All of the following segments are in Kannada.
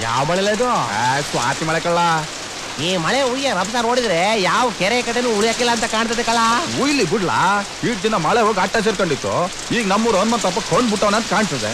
ಯಾವ ಮಳೆ ಇದು ಸ್ವಾತಿ ಮಳೆ ಕಳ್ಳ ಈ ಮಳೆ ಉಯ್ಯ ರಬ್ಸ ನೋಡಿದ್ರೆ ಯಾವ ಕೆರೆ ಕಡೆನೂ ಉಳಿಯಕ್ಕಿಲ್ಲ ಅಂತ ಕಾಣ್ತದೆ ಕಳ ಉಯ್ಲಿ ಬಿಡ್ಲಾ ಈಟ್ ದಿನ ಮಳೆ ಹೋಗಿ ಅಟ್ಟ ಸೇರ್ಕೊಂಡಿತ್ತು ಈಗ ನಮ್ಮೂರು ಹನುಮಂತಪ್ಪ ಕೊಂಡ್ ಬಿಟ್ಟವನ ಅಂತ ಕಾಣ್ತದೆ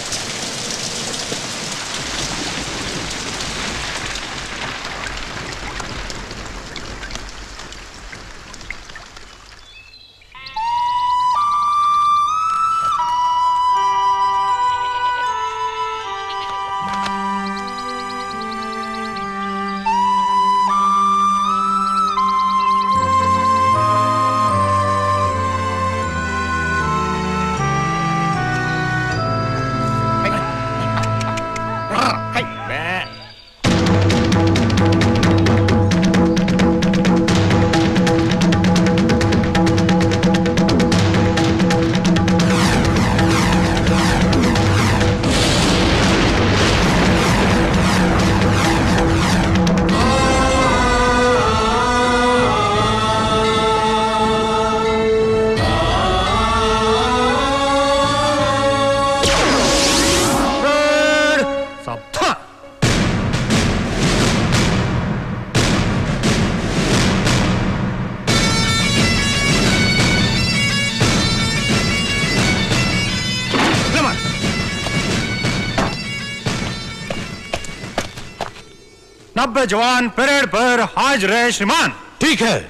ಸಪ್ತ नब्बे जवान परेड पर हाजिर है श्रीमान ठीक है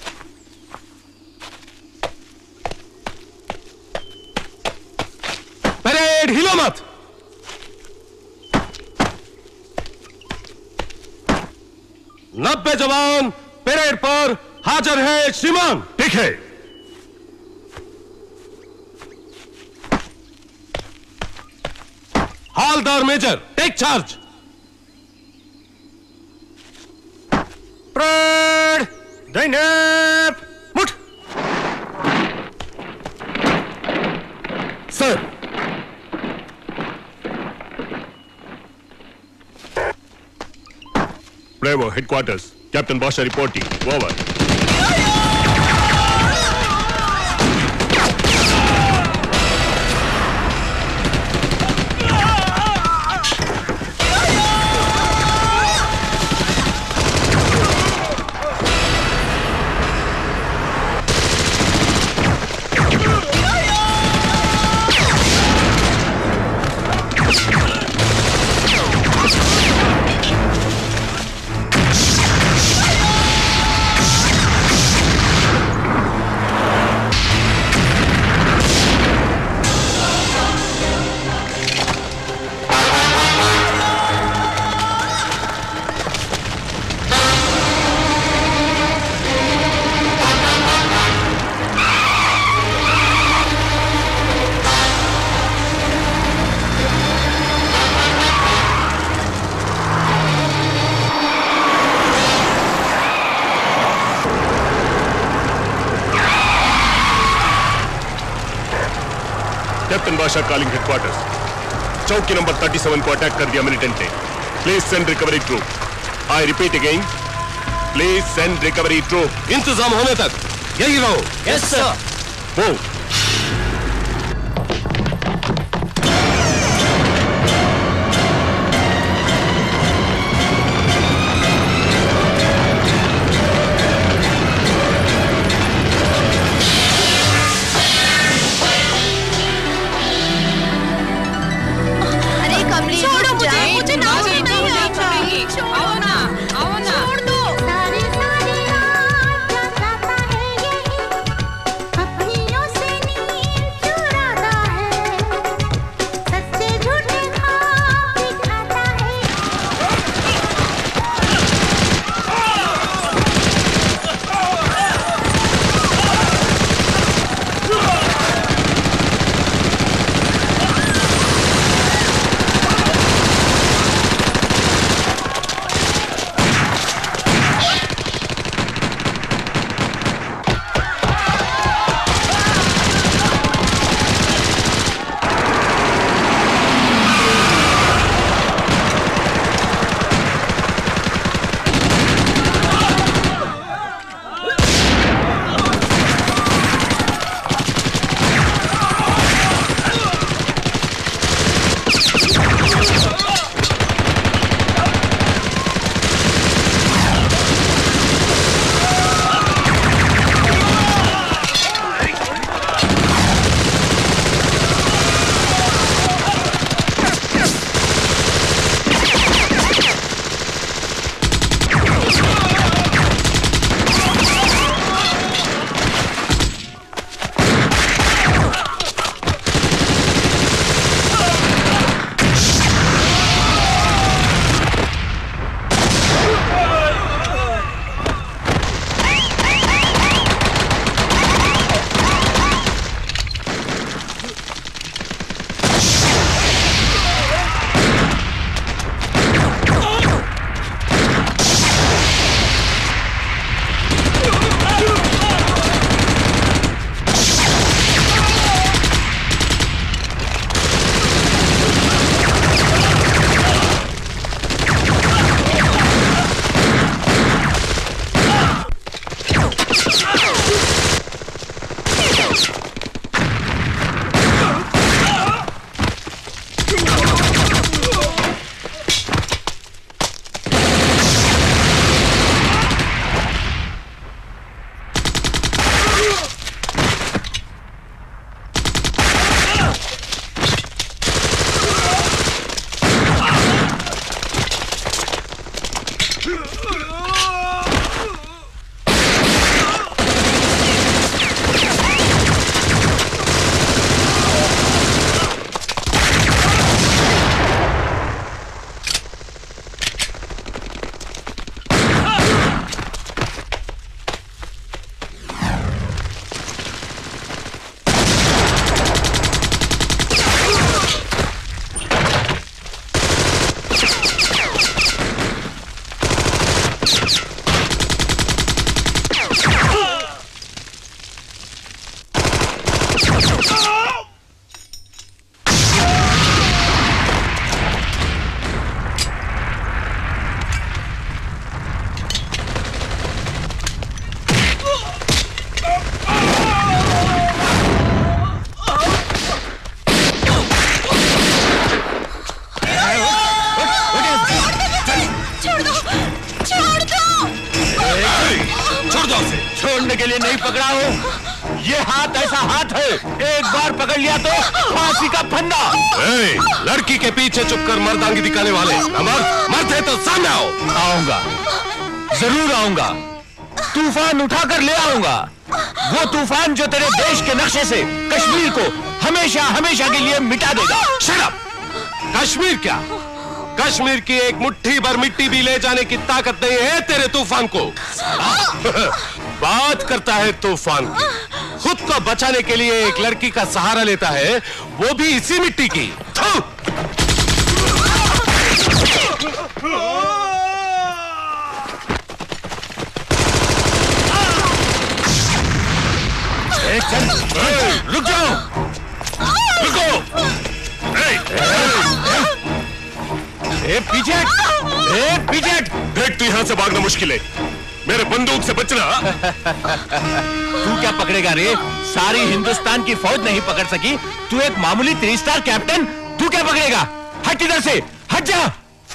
परेड हिलो मत नब्बे जवान परेड पर हाजिर है श्रीमान ठीक है हालदार मेजर टेक चार्ज परेड दैनेप मुठ sir Bravo, headquarters. Captain Basha reporting. Over. Captain Basha calling headquarters. चौकी नंबर 37 को अटैक कर दिया मिलिटेंट ने please send recovery troop I repeat again please send recovery troop इंतजाम होने तक यही रहो ಎಸ್ ಸರ್ वो अरे कमली छोड़ो मुझे मुझे ना नहीं आता छोड़ो ना आओ ना छोड़ दो सारे सारे रात जाता है यही अपनियों से छोड़ने के लिए नहीं पकड़ा हूँ ये हाथ ऐसा हाथ है एक बार पकड़ लिया तो फांसी का फंदा ए, लड़की के पीछे चुपकर मर्दांगी दिखाने वाले मर्द मर्द है तो सामने आओ आऊंगा जरूर आऊंगा तूफान उठाकर ले आऊंगा वो तूफान जो तेरे देश के नक्शे से कश्मीर को हमेशा हमेशा के लिए मिटा देगा शराब कश्मीर क्या कश्मीर की एक मुट्ठी भर मिट्टी भी ले जाने की ताकत नहीं है तेरे तूफान को बात करता है तूफान की खुद को बचाने के लिए एक लड़की का सहारा लेता है वो भी इसी मिट्टी की थू! ए, चल ए, रुक जाओ रुको ए, ए पीछे ए पीछे देख तू यहां से भागना मुश्किल है मेरे बंदूक से बचना तू क्या पकड़ेगा रे सारी हिंदुस्तान की फौज नहीं पकड़ सकी तू एक मामूली थ्री स्टार कैप्टन तू क्या पकड़ेगा हट इधर से हट जा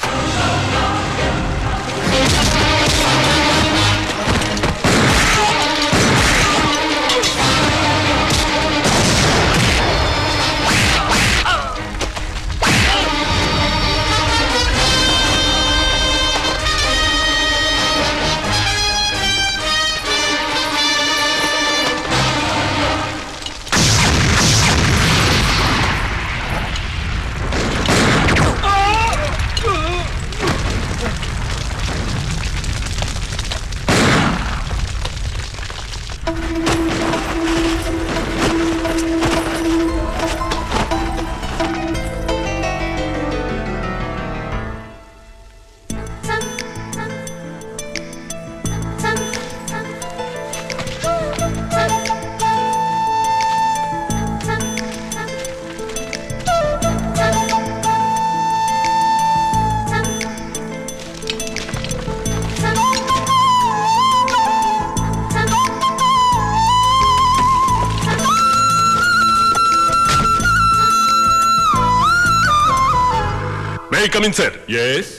May I come in, sir? Yes.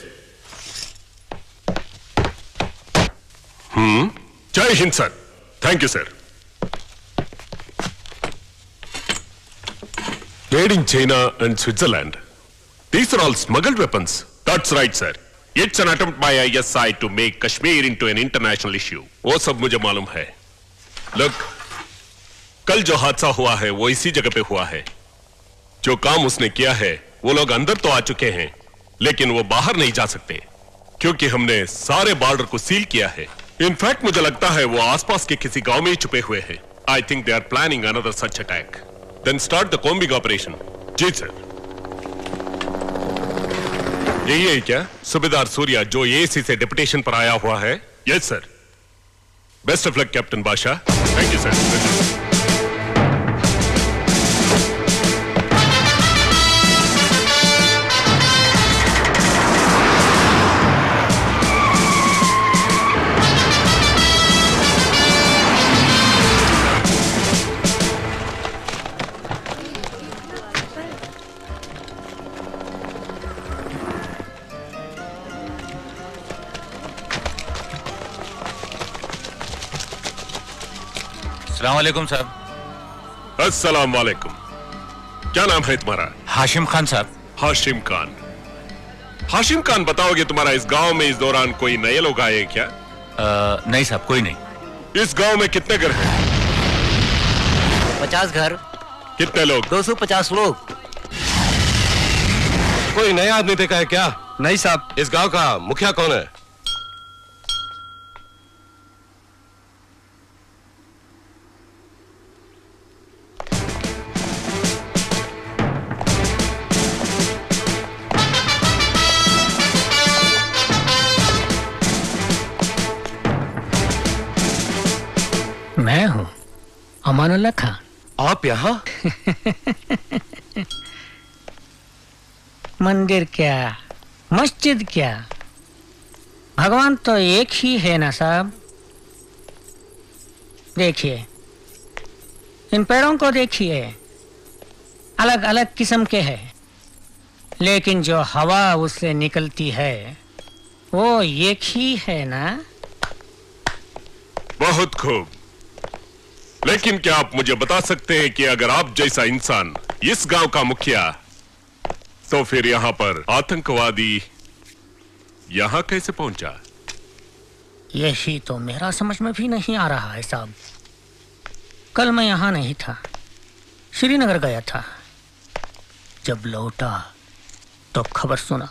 Hmm. Jai Hind, sir. Thank you, sir. Made in China and Switzerland. These are all smuggled weapons. That's right, sir. It's an attempt by ISI to make Kashmir into an international issue. वो सब मुझे मालूम है Look, कल जो हादसा हुआ है वो इसी जगह पे हुआ है जो काम उसने किया है वो लोग अंदर तो आ चुके हैं लेकिन वो बाहर नहीं जा सकते क्योंकि हमने सारे बॉर्डर को सील किया है इनफैक्ट मुझे लगता है वो आसपास के किसी गांव में ही छुपे हुए हैं I think they are planning another such attack then start the combing operation जी सर यही है क्या सुबेदार सूर्या जो एसी से डिपुटेशन पर आया हुआ है yes sir best of luck captain Badshah thank you sir सलामकुम साहब अस्सलाम वालेकुम क्या नाम है तुम्हारा हाशिम खान साहब हाशिम खान हाशिम खान बताओगे तुम्हारा इस गांव में इस दौरान कोई नए लोग आए हैं क्या अ, नहीं साहब कोई नहीं इस गांव में कितने घर हैं पचास घर कितने लोग दो सौ पचास लोग कोई नया आदमी देखा है क्या नहीं साहब इस गांव का मुखिया कौन है मैं हूँ अमानुल्ला खान आप यहाँ मंदिर क्या मस्जिद क्या भगवान तो एक ही है ना साहब देखिए इन पेड़ों को देखिए अलग अलग किस्म के हैं लेकिन जो हवा उससे निकलती है वो एक ही है ना बहुत खूब लेकिन क्या आप मुझे बता सकते हैं कि अगर आप जैसा इंसान इस गांव का मुखिया तो फिर यहां पर आतंकवादी यहां कैसे पहुंचा यही तो मेरा समझ में भी नहीं आ रहा है साहब कल मैं यहाँ नहीं था श्रीनगर गया था जब लौटा तो खबर सुना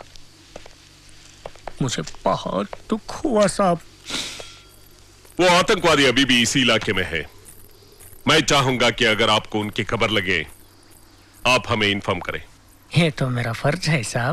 मुझे बहुत दुख हुआ साहब वो आतंकवादी अभी भी इसी इलाके में है मैं चाहूंगा कि अगर आपको उनकी खबर लगे आप हमें इन्फॉर्म करें ये तो मेरा फर्ज है साहब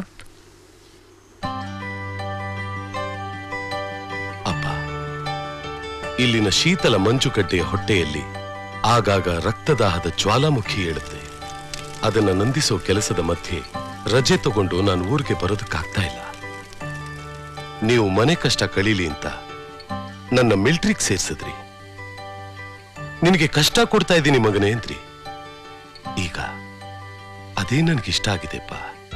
ಅಪ್ಪ ಇಲ್ಲಿನ ಶೀತಲ ಮಂಜುಗಡ್ಡೆಯ ಹೊಟ್ಟೆಯಲ್ಲಿ ಆಗಾಗ ರಕ್ತದಾಹದ ಜ್ವಾಲಾಮುಖಿ ಏಳುತ್ತೆ ಅದನ್ನ ನಂದಿಸೋ ಕೆಲಸದ ಮಧ್ಯೆ ರಜೆ ತಗೊಂಡು ನಾನು ಊರಿಗೆ ಬರೋದಕ್ಕಾಗ್ತಾ ಇಲ್ಲ ನೀವು ಮನೆ ಕಷ್ಟ ಕಳೀಲಿ ಅಂತ ನನ್ನ ಮಿಲ್ಟ್ರಿಗೆ ಸೇರ್ಸಿದ್ರಿ ನಿನಗೆ ಕಷ್ಟ ಕೊಡ್ತಾ ಇದ್ದೀನಿ ಮಗನೇ ಅಂದ್ರಿ ಈಗ ಅದೇ ನನಗಿಷ್ಟ ಆಗಿದೆಪ್ಪ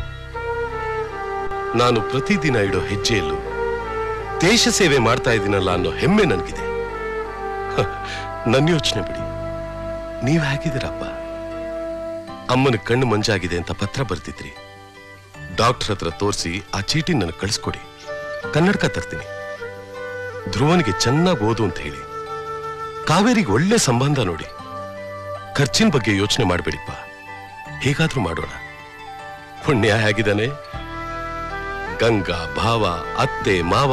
ನಾನು ಪ್ರತಿದಿನ ಇಡೋ ಹೆಜ್ಜೆಯಲ್ಲೂ ದೇಶ ಸೇವೆ ಮಾಡ್ತಾ ಇದ್ದೀನಲ್ಲ ಅನ್ನೋ ಹೆಮ್ಮೆ ನನಗಿದೆ ಹ, ನನ್ನ ಯೋಚನೆ ಬಿಡಿ ನೀವ್ ಹೇಗಿದ್ದೀರಪ್ಪ ಅಮ್ಮನ ಕಣ್ಣು ಮಂಜಾಗಿದೆ ಅಂತ ಪತ್ರ ಬರ್ತಿದ್ರಿ ಡಾಕ್ಟರ್ ಹತ್ರ ತೋರಿಸಿ ಆ ಚೀಟಿ ನನಗೆ ಕಳಿಸ್ಕೊಡಿ ಕನ್ನಡಕ ತರ್ತೀನಿ ಧ್ರುವನಿಗೆ ಚೆನ್ನಾಗಿ ಓದು ಅಂತ ಹೇಳಿ ಕಾವೇರಿಗೆ ಒಳ್ಳೆ ಸಂಬಂಧ ನೋಡಿ ಖರ್ಚಿನ ಬಗ್ಗೆ ಯೋಚನೆ ಮಾಡಬೇಡಿಪ್ಪ ಹೇಗಾದ್ರೂ ಮಾಡೋಣ ಪುಣ್ಯ ಹೇಗಿದ್ದಾನೆ ಗಂಗಾ ಭಾವ ಅತ್ತೆ ಮಾವ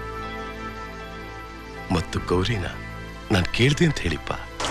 ಮತ್ತು ಗೌರಿನ ನಾನು ಕೇಳ್ದೆ ಅಂತ ಹೇಳಿಪ್ಪ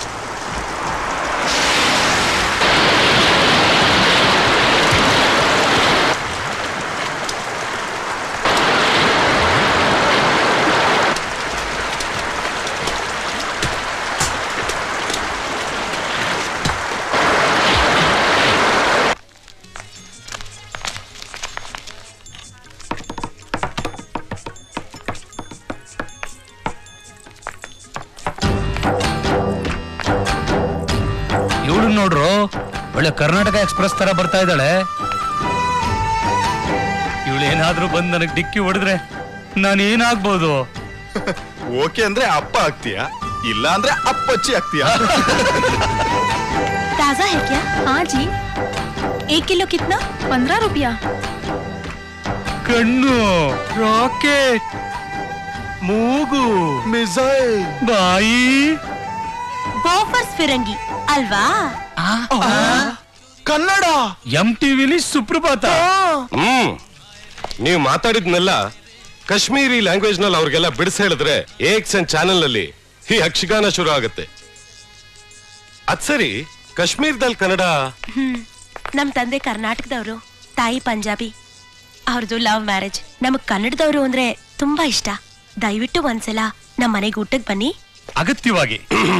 ಇವಳು ನೋಡ್ರು ಒಳ್ಳೆ ಕರ್ನಾಟಕ ಎಕ್ಸ್ಪ್ರೆಸ್ ತರ ಬರ್ತಾ ಇದ್ದಾಳೆ ಇವಳು ಏನಾದ್ರೂ ಬಂದ್ ನನಗ್ ಡಿಕ್ಕಿ ಹೊಡೆದ್ರೆ ನಾನು ಏನಾಗ್ಬೋದು ಓಕೆ ಅಂದ್ರೆ ಅಪ್ಪ ಆಗ್ತೀಯಾ ಇಲ್ಲ ಅಂದ್ರೆ ಅಪ್ಪಚ್ಚಿ ಆಗ್ತೀಯಾ ताज़ा है क्या हाँ जी एक किलो कितना पंद्रह रुपया ಕಣ್ಣು ರಾಕೆಟ್ ಮೂಗು ಮಿಸೈಲ್ ಬಾಯಿ ಬೋಫರ್ಸ್ ಫಿರಂಗಿ ಅಲ್ವಾ ಕನ್ನಡ ಎಂ ಟಿವಿಲಿ ಸುಪ್ರಭಾತ ಹ್ಮ್ ನೀವು ಮಾತಾಡಿದ್ನೆಲ್ಲ ಕಾಶ್ಮೀರಿ ಲ್ಯಾಂಗ್ವೇಜ್ ನಲ್ಲಿ ಅವ್ರಿಗೆಲ್ಲ ಬಿಡಿಸಿ ಹೇಳಿದ್ರೆ ಏಕ್ಸನ್ ಚಾನೆಲ್ ನಲ್ಲಿ ಈ ಯಕ್ಷಗಾನ ಶುರು ಆಗುತ್ತೆ ಅದ್ ಸರಿ ಕಾಶ್ಮೀರದಲ್ಲಿ ಕನ್ನಡ ನಮ್ ತಂದೆ ಕರ್ನಾಟಕದವರು ತಾಯಿ ಪಂಜಾಬಿ ಅವ್ರದ್ದು ಲವ್ ಮ್ಯಾರೇಜ್ ನಮಗ್ ಕನ್ನಡದವರು ಅಂದ್ರೆ ತುಂಬಾ ಇಷ್ಟ ದಯವಿಟ್ಟು ಒಂದ್ಸಲ ನಮ್ ಮನೆಗೆ ಊಟಕ್ ಬನ್ನಿ ಅಗತ್ಯವಾಗಿ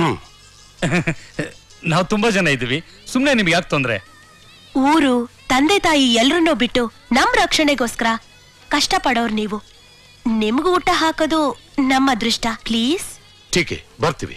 ನಾವು ತುಂಬಾ ಜನ ಇದ್ದೀವಿ ಸುಮ್ನೆ ನಿಮ್ಗೆ ಯಾಕೆ ತೊಂದ್ರೆ ಊರು ತಂದೆ ತಾಯಿ ಎಲ್ರನ್ನೂ ಬಿಟ್ಟು ನಮ್ ರಕ್ಷಣೆಗೋಸ್ಕರ ಕಷ್ಟ ಪಡೋರ್ ನೀವು ನಿಮ್ಗೂ ಊಟ ಹಾಕೋದು ನಮ್ಮ ಅದೃಷ್ಟ ಪ್ಲೀಸ್ ಟೀಕೆ ಬರ್ತೀವಿ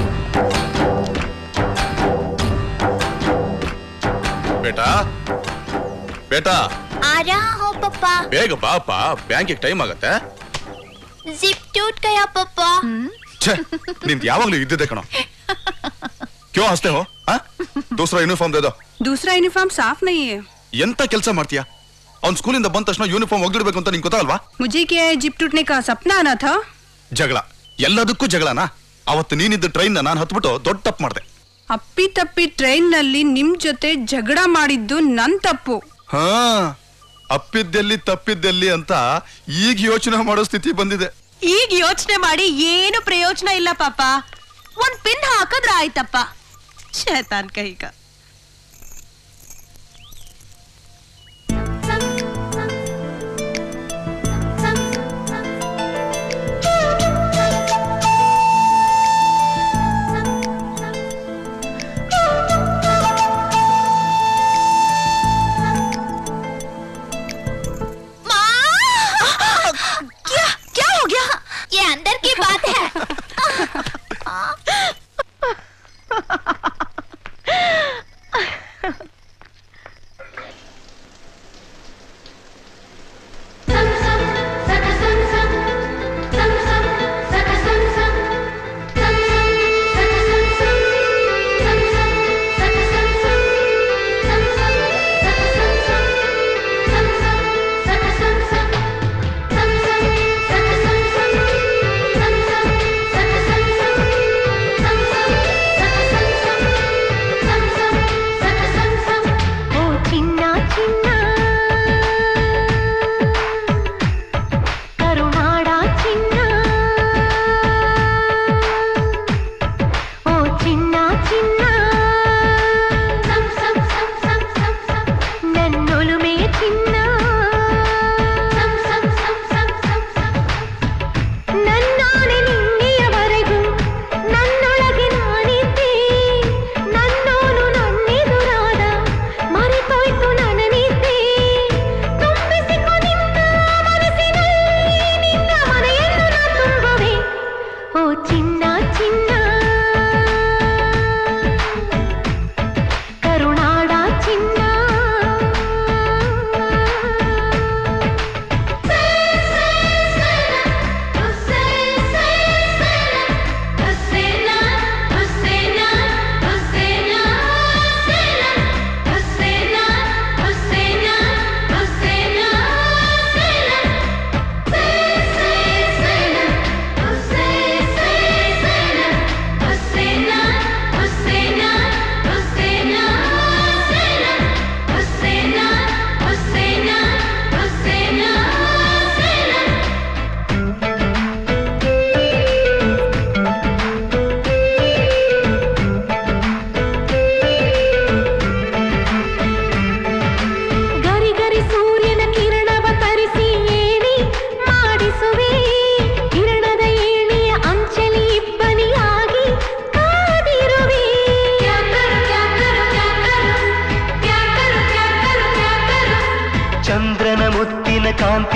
ಬೇಟಾ ಬೇಟಾ ಆರಾ ಹೋ ಪಪ್ಪ ಬೇಗ ಬಾಪ ಬ್ಯಾಂಕಿಗೆ ಟೈಮ್ ಆಗತ್ತೆ ಜಿಪ್ ಟೂಟ್ ಗಯಾ ಪಪ್ಪ ಛೇ ನಿಂದ್ ಯಾವಾಗ್ಲೂ ಇದ್ದಿದ್ದೆ ಕಣೋ ಕ್ಯೋ ಹಸ್ತೆ ಹೋ ಆ? ದೂಸರಾ ಯೂನಿಫಾರ್ಮ್ ದೇದೋ दूसरा यूनिफॉर्म साफ नहीं है ಎಂತ ಕೆಲಸ ಮಾಡ್ತೀಯಾ ಅವ್ನ್ ಸ್ಕೂಲಿಂದ ಬಂದ ತಕ್ಷಣ ಯೂನಿಫಾರ್ಮ್ ಒಗ್ದಿಡ್ಬೇಕು ಅಂತ ನಿಂಗೆ ಗೊತ್ತಲ್ವಾ मुझे क्या है जिप टूटने का सपना आना था ಜಗಳ ಎಲ್ಲದಕ್ಕೂ ಜಗಳನಾ ಅವತ್ತು ನೀನಿದ್ದ ಟ್ರೈನ್ ನಾನು ಹತ್ಬಿಟ್ಟು ದೊಡ್ಡ ತಪ್ಪು ಮಾಡಿದೆ ಅಪ್ಪಿ ತಪ್ಪಿ ಟ್ರೈನ್ ನಲ್ಲಿ ನಿಮ್ ಜೊತೆ ಜಗಳ ಮಾಡಿದ್ದು ನನ್ ತಪ್ಪು ಹಾ ಅಪ್ಪಿದ್ದೆಲ್ಲಿ ತಪ್ಪಿದ್ದೆಲ್ಲಿ ಅಂತ ಈಗ ಯೋಚನೆ ಮಾಡೋ ಸ್ಥಿತಿ ಬಂದಿದೆ ಈಗ ಯೋಚನೆ ಮಾಡಿ ಏನು ಪ್ರಯೋಜನ ಇಲ್ಲ ಪಾಪ ಒಂದ್ ಪಿನ್ ಹಾಕಿದ್ರ ಆಯ್ತಪ್ಪ ಶೇತಾನ್ ಕೈಗ क्या क्या हो गया ये अंदर की बात है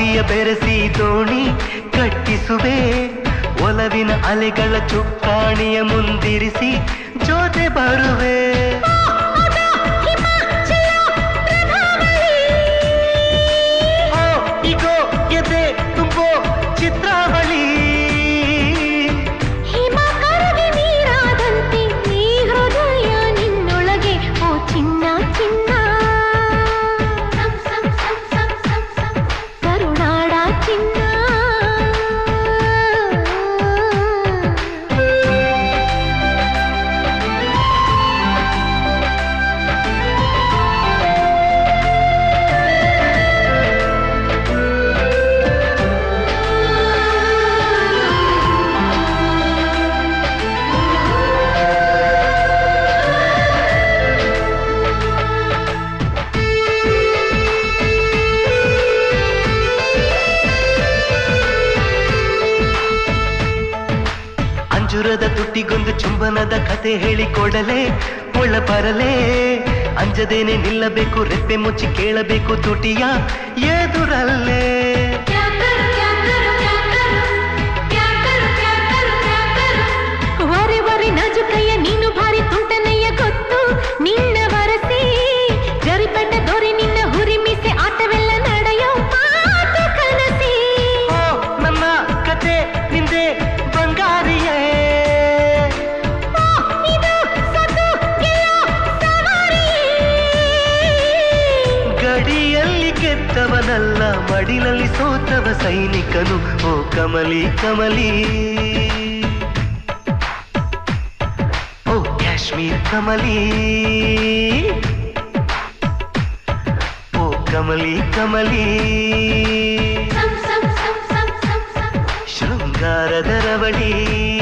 ಗಾಳಿಯ ಬೆರೆಸಿ ದೋಣಿ ಕಟ್ಟಿಸುವೆ ಒಲವಿನ ಅಲೆಗಳ ಚುಕ್ಕಾಣಿಯ ಮುಂದಿರಿಸಿ ಜೊತೆ ಬರುವೆ ಓ, ಇಗೋ ಎದೆ ತುಂಬೋ ಚಿತ್ರಾವಳಿ ಹಿಮ ಕರಗಿ ನೀರಾದಂತೆ ಈ ಹೃದಯ ನಿನ್ನೊಳಗೆ ಓ ಚಿನ್ನ ಚಿನ್ನ ಕರುಣಾಡ ಚಿನ್ನ ಅಂಜುರದ ತುಟ್ಟಿಗೊಂದು ಚುಂಬನದ ಕತೆ ಹೇಳಿಕೊಡಲೆ ಒಳ ಬರಲೇ ಅಂಜದೇನೆ ನಿಲ್ಲಬೇಕು ರೆಪ್ಪೆ ಮುಚ್ಚಿ ಕೇಳಬೇಕು ತುಟಿಯ ಎದುರಲ್ಲೇ ವರೆ ವರೆ ನಾಜುಕಯ್ಯ ನೀನು ಭಾರಿ ತುಂಟನಯ್ಯ ಗೊತ್ತು ನಿನ್ನ ವರಸಿ ಜರಿಪಟ್ಟ ದೊರೆ ನಿನ್ನ ಹುರಿಮಿಸೆ ಆಟವೆಲ್ಲ ನಡೆಯೋ ಮಾತು ಕನಸಿ ಓ ನನ್ನ ಕತೆ ನಿಂದೆ ಬಂಗಾರಿಯೇ ಓ, ಇದು ಸತು ಗೆಲ್ಲೋ ಸವಾರಿಯೇ. ಗಡಿಯಲ್ಲಿ ಗೆದ್ದವನಲ್ಲ ಮಡಿಲಲ್ಲಿ ಸೋತವ ಸೈನಿಕನು ಓ ಕಮಲಿ ಕಮಲಿ ಓ ಕಾಶ್ಮೀರ್ ಕಮಲಿ ಓ ಕಮಲಿ ಕಮಲಿ ಶೃಂಗಾರದ ರವಳಿ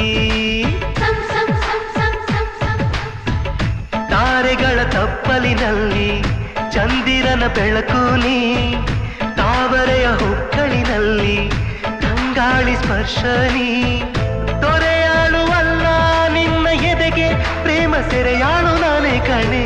ತಾರೆಗಳ ತಪ್ಪಲಿನಲ್ಲಿ ಚಂದಿರನ ಬೆಳಕು ನೀ ತಾವರೆಯ ಹೊಕ್ಕಳಿನಲ್ಲಿ ತಂಗಾಳಿ ಸ್ಪರ್ಶ ನೀ ದೊರೆಯಾಳುವಲ್ಲ ನಿನ್ನ ಎದೆಗೆ ಪ್ರೇಮ ಸೆರೆಯಾಳು ನಾನೇ ಕಣೆ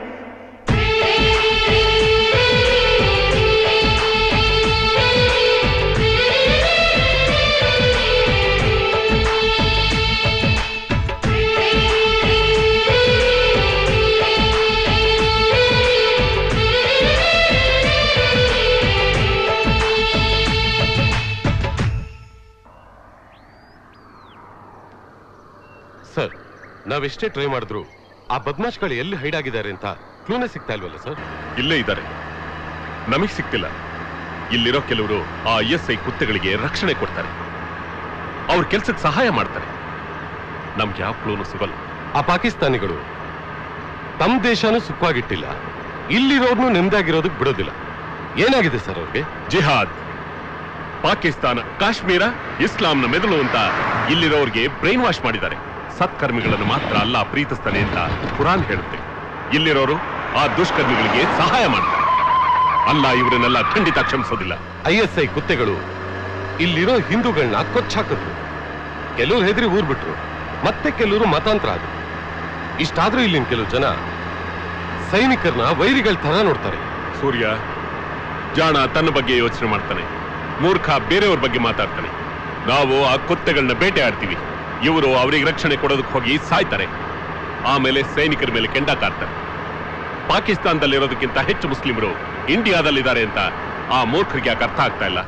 ಸರ್ ನಾವೆಷ್ಟೇ ಟ್ರೈ ಮಾಡಿದ್ರು ಆ ಬದ್ಮಾಶ್ಗಳು ಎಲ್ಲಿ ಹೈಡ್ ಆಗಿದ್ದಾರೆ ಅಂತ ಕ್ಲೂನೇ ಸಿಗ್ತಾ ಇಲ್ವಲ್ಲ ಸರ್ ಇಲ್ಲೇ ಇದ್ದಾರೆ ನಮಗ್ ಸಿಕ್ತಿಲ್ಲ ಇಲ್ಲಿರೋ ಕೆಲವರು ಆ ಎಸ್ ಐ ಕುತ್ತೆಗಳಿಗೆ ರಕ್ಷಣೆ ಕೊಡ್ತಾರೆ ಅವ್ರ ಕೆಲ್ಸಕ್ಕೆ ಸಹಾಯ ಮಾಡ್ತಾರೆ ನಮ್ಗೆ ಯಾವ ಕ್ಲೂನು ಸಿಗಲ್ಲ ಆ ಪಾಕಿಸ್ತಾನಿಗಳು ತಮ್ಮ ದೇಶನೂ ಸುಖವಾಗಿಟ್ಟಿಲ್ಲ ಇಲ್ಲಿರೋರ್ನು ನೆಮ್ಮದಿಯಾಗಿರೋದಕ್ಕೆ ಬಿಡೋದಿಲ್ಲ ಏನಾಗಿದೆ ಸರ್ ಅವ್ರಿಗೆ ಜಿಹಾದ್ ಪಾಕಿಸ್ತಾನ ಕಾಶ್ಮೀರ ಇಸ್ಲಾಂನ ಮೆದುಳು ಅಂತ ಇಲ್ಲಿರೋರ್ಗೆ ಬ್ರೈನ್ ವಾಶ್ ಮಾಡಿದ್ದಾರೆ ಸತ್ಕರ್ಮಿಗಳನ್ನು ಮಾತ್ರ ಅಲ್ಲ ಪ್ರೀತಿಸ್ತಾನೆ ಅಂತ ಕುರಾನ್ ಹೇಳುತ್ತೆ ಇಲ್ಲಿರೋರು ಆ ದುಷ್ಕರ್ಮಿಗಳಿಗೆ ಸಹಾಯ ಮಾಡ್ತಾರೆ ಅಲ್ಲ ಇವರನ್ನೆಲ್ಲ ಖಂಡಿತ ಕ್ಷಮಿಸೋದಿಲ್ಲ ಐ ಎಸ್ ಐ ಕುತ್ತೆಗಳು ಇಲ್ಲಿರೋ ಹಿಂದೂಗಳನ್ನ ಕೊಚ್ಚಾಕಿದ್ರು ಕೆಲವ್ರು ಹೆದರಿ ಊರ್ ಬಿಟ್ರು ಮತ್ತೆ ಕೆಲವರು ಮತಾಂತರ ಆದ್ರು ಇಷ್ಟಾದ್ರೂ ಇಲ್ಲಿನ ಕೆಲವು ಜನ ಸೈನಿಕರನ್ನ ವೈರಿಗಳ ತರ ನೋಡ್ತಾರೆ ಸೂರ್ಯ ಜಾಣ ತನ್ನ ಬಗ್ಗೆ ಯೋಚನೆ ಮಾಡ್ತಾನೆ ಮೂರ್ಖ ಬೇರೆಯವ್ರ ಬಗ್ಗೆ ಮಾತಾಡ್ತಾನೆ ನಾವು ಆ ಕುತ್ತೆಗಳನ್ನ ಬೇಟೆ ಆಡ್ತೀವಿ ಇವರು ಅವರಿಗೆ ರಕ್ಷಣೆ ಕೊಡೋದಕ್ಕೆ ಹೋಗಿ ಸಾಯ್ತಾರೆ ಆಮೇಲೆ ಸೈನಿಕರ ಮೇಲೆ ಕೆಂಡ ಕಾರ್ತಾರೆ ಪಾಕಿಸ್ತಾನದಲ್ಲಿರೋದಕ್ಕಿಂತ ಹೆಚ್ಚು ಮುಸ್ಲಿಮರು ಇಂಡಿಯಾದಲ್ಲಿದ್ದಾರೆ ಅಂತ ಆ ಮೂರ್ಖರಿಗೆ ಯಾಕೆ ಅರ್ಥ ಆಗ್ತಾ ಇಲ್ಲ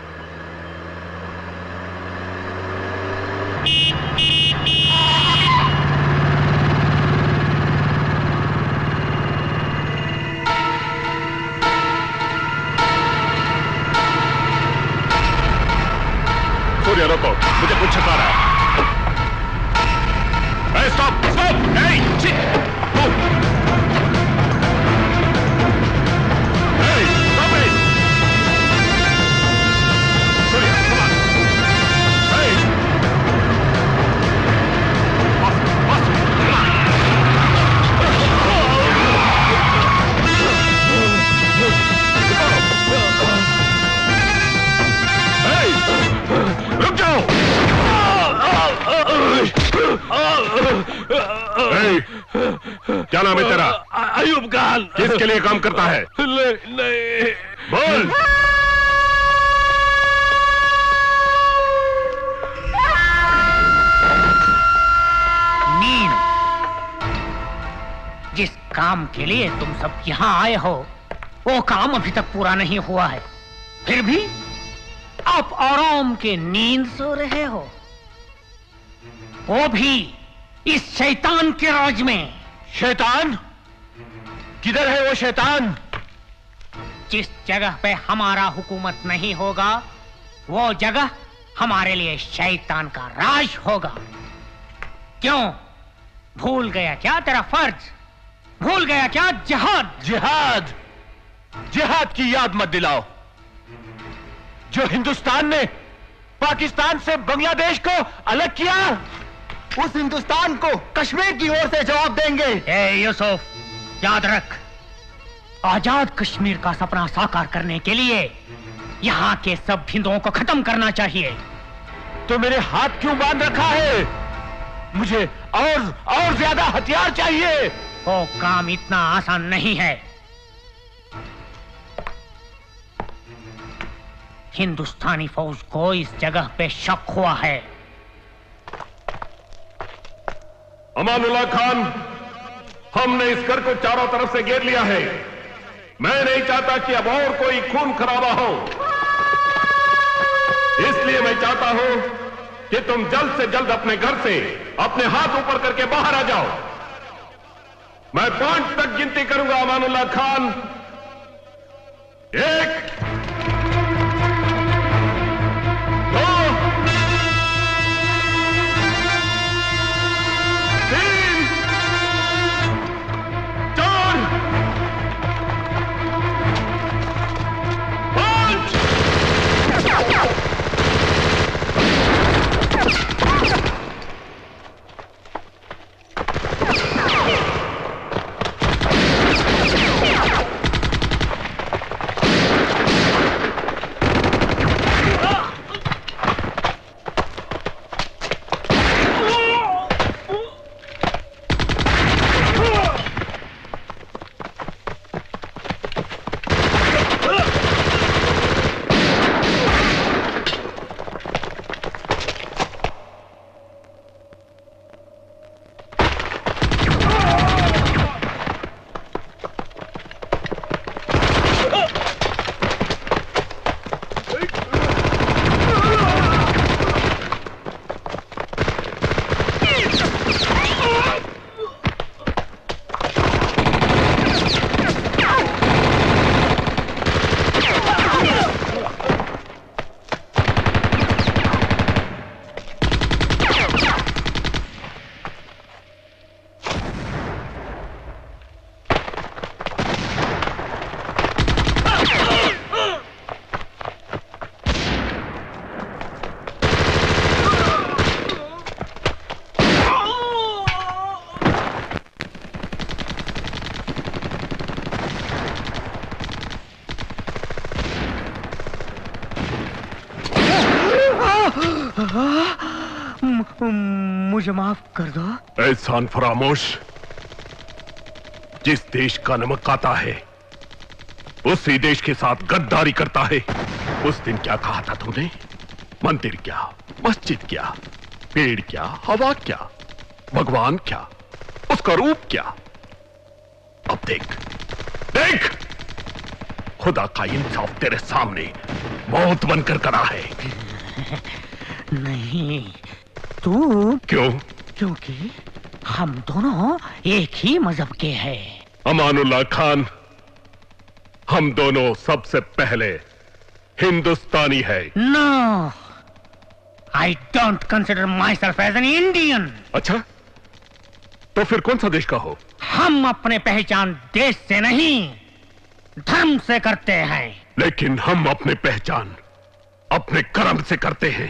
सूर्य रोको मुझे कुछ छका रहा है Hey, stop! Stop! Hey! Shit! Move! Hey! Stop it! Surya, come on! Hey! Faster, faster! Come on! Hey! रुक जाओ Hey! क्या नाम है तेरा अयूब खान किसके लिए काम करता है नहीं बोल काम के लिए तुम सब यहाँ आए हो वो काम अभी तक पूरा नहीं हुआ है फिर भी आप आराम के नींद सो रहे हो वो भी इस शैतान के राज में शैतान किधर है वो शैतान जिस जगह पे हमारा हुकूमत नहीं होगा वो जगह हमारे लिए शैतान का राज होगा क्यों भूल गया क्या तेरा फर्ज भूल गया क्या जहाद जिहाद जिहाद की याद मत दिलाओ जो हिंदुस्तान ने पाकिस्तान से बांग्लादेश को अलग किया उस हिंदुस्तान को कश्मीर की ओर से जवाब देंगे ए यूसुफ याद रख आजाद कश्मीर का सपना साकार करने के लिए यहाँ के सब हिंदुओं को खत्म करना चाहिए तो मेरे हाथ क्यों बांध रखा है मुझे और और ज्यादा हथियार चाहिए वो काम इतना आसान नहीं है हिंदुस्तानी फौज को इस जगह पे शक हुआ है अमानुल्लाह खान हमने इस घर को चारों तरफ से घेर लिया है मैं नहीं चाहता कि अब और कोई खून खराबा हो इसलिए मैं चाहता हूं कि तुम जल्द से जल्द अपने घर से अपने हाथ ऊपर करके बाहर आ जाओ मैं पांच तक गिनती करूंगा अमानुल्लाह खान एक दो तीन चार पांच मुझे माफ कर दो एहसान फरामोश जिस देश का नमक आता है उसी देश के साथ गद्दारी करता है उस दिन क्या कहा था तूने मंदिर क्या मस्जिद क्या पेड़ क्या हवा क्या भगवान क्या उसका रूप क्या अब देख देख खुदा का इंसाफ तेरे सामने मौत बनकर करा है नहीं तू क्यों क्योंकि हम दोनों एक ही मजहब के हैं अमानुल्लाह खान हम दोनों सबसे पहले हिंदुस्तानी है no I don't consider myself as an Indian अच्छा तो फिर कौन सा देश का हो हम अपने पहचान देश से नहीं धर्म से करते हैं लेकिन हम अपने पहचान अपने कर्म से करते हैं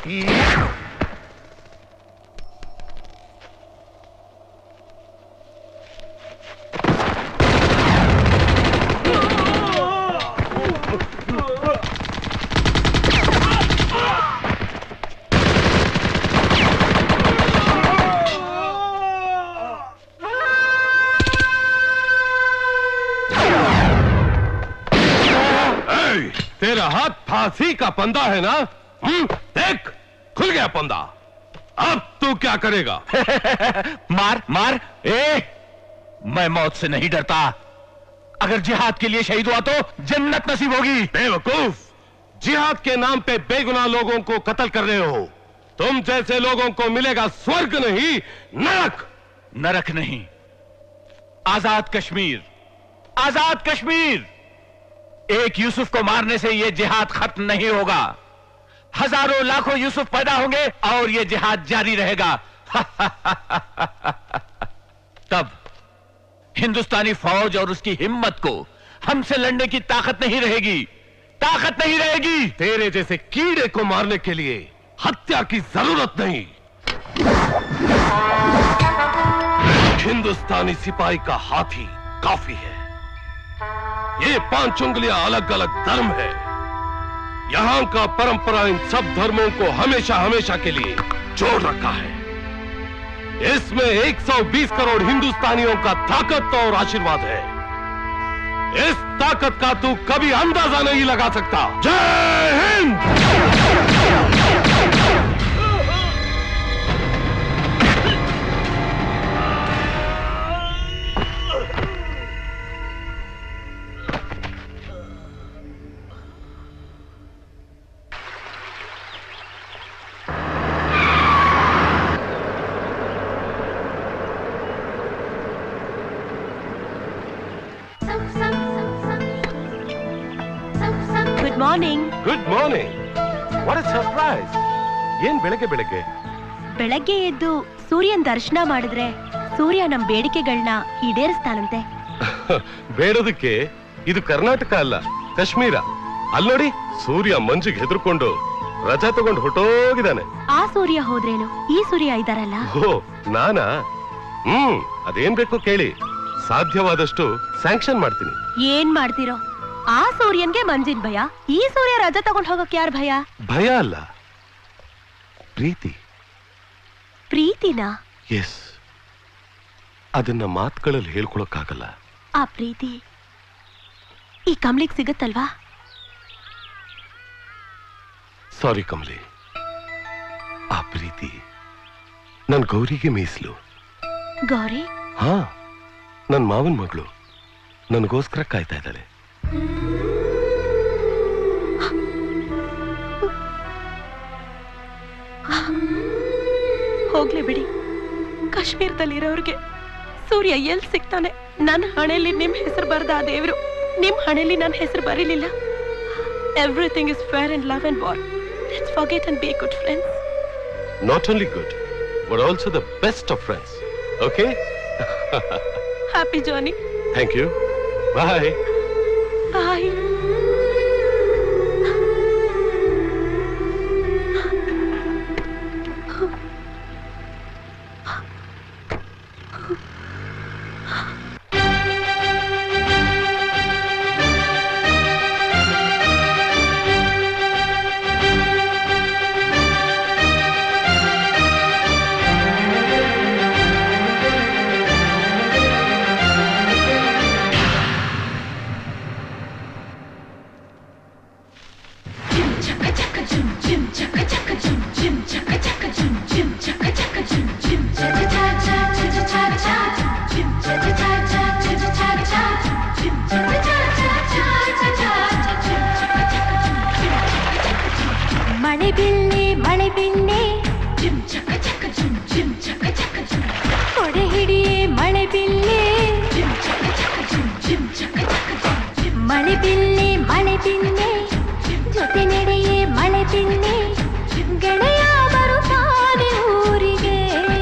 ऐ, तेरा हाथ फांसी का पंदा है ना हम्म, देख खुल गया पंदा अब तू क्या करेगा मार मार ए मैं मौत से नहीं डरता अगर जिहाद के लिए शहीद हुआ तो जन्नत नसीब होगी बेवकूफ जिहाद के नाम पे बेगुनाह लोगों को कत्ल कर रहे हो तुम जैसे लोगों को मिलेगा स्वर्ग नहीं नरक नरक नहीं आजाद कश्मीर आजाद कश्मीर एक यूसुफ को मारने से यह जिहाद खत्म नहीं होगा हजारों लाखों यूसुफ पैदा होंगे और यह जिहाद जारी रहेगा तब हिंदुस्तानी फौज और उसकी हिम्मत को हमसे लड़ने की ताकत नहीं रहेगी ताकत नहीं रहेगी तेरे जैसे कीड़े को मारने के लिए हत्या की जरूरत नहीं हिंदुस्तानी सिपाही का हाथी काफी है ये पांच उंगलियां अलग अलग धर्म है यहां का परंपरा इन सब धर्मों को हमेशा हमेशा के लिए जोड़ रखा है इसमें 120 करोड़ हिंदुस्तानियों का ताकत और आशीर्वाद है इस ताकत का तू कभी अंदाजा नहीं लगा सकता जय Hind good morning good morning what is surprise ಏನ್ ಬೆಳಗ್ಗೆ ಬೆಳಗ್ಗೆ ಬೆಳಗ್ಗೆ ಎದ್ದು ಸೂರ್ಯನ್ ದರ್ಶನ ಮಾಡಿದ್ರೆ ಸೂರ್ಯ ನಮ್ ಬೇಡಿಕೆಗಳನ್ನ ಈಡೇರಿಸ್ತಾನಂತೆ ಬೇಡೋದಕ್ಕೆ ಇದು ಕರ್ನಾಟಕ ಅಲ್ಲ ಕಾಶ್ಮೀರ ಅಲ್ಲಿ ನೋಡಿ ಸೂರ್ಯ ಮಂಜಿಗೆ ಹೆದರ್ಕೊಂಡು ರಜಾ ತಗೊಂಡು ಹೊಟ್ಟೋಗಿದ್ದಾನೆ ಆ ಸೂರ್ಯ ಹೋದ್ರೇನು ಈ ಸೂರ್ಯ ಇದಾರಲ್ಲ ಓ ನಾನಾ ಹ್ಮ್ ಅದೇನ್ ಬೇಕು ಕೇಳಿ ಸಾಧ್ಯವಾದಷ್ಟು ಸ್ಯಾಂಕ್ಷನ್ ಮಾಡ್ತೀನಿ ಏನ್ ಮಾಡ್ತಿರೋ ಆ ಸೂರ್ಯನ್ಗೆ ಮಂಜಿನ್ ಭಯ ಈ ಸೂರ್ಯ ರಜಾ ತಗೊಂಡ್ ಹೋಗಕ್ ಯಾರ್ ಭಯ ಭಯ ಅಲ್ಲ ಪ್ರೀತಿ ಪ್ರೀತಿನಾ ಎಸ್ ಅದನ್ನ ಮಾತುಗಳಲ್ಲಿ ಹೇಳ್ಕೊಳಕ್ಕಾಗಲ್ಲ ಆ ಪ್ರೀತಿ ಈ ಕಮ್ಲಿಗ್ ಸಿಗತ್ತಲ್ವಾ ಸಾರಿ ಕಮಲಿ ಆ ಪ್ರೀತಿ ನನ್ ಗೌರಿಗೆ ಮೀಸಲು ಗೌರಿ ಹಾ ನನ್ ಮಾವನ್ ಮಗಳು ನನಗೋಸ್ಕರ ಕಾಯ್ತಾ ಇದ್ದಾಳೆ ಹೋಗ್ಲಿ ಬಿಡಿ ಕಾಶ್ಮೀರದಲ್ಲಿರೋರ್ಗೆ ಸೂರ್ಯ ಎಲ್ ಸಿಗ್ತಾನೆ ನನ್ನ ಹಣೆಯಲ್ಲಿ ನಿಮ್ ಹೆಸರು ಬರ್ದ ಆ ದೇವ್ರು ನಿಮ್ ಹಣೆಯಲ್ಲಿ ನನ್ನ ಹೆಸರು ಬರೀಲಿಲ್ಲ everything is fair and love and war let's forget and be good friends not only good but also the best of friends okay happy journey thank you bye bye ಮಳೆ ಬಿಲ್ಲೆ ಮಳೆ ಬಿನ್ನೆ ಕೊಡೆ ಹಿಡಿಯೇ ಮಳೆ ಬಿಲ್ಲೆ ಮಳೆ ಬಿಲ್ಲೆ ಮಳೆ ಬಿನ್ನೆ ಜೊತೆ ನಡೆಯೇ ಮಳೆ ಬಿನ್ನೆ ಗೆಳೆಯ ಬರುತ್ತಾನೆ ಊರಿಗೆ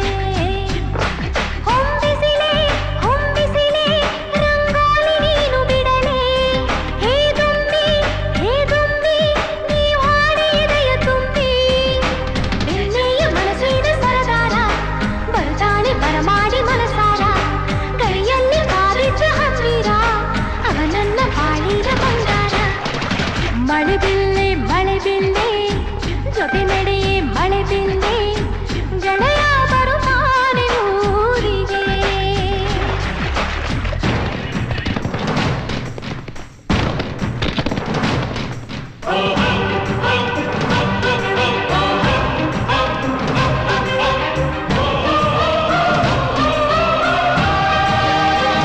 ಹೊಂಬಿಸಿಲೆ ಹೊಂಬಿಸಿಲೆ ರಂಗೋಲಿ ನೀನು ಬಿಡಲೆ ಹೇ ದುಂಬಿ ಹೇ ದುಂಬಿ ನೀ ಹಾಡಿ ಎದೆಯ ತುಂಬಿ ಬೆಣ್ಣೆಯ ಮನಸ್ಸಿನ ಸರದಾರ ಬರುತ್ತಾನೆ ಬರಮಾಡಿ ಮನಸಾರ ಕೈಯಲ್ಲಿ ಕಾಲಿಟ್ಟ ಹಂಬೀರ ಅವ ನನ್ನ ಬಾಳಿನ ಬಂಗಾರ ಮಳೆ ಬಿಲ್ಲೆ ಮಳೆ ಬಿಲ್ಲೆ ಜೊತೆ ನಡೆಯೇ ಮಳೆ ಬಿಲ್ಲೆ ಗೆಳೆಯ ಬರುತ್ತಾನೆ ಊರಿಗೆ Oh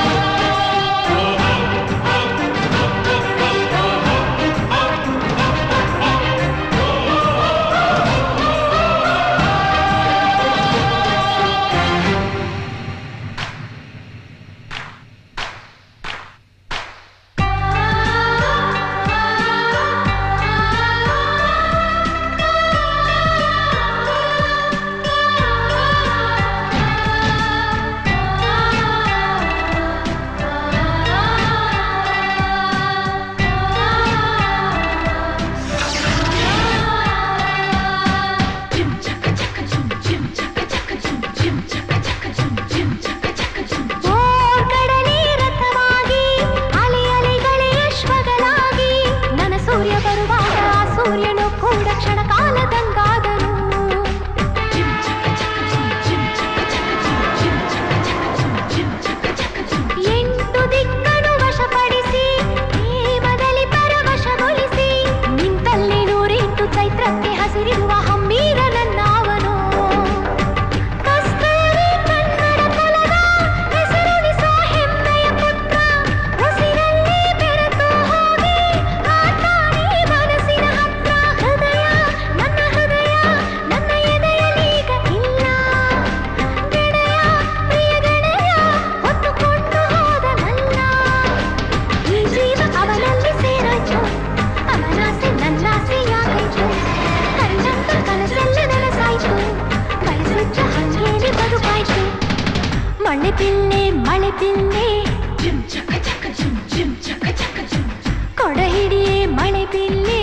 ಬಿಲ್ಲೆ ಮಳೆ ಬಿಲ್ಲೆ ಕೊಡ ಹಿಡಿಯೇ ಮಳೆ ಬಿಲ್ಲೆ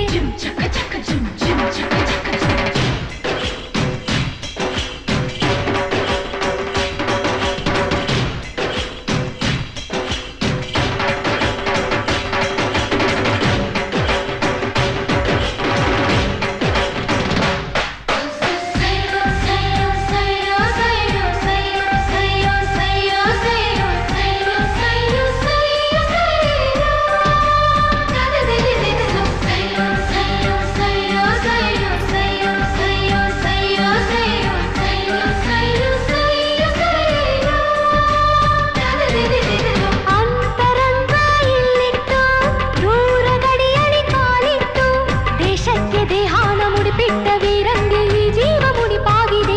ಅಂತರಂಗ ಇಲ್ಲಿಟ್ಟು ದೂರ ಗಡಿಯಲಿ ಕಾಲಿಟ್ಟು ದೇಶಕ್ಕೆ ದೇಹಾನ ಮುಡಿಪಿಟ್ಟ ವೀರಂಗೆ ಈ ಜೀವ ಮುಡಿಪಾಗಿದೆ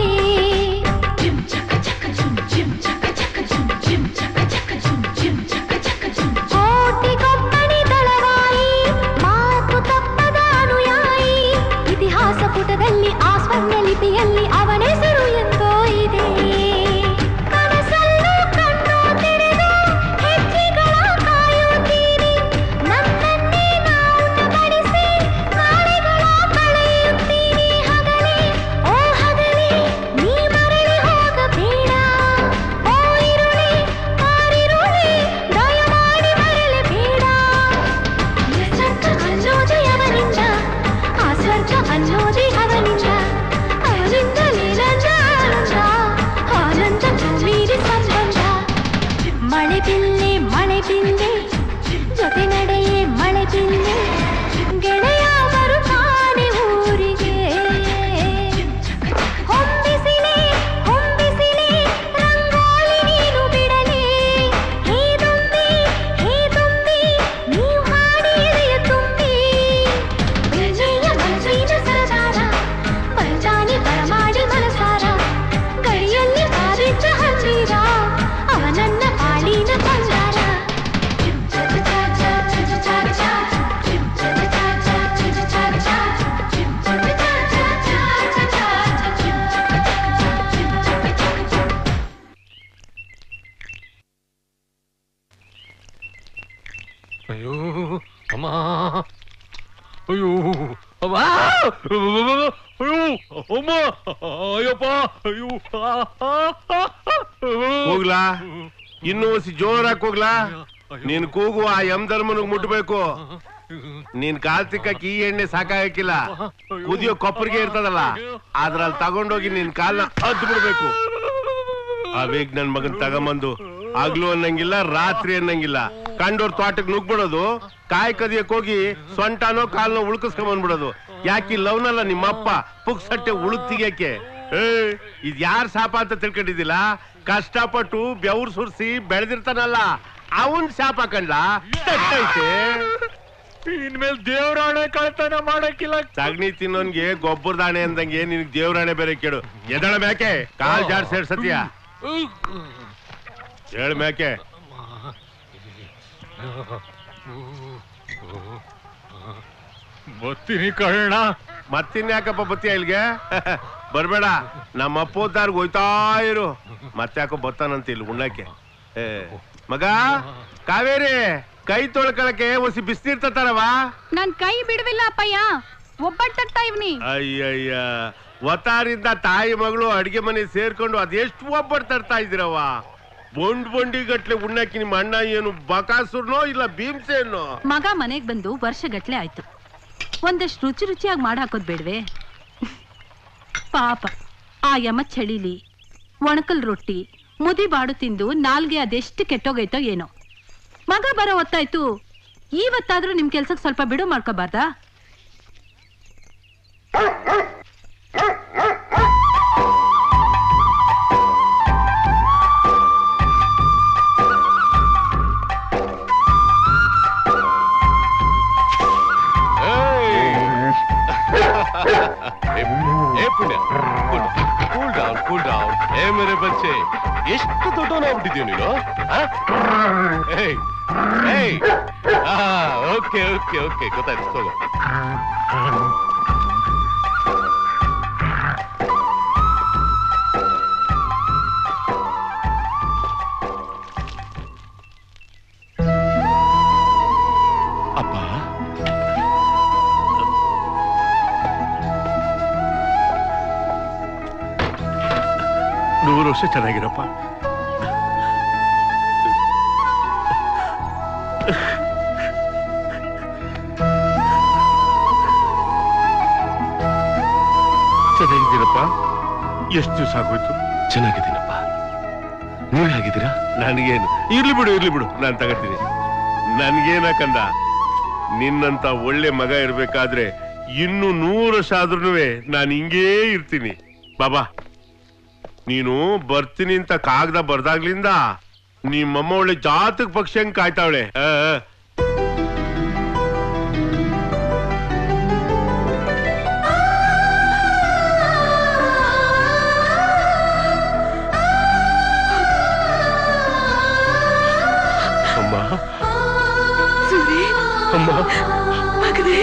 ಕೋಟಿಗೊಬ್ಬನಿ ದಳವಾಯಿ ಮಾತು ತಪ್ಪದ ಅನುಯಾಯಿ ಇತಿಹಾಸ ಪುಟದಲ್ಲಿ ಆ ಸ್ವರ್ಣ ಲಿಪಿಯಲ್ಲಿ ಅವನ ಹೆಸರು ಎಂದೋ ಇದೆ ಕನಸಲ್ಲೂ ಕಣ್ಣು ತೆರೆದು ಹೆಜ್ಜೆಗಳ ಕಾಯುತ್ತೀರಿ ನನ್ನನ್ನೇ ನಾವು ಬಡಿಸಿ ನಾಳೆಗಳ ಕಳೆಯುತ್ತೀರಿ ಹಗಲೇ ಓ ಹಗಲೇ ನೀ ಮರಳಿ ಹೋಗಬೇಡ ಓ ಇರುಳೆ ಮಾರಿರುಳೆ ದಯಮಾಡಿ ಮರಳಬೇಡ ಸ್ವರ್ಗ ಅನ್ನೋದೇ ಅವನಿಂದ ಆ ಸ್ವರ್ಗ ಅನ್ನೋದೇ ಅವನಿಂದ ಅವನಿಂದಲೇ ನನ್ನ ಆನಂದ ಆನಂದ ಮೀರಿ ಸಂಬಂಧ ಮಳೆ ಬಿಲ್ಲೆ ಮಳೆ ಬಿಲ್ಲೆ ಜೊತೆ ನಡೆಯೇ ಮಳೆ ಬಿಲ್ಲೆ ಗೆಳೆಯ ಬರುತ್ತಾನೆ ಊರಿಗೆ ಹೊಂಬಿಸಿಲೆ ಹೊಂಬಿಸಿಲೆ ರಂಗೋಲಿ ನೀನು ಬಿಡಲೇ ಹೇ ತುಂಬಿ ಹೇ ತುಂಬಿ ನೀವು ಹಾಡಿ ಎದೆಯ ತುಂಬಿ ವಿಜಯ ಮನಸ್ಸಿನ ಸರದಾರ ಪರಜಾನಿ ಬರಮಾಡಿ ಮನಸಾರ ಗಡಿಯಲ್ಲಿ ಕಾದಿದ್ದ ಹಂದೀರ ಅವ ನನ್ನ ಪಾಲಿನ ಬಂಗಾರ ಅಯ್ಯೋ ಅಮ್ಮ ಅಯ್ಯೋ ಅಮ್ಮ ಅಯ್ಯೋ ಅಮ್ಮ ಅಯ್ಯಪ್ಪ ಅಯ್ಯೋ ಹೋಗ್ಲಾ ಇನ್ನೂ ಒಸಿ ಜೋರಾಗಿ ಹೋಗ್ಲಾ ನೀನ್ ಕೂಗು ಆ ಎಂ ಧರ್ಮನಿಗೆ ಮುಟ್ಬೇಕು ನೀನ್ ಕಾಲ್ ತಿಕ್ಕಕ್ ಈ ಎಣ್ಣೆ ಸಾಕಾಗಕ್ಕಿಲ್ಲ ಕುದಿಯೋ ಕೊಪ್ಪರಿಗೆ ಇರ್ತದಲ್ಲ ಅದ್ರಲ್ಲಿ ತಗೊಂಡೋಗಿ ನಿನ್ ಕಾಲ್ನ ಹದ್ದು ಬಿಡ್ಬೇಕು ಅವೇಗ್ ನನ್ ಮಗನ್ ತಗೊಂಬಂದು ಹಗ್ಲು ಅನ್ನಂಗಿಲ್ಲ ರಾತ್ರಿ ಅನ್ನಂಗಿಲ್ಲ ಕಂಡೋರ್ ತೋಟಕ್ ನುಗ್ಬಿಡೋದು ಕಾಯಿ ಕದಿಯಕ್ ಹೋಗಿ ಸೊಂಟನೋ ಕಾಲ್ನೋ ಉಳ್ಕಿಸ್ಕೊಂಡ್ ಬಂದ್ಬಿಡೋದು ಯಾಕೆ ಲವ್ನಲ್ಲ ನಿಮ್ಮಪ್ಪ ಪುಕ್ಸಟ್ಟೆ ಉಳುಕ್ ತೆಗಿಯಕ್ಕೆ ಏ ಇದ್ ಯಾರ್ ಶಾಪ ಅಂತ ತಿಳ್ಕೊಂಡಿದ್ದಿಲ್ಲ ಕಷ್ಟಪಟ್ಟು ಬೆವ್ರು ಸುರ್ಸಿ ಬೆಳೆದಿರ್ತಾನಲ್ಲ ಅವನ್ ಶಾಪ ಕಂಡ್ಲ ತಟ್ಟೈತೆ ಇನ್ಮೇಲೆ ದೇವ್ರಾಣೆ ಕಳ್ತನ ಮಾಡಕ್ಕಿಲ್ಲ ಸಗಣಿ ತಿನ್ನೋನ್ಗೆ ಗೊಬ್ಬರದಾಣೆ ಅಂದಂಗೆ ನಿನಗ್ ದೇವ್ರಾಣೆ ಬೇರೆ ಕೇಳು ಎದಳ ಮೇಕೆ ಕಾಲ್ ಜಾಡ್ ಸೇರ್ಸತಿಯ ಹೇಳ ಮೇಕೆ ಬರ್ತೀನಿ ಕಳ್ಳ ಮತ್ತಿನ್ಯಾಕಪ್ಪ ಬತ್ತೀಯ ಇಲ್ಗೆ ಬರ್ಬೇಡ ನಮ್ಮ ಅಪ್ಪೋದಾರ್ಗ್ ಹೋಯ್ತಾ ಇರು ಮತ್ತ್ಯಾಕೋ ಬತ್ತಾನಂತ ಇಲ್ಲಿ ಉಣ್ಣಕ್ಕೆ ಏ, ಮಗ ಕಾವೇರಿ ಕೈ ತೊಳ್ಕೊಳಕ್ಕೆ ಒಸಿ ಬಿಸ್ನೀರ್ ನನ್ ಕೈ ಬಿಡುವಿಲ್ಲ ಅಪ್ಪಯ್ಯ ಒಬ್ಬಟ್ಟಾಗ್ತಾ ಇವ್ನಿ ಅಯ್ಯಯ್ಯ ಒತ್ತಾರಿಂದ ತಾಯಿ ಮಗಳು ಅಡಿಗೆ ಮನೆ ಸೇರ್ಕೊಂಡು ಅದೆಷ್ಟು ಒಬ್ಬಟ್ಟು ತರ್ತಾ ಇದ್ದೀರವ್ವ ಬೊಂಡ್ ಬೊಂಡಿ ಗಟ್ಲೆ ಉಣ್ಣಕ್ಕೆ ನಿಮ್ಮ ಅಣ್ಣ ಏನು ಬಕಾಸುರ್ನೋ ಇಲ್ಲ ಭೀಮ್ಸೇನೋ ಮಗ ಮನೆಗ್ ಬಂದು ವರ್ಷಗಟ್ಲೆ ಆಯ್ತು ಒಂದಷ್ಟು ರುಚಿ ರುಚಿಯಾಗಿ ಮಾಡಾಕೋದ್ ಬೇಡ್ವೆ ಪಾಪ ಆ ಯಮ ಚಳಿಲಿ ಒಣಕಲ್ ರೊಟ್ಟಿ ಮುದಿ ಬಾಡು ತಿಂದು ನಾಲ್ಗೆ ಅದೆಷ್ಟು ಕೆಟ್ಟೋಗೈತೋ ಏನೋ ಮಗ ಬರೋ ಹೊತ್ತಾಯ್ತು ಇವತ್ತಾದ್ರೂ ನಿಮ್ ಕೆಲ್ಸಕ್ಕೆ ಸ್ವಲ್ಪ ಬಿಡು ಮಾಡ್ಕೋಬಾರ್ದಾ ಏ ಪುಣ್ಯ ಕೂಲ್ ಡೌನ್ ಕೂಲ್ ಡೌನ್ ಏ ಮೇರೆ ಬಚ್ಚೆ ಎಷ್ಟು ದೊಡ್ಡವನಾಗ್ಬಿಟ್ಟಿದ್ಯೋ ನೀನು ಆ? ಏಯ್ ಏಯ್ ಓಕೆ ಓಕೆ ಓಕೆ ಗೊತ್ತಾಯ್ತು ತಗೋ ವರ್ಷ ಚೆನ್ನಾಗಿರಪ್ಪ ಚೆನ್ನಾಗಿದ್ದೀರಪ್ಪ ಎಷ್ಟು ದಿವಸ ಆಗೋಯ್ತು ಚೆನ್ನಾಗಿದ್ದೀನಪ್ಪ ನೀವ್ ಹೇಗಿದ್ದೀರಾ ನನಗೇನು ಇರ್ಲಿ ಬಿಡು ಇರ್ಲಿ ಬಿಡು ನಾನು ತಗೋತೀನಿ ನನ್ಗೇನ ಕಂದ ನಿನ್ನಂತ ಒಳ್ಳೆ ಮಗ ಇರ್ಬೇಕಾದ್ರೆ ಇನ್ನು ನೂರು ವರ್ಷ ಆದ್ರೂ ನಾನು ಹಿಂಗೇ ಇರ್ತೀನಿ ಬಾಬಾ ನೀನು ಬರ್ತೀನಿ ಅಂತ ಕಾಗದ ಬರ್ದಾಗ್ಲಿಂದ ನಿಮ್ಮಮ್ಮ ಒಳ್ಳೆ ಜಾತಕ ಪಕ್ಷಿ ಹಂಗ್ ಕಾಯ್ತಾವಳೆ ಆ, ಆ. ಅಮ್ಮ ಸೂರಿ ಅಮ್ಮ ಮಗನೇ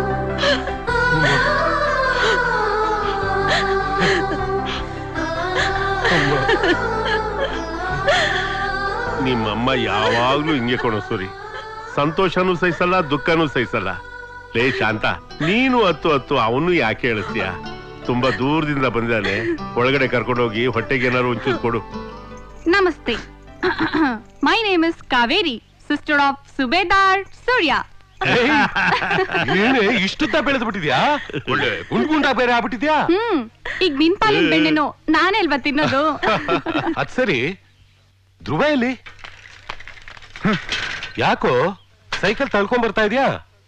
ನಿಮ್ಮಮ್ಮ ಯಾವಾಗ್ಲೂ ಹಿಂಗೆ ಕೊಡೋ ಸೂರಿ ಸಂತೋಷನೂ ಸಹಿಸಲ್ಲ ದುಃಖನೂ ಸಹಿಸಲ್ಲ ಲೇ ಶಾಂತ ನೀನು ಹತ್ತು ಹತ್ತು ಅವನು ಯಾಕೆ ಹೇಳಿಸ್ತೀಯ ತುಂಬಾ ದೂರದಿಂದ ಬಂದಿದ್ದಾನೆ ಒಳಗಡೆ ಕರ್ಕೊಂಡೋಗಿ ಹೊಟ್ಟೆಗೆ ಏನಾದ್ರು ಒಂಚೂರು ಕೊಡು ನಮಸ್ತೆ my name is Kaveri sister of subedar Surya ಏನೇ ಇಷ್ಟುದ್ದ ಬೆಳೆದು ಬಿಟ್ಟಿದ್ಯಾ ಒಳ್ಳೆ ಗುಂಡ್ ಗುಂಡ ಬೇರೆ ಆಗ್ಬಿಟ್ಟಿದ್ಯಾ ಹ್ಮ್ ಈಗ ನಿನ್ ಪಾಲಿನ ಬೆಣ್ಣೆನು ನಾನೇ ಅಲ್ವಾ ತಿನ್ನೋದು ಅದ್ ಸರಿ ಧ್ರುವ ಎಲ್ಲಿ ಹ್ಮ್. ಯಾಕೋ ಸೈಕಲ್ ತಳ್ಕೊಂಡ್ ಬರ್ತಾ ಇದ್ಯಾ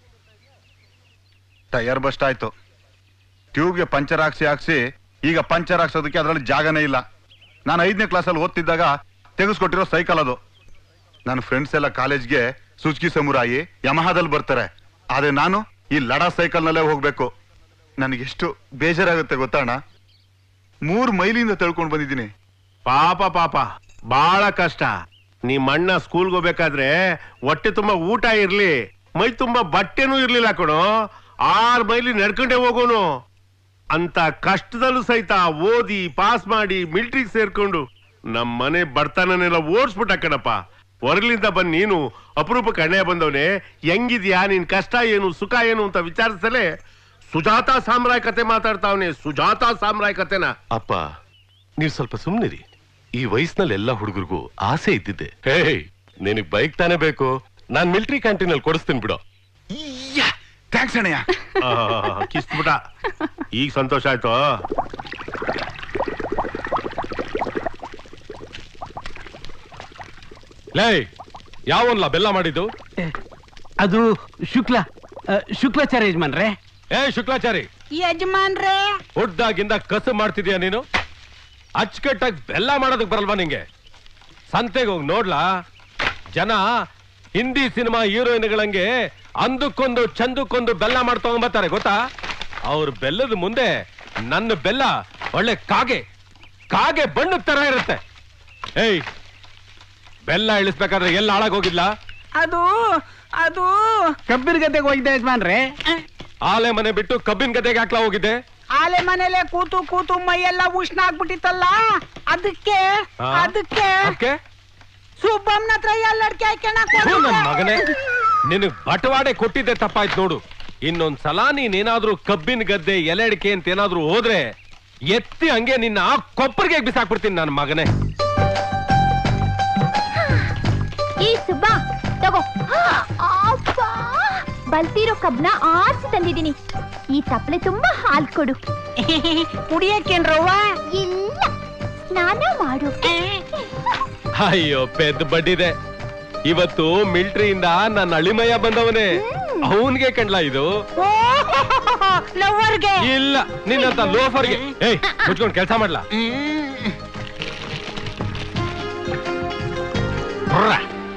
ಟೈರ್ ಬಸ್ಟ್ ಆಯ್ತು ಟ್ಯೂಬ್ಗೆ ಪಂಚರ್ ಹಾಕ್ಸಿ ಹಾಕ್ಸಿ ಈಗ ಪಂಚರ್ ಹಾಕ್ಸೋದಕ್ಕೆ ಅದರಲ್ಲಿ ಜಾಗನೇ ಇಲ್ಲ ನಾನು ಐದನೇ ಕ್ಲಾಸಲ್ಲಿ ಓದ್ತಿದ್ದಾಗ ತೆಗೆಸ್ಕೊಟ್ಟಿರೋ ಸೈಕಲ್ ಅದು ನನ್ನ ಫ್ರೆಂಡ್ಸ್ ಎಲ್ಲ ಕಾಲೇಜ್ಗೆ ಸುಜುಕಿ ಸಮುರಾಯಿ ಯಮಹಾದಲ್ಲಿ ಬರ್ತಾರೆ ಆದ್ರೆ ನಾನು ಈ ಲಡಾ ಸೈಕಲ್ನಲ್ಲೇ ಹೋಗ್ಬೇಕು ನನಗೆಷ್ಟು ಬೇಜಾರಾಗುತ್ತೆ ಗೊತ್ತಣ್ಣ ಮೂರ್ ಮೈಲಿಂದ ತಳ್ಕೊಂಡು ಬಂದಿದ್ದೀನಿ ಪಾಪ ಪಾಪ ಬಹಳ ಕಷ್ಟ ನಿಮ್ಮ ಅಣ್ಣ ಸ್ಕೂಲ್ಗೆ ಹೋಗ್ಬೇಕಾದ್ರೆ ಹೊಟ್ಟೆ ತುಂಬಾ ಊಟ ಇರ್ಲಿ ಮೈ ತುಂಬಾ ಬಟ್ಟೆನೂ ಇರ್ಲಿಲ್ಲ ಕಣೋ ಆರ್ ಮೈಲಿ ನಡ್ಕೊಂಡೇ ಹೋಗೋನು ಅಂತ ಕಷ್ಟದಲ್ಲೂ ಸಹಿತ ಓದಿ ಪಾಸ್ ಮಾಡಿ ಮಿಲ್ಟ್ರಿಗೆ ಸೇರ್ಕೊಂಡು ನಮ್ ಮನೆ ಬಡತನನೆಲ್ಲ ಓಡಿಸ್ಬಿಟ್ಟ ಕಣಪ್ಪ ಹೊರಗ್ಲಿಂದ ಬಂದ್ ನೀನು ಅಪರೂಪಕ್ಕೆ ಅಣ್ಣೆ ಬಂದವನೆ ಹೆಂಗಿದ್ಯಾ ನಿನ್ ಕಷ್ಟ ಏನು ಸುಖ ಏನು ಅಂತ ವಿಚಾರಿಸಲೇ ಸುಜಾತ ಸಾಮ್ರಾಯ್ ಕತೆ ಮಾತಾಡ್ತಾವನೆ ಸುಜಾತ ಸಾಮ್ರಾಯ್ ಕತೆನ ಅಪ್ಪ ನೀವ್ ಸ್ವಲ್ಪ ಸುಮ್ನಿರಿ ಈ ವಯಸ್ಸಿನಲ್ಲಿ ಎಲ್ಲ ಹುಡುಗರಿಗೂ ಆಸೆ ಇದ್ದಿದ್ದೆ ಹೇ ನಿನಗ್ ಬೈಕ್ ತಾನೇ ಬೇಕು ನಾನ್ ಮಿಲಿಟರಿ ಕ್ಯಾಂಟೀನ್ ಅಲ್ಲಿ ಕೊಡಿಸ್ತೀನಿ ಬಿಡು ಥ್ಯಾಂಕ್ಸ್ ಅಣ್ಣಯ್ಯ ಕಿಸ್ಬಿಟ ಈಗ ಸಂತೋಷ ಆಯ್ತು ಲೇ ಯಾವನ್ಲ ಬೆಲ್ಲ ಮಾಡಿದ್ದು ಅದು ಶುಕ್ಲ ಆ, ಶುಕ್ಲಾಚಾರ್ಯ ಯಜಮಾನ್ರೆ ಏ ಶುಕ್ಲಾಚಾರಿ ಯಜಮಾನ್ರೇ ಹುಡ್ದಾಗಿಂದ ಕಸು ಮಾಡ್ತಿದ್ಯಾ ನೀನು ಅಚ್ಚುಕಟ್ಟಾಗಿ ಬೆಲ್ಲ ಮಾಡೋದಕ್ ಬರಲ್ವಾ ನಿಂಗೆ ಸಂತೆಗೆ ಹೋಗಿ ನೋಡ್ಲಾ ಜನ ಹಿಂದಿ ಸಿನಿಮಾ ಹೀರೋಯಿನ್ಗಳಂಗೆ ಅಂದಕ್ಕೊಂದು ಚಂದಕ್ಕೊಂದು ಬೆಲ್ಲ ಮಾಡ್ತಗೊಂಬರ್ತಾರೆ ಗೊತ್ತಾ ಅವ್ರ ಬೆಲ್ಲದ ಮುಂದೆ ನನ್ನ ಬೆಲ್ಲ ಒಳ್ಳೆ ಕಾಗೆ ಕಾಗೆ ಬಣ್ಣದ ತರ ಇರುತ್ತೆ ಏಯ್ ಬೆಲ್ಲ ಇಳಿಸ್ಬೇಕಾದ್ರೆ ಎಲ್ಲ ಹಾಳಾಗೋಗಿಲ್ಲ ಅದು ಅದು ಕಬ್ಬಿನ ಗದ್ದೆಗೆ ಹೋಗಿದ್ದೆ ಯಜಮಾನ್ರೆ ಆಲೆ ಮನೆ ಬಿಟ್ಟು ಕಬ್ಬಿನ ಗದ್ದೆಗೆ ಹಾಕ್ಲಾ ಹೋಗಿದ್ದೆ ಆಲೆ ಮನೇಲೆ ಕೂತು ಕೂತು ಮೈಯೆಲ್ಲ ಉಷ್ಣ ಆಗ್ಬಿಟ್ಟಿತ್ತಲ್ಲ ಅದಕ್ಕೆ ಹಾ? ಅದಕ್ಕೆ ಅದ್ಕೆ? ಸುಬ್ಬಮ್ಮನ ಹತ್ರ ಎಲ್ಲಡ್ಕೆ ಥು, ನನ್ ಮಗನೇ ನಿನಗ್ ಬಟವಾಡೆ ಕೊಟ್ಟಿದ್ದೆ ತಪ್ಪಾಯ್ತು ನೋಡು ಇನ್ನೊಂದ್ ಸಲ ನೀನೇನಾದ್ರೂ ಕಬ್ಬಿನ ಗದ್ದೆ ಎಲೆ ಅಡಿಕೆ ಅಂತ ಏನಾದ್ರೂ ಹೋದ್ರೆ ಎತ್ತಿ ಹಂಗೆ ನಿನ್ನ ಆ ಕೊಪ್ಪರಿಗೆ ಬಿಸಾಕ್ಬಿಡ್ತೀನಿ ನನ್ನ ಮಗನೇ ಈ ಸುಬ್ಬ ತಗೋ ಅಪ್ಪ ಬಲ್ತಿರೋ ಕಬ್ನ ಆರ್ಸಿ ತಂದಿದ್ದೀನಿ ಈ ತಪ್ಪಲೆ ತುಂಬಾ ಹಾಲ್ ಕೊಡು ಕುಡಿಯಕ್ಕೇನ್ರವ್ವ ಇಲ್ಲ ಸ್ನಾನ ಮಾಡು ಅಯ್ಯೋ ಪೆದ್ ಬಡ್ಡಿದೆ ಇವತ್ತು ಮಿಲ್ಟ್ರಿಯಿಂದ ನನ್ನ ಅಳಿಮಯ್ಯ ಬಂದವನೇ ಅವನ್ಗೆ ಕಂಡ್ಲಾ ಇದು ಲವ್ವರ್ಗೆ ಇಲ್ಲ ನಿನ್ನಂತ ಲೋಫರ್ಗೆ ಏಯ್ ಮುಚ್ಕೊಂಡು ಕೆಲಸ ಮಾಡ್ಲಾ ಬ್ರ.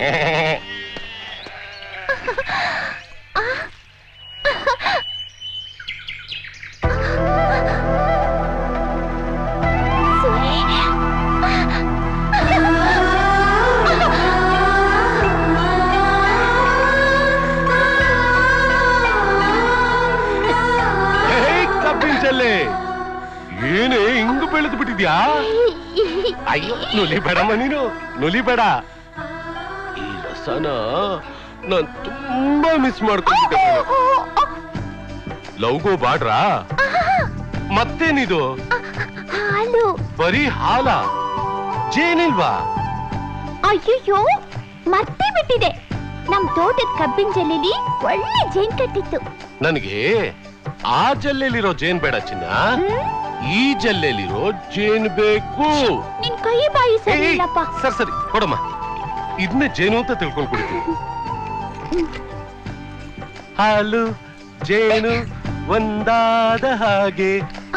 ಏಯ್, ಕಬ್ಬಿನ ಚೆಲ್ಲೆ ಏನೇ ಹಿಂಗ್ ಬೆಳೆದು ಬಿಟ್ಟಿದ್ಯಾ ಅಯ್ಯೋ ನುಲಿ ಬೇಡಮ್ಮ ನೀನು ನುಲಿ ಬೇಡ ಈ ರಸನ ನಾನ್ ತುಂಬಾ ಮಿಸ್ ಮಾಡ್ಕೊಂಡಿದ್ದೆ ಲವ್ಗೋ ಬಾಡ್ರಾ ಮತ್ತೇನಿದು ಹಾಲು ಬರೀ ಹಾಲ ಜೇನಿಲ್ವಾ ಅಯ್ಯಯ್ಯೋ ಮರ್ತೇ ಬಿಟ್ಟಿದೆ ನಮ್ ತೋಟದ ಕಬ್ಬಿನ ಜಲ್ಲೆಲಿ ಒಳ್ಳೆ ಜೇನ್ ಕಟ್ಟಿತ್ತು ನನಗೆ ಆ ಜಲ್ಲೆಲಿರೋ ಜೇನ್ ಬೇಡ ಚಿನ್ನ ಈ ಜಲ್ಲೆಲಿರೋ ಜೇನ್ ಬೇಕು ನಿನ್ ಕೈ ಬಾಯಿ ಸರಿ ಇಲ್ಲಪ್ಪ ಸರಿ ಸರಿ ಕೊಡಮ್ಮ ಇದನ್ನೇ ಜೇನು ಅಂತ ತಿಳ್ಕೊಂಡು ಕುಡಿತೀನಿ ಹಾಲು ಜೇನು ಒಂದಾದ ಹಾಗೆ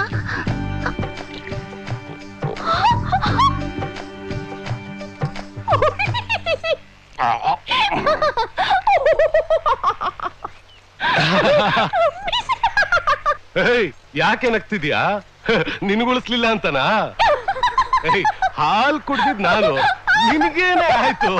ಏಯ್ ಯಾಕೆ ನಗ್ತಿದ್ಯಾ ನಿನ್ಗುಳಿಸ್ಲಿಲ್ಲ ಅಂತನಾ ಏಯ್ ಹಾಲ್ ಕುಡ್ದಿದ್ ನಾನು ನಿನಗೇನೆ ಆಯ್ತು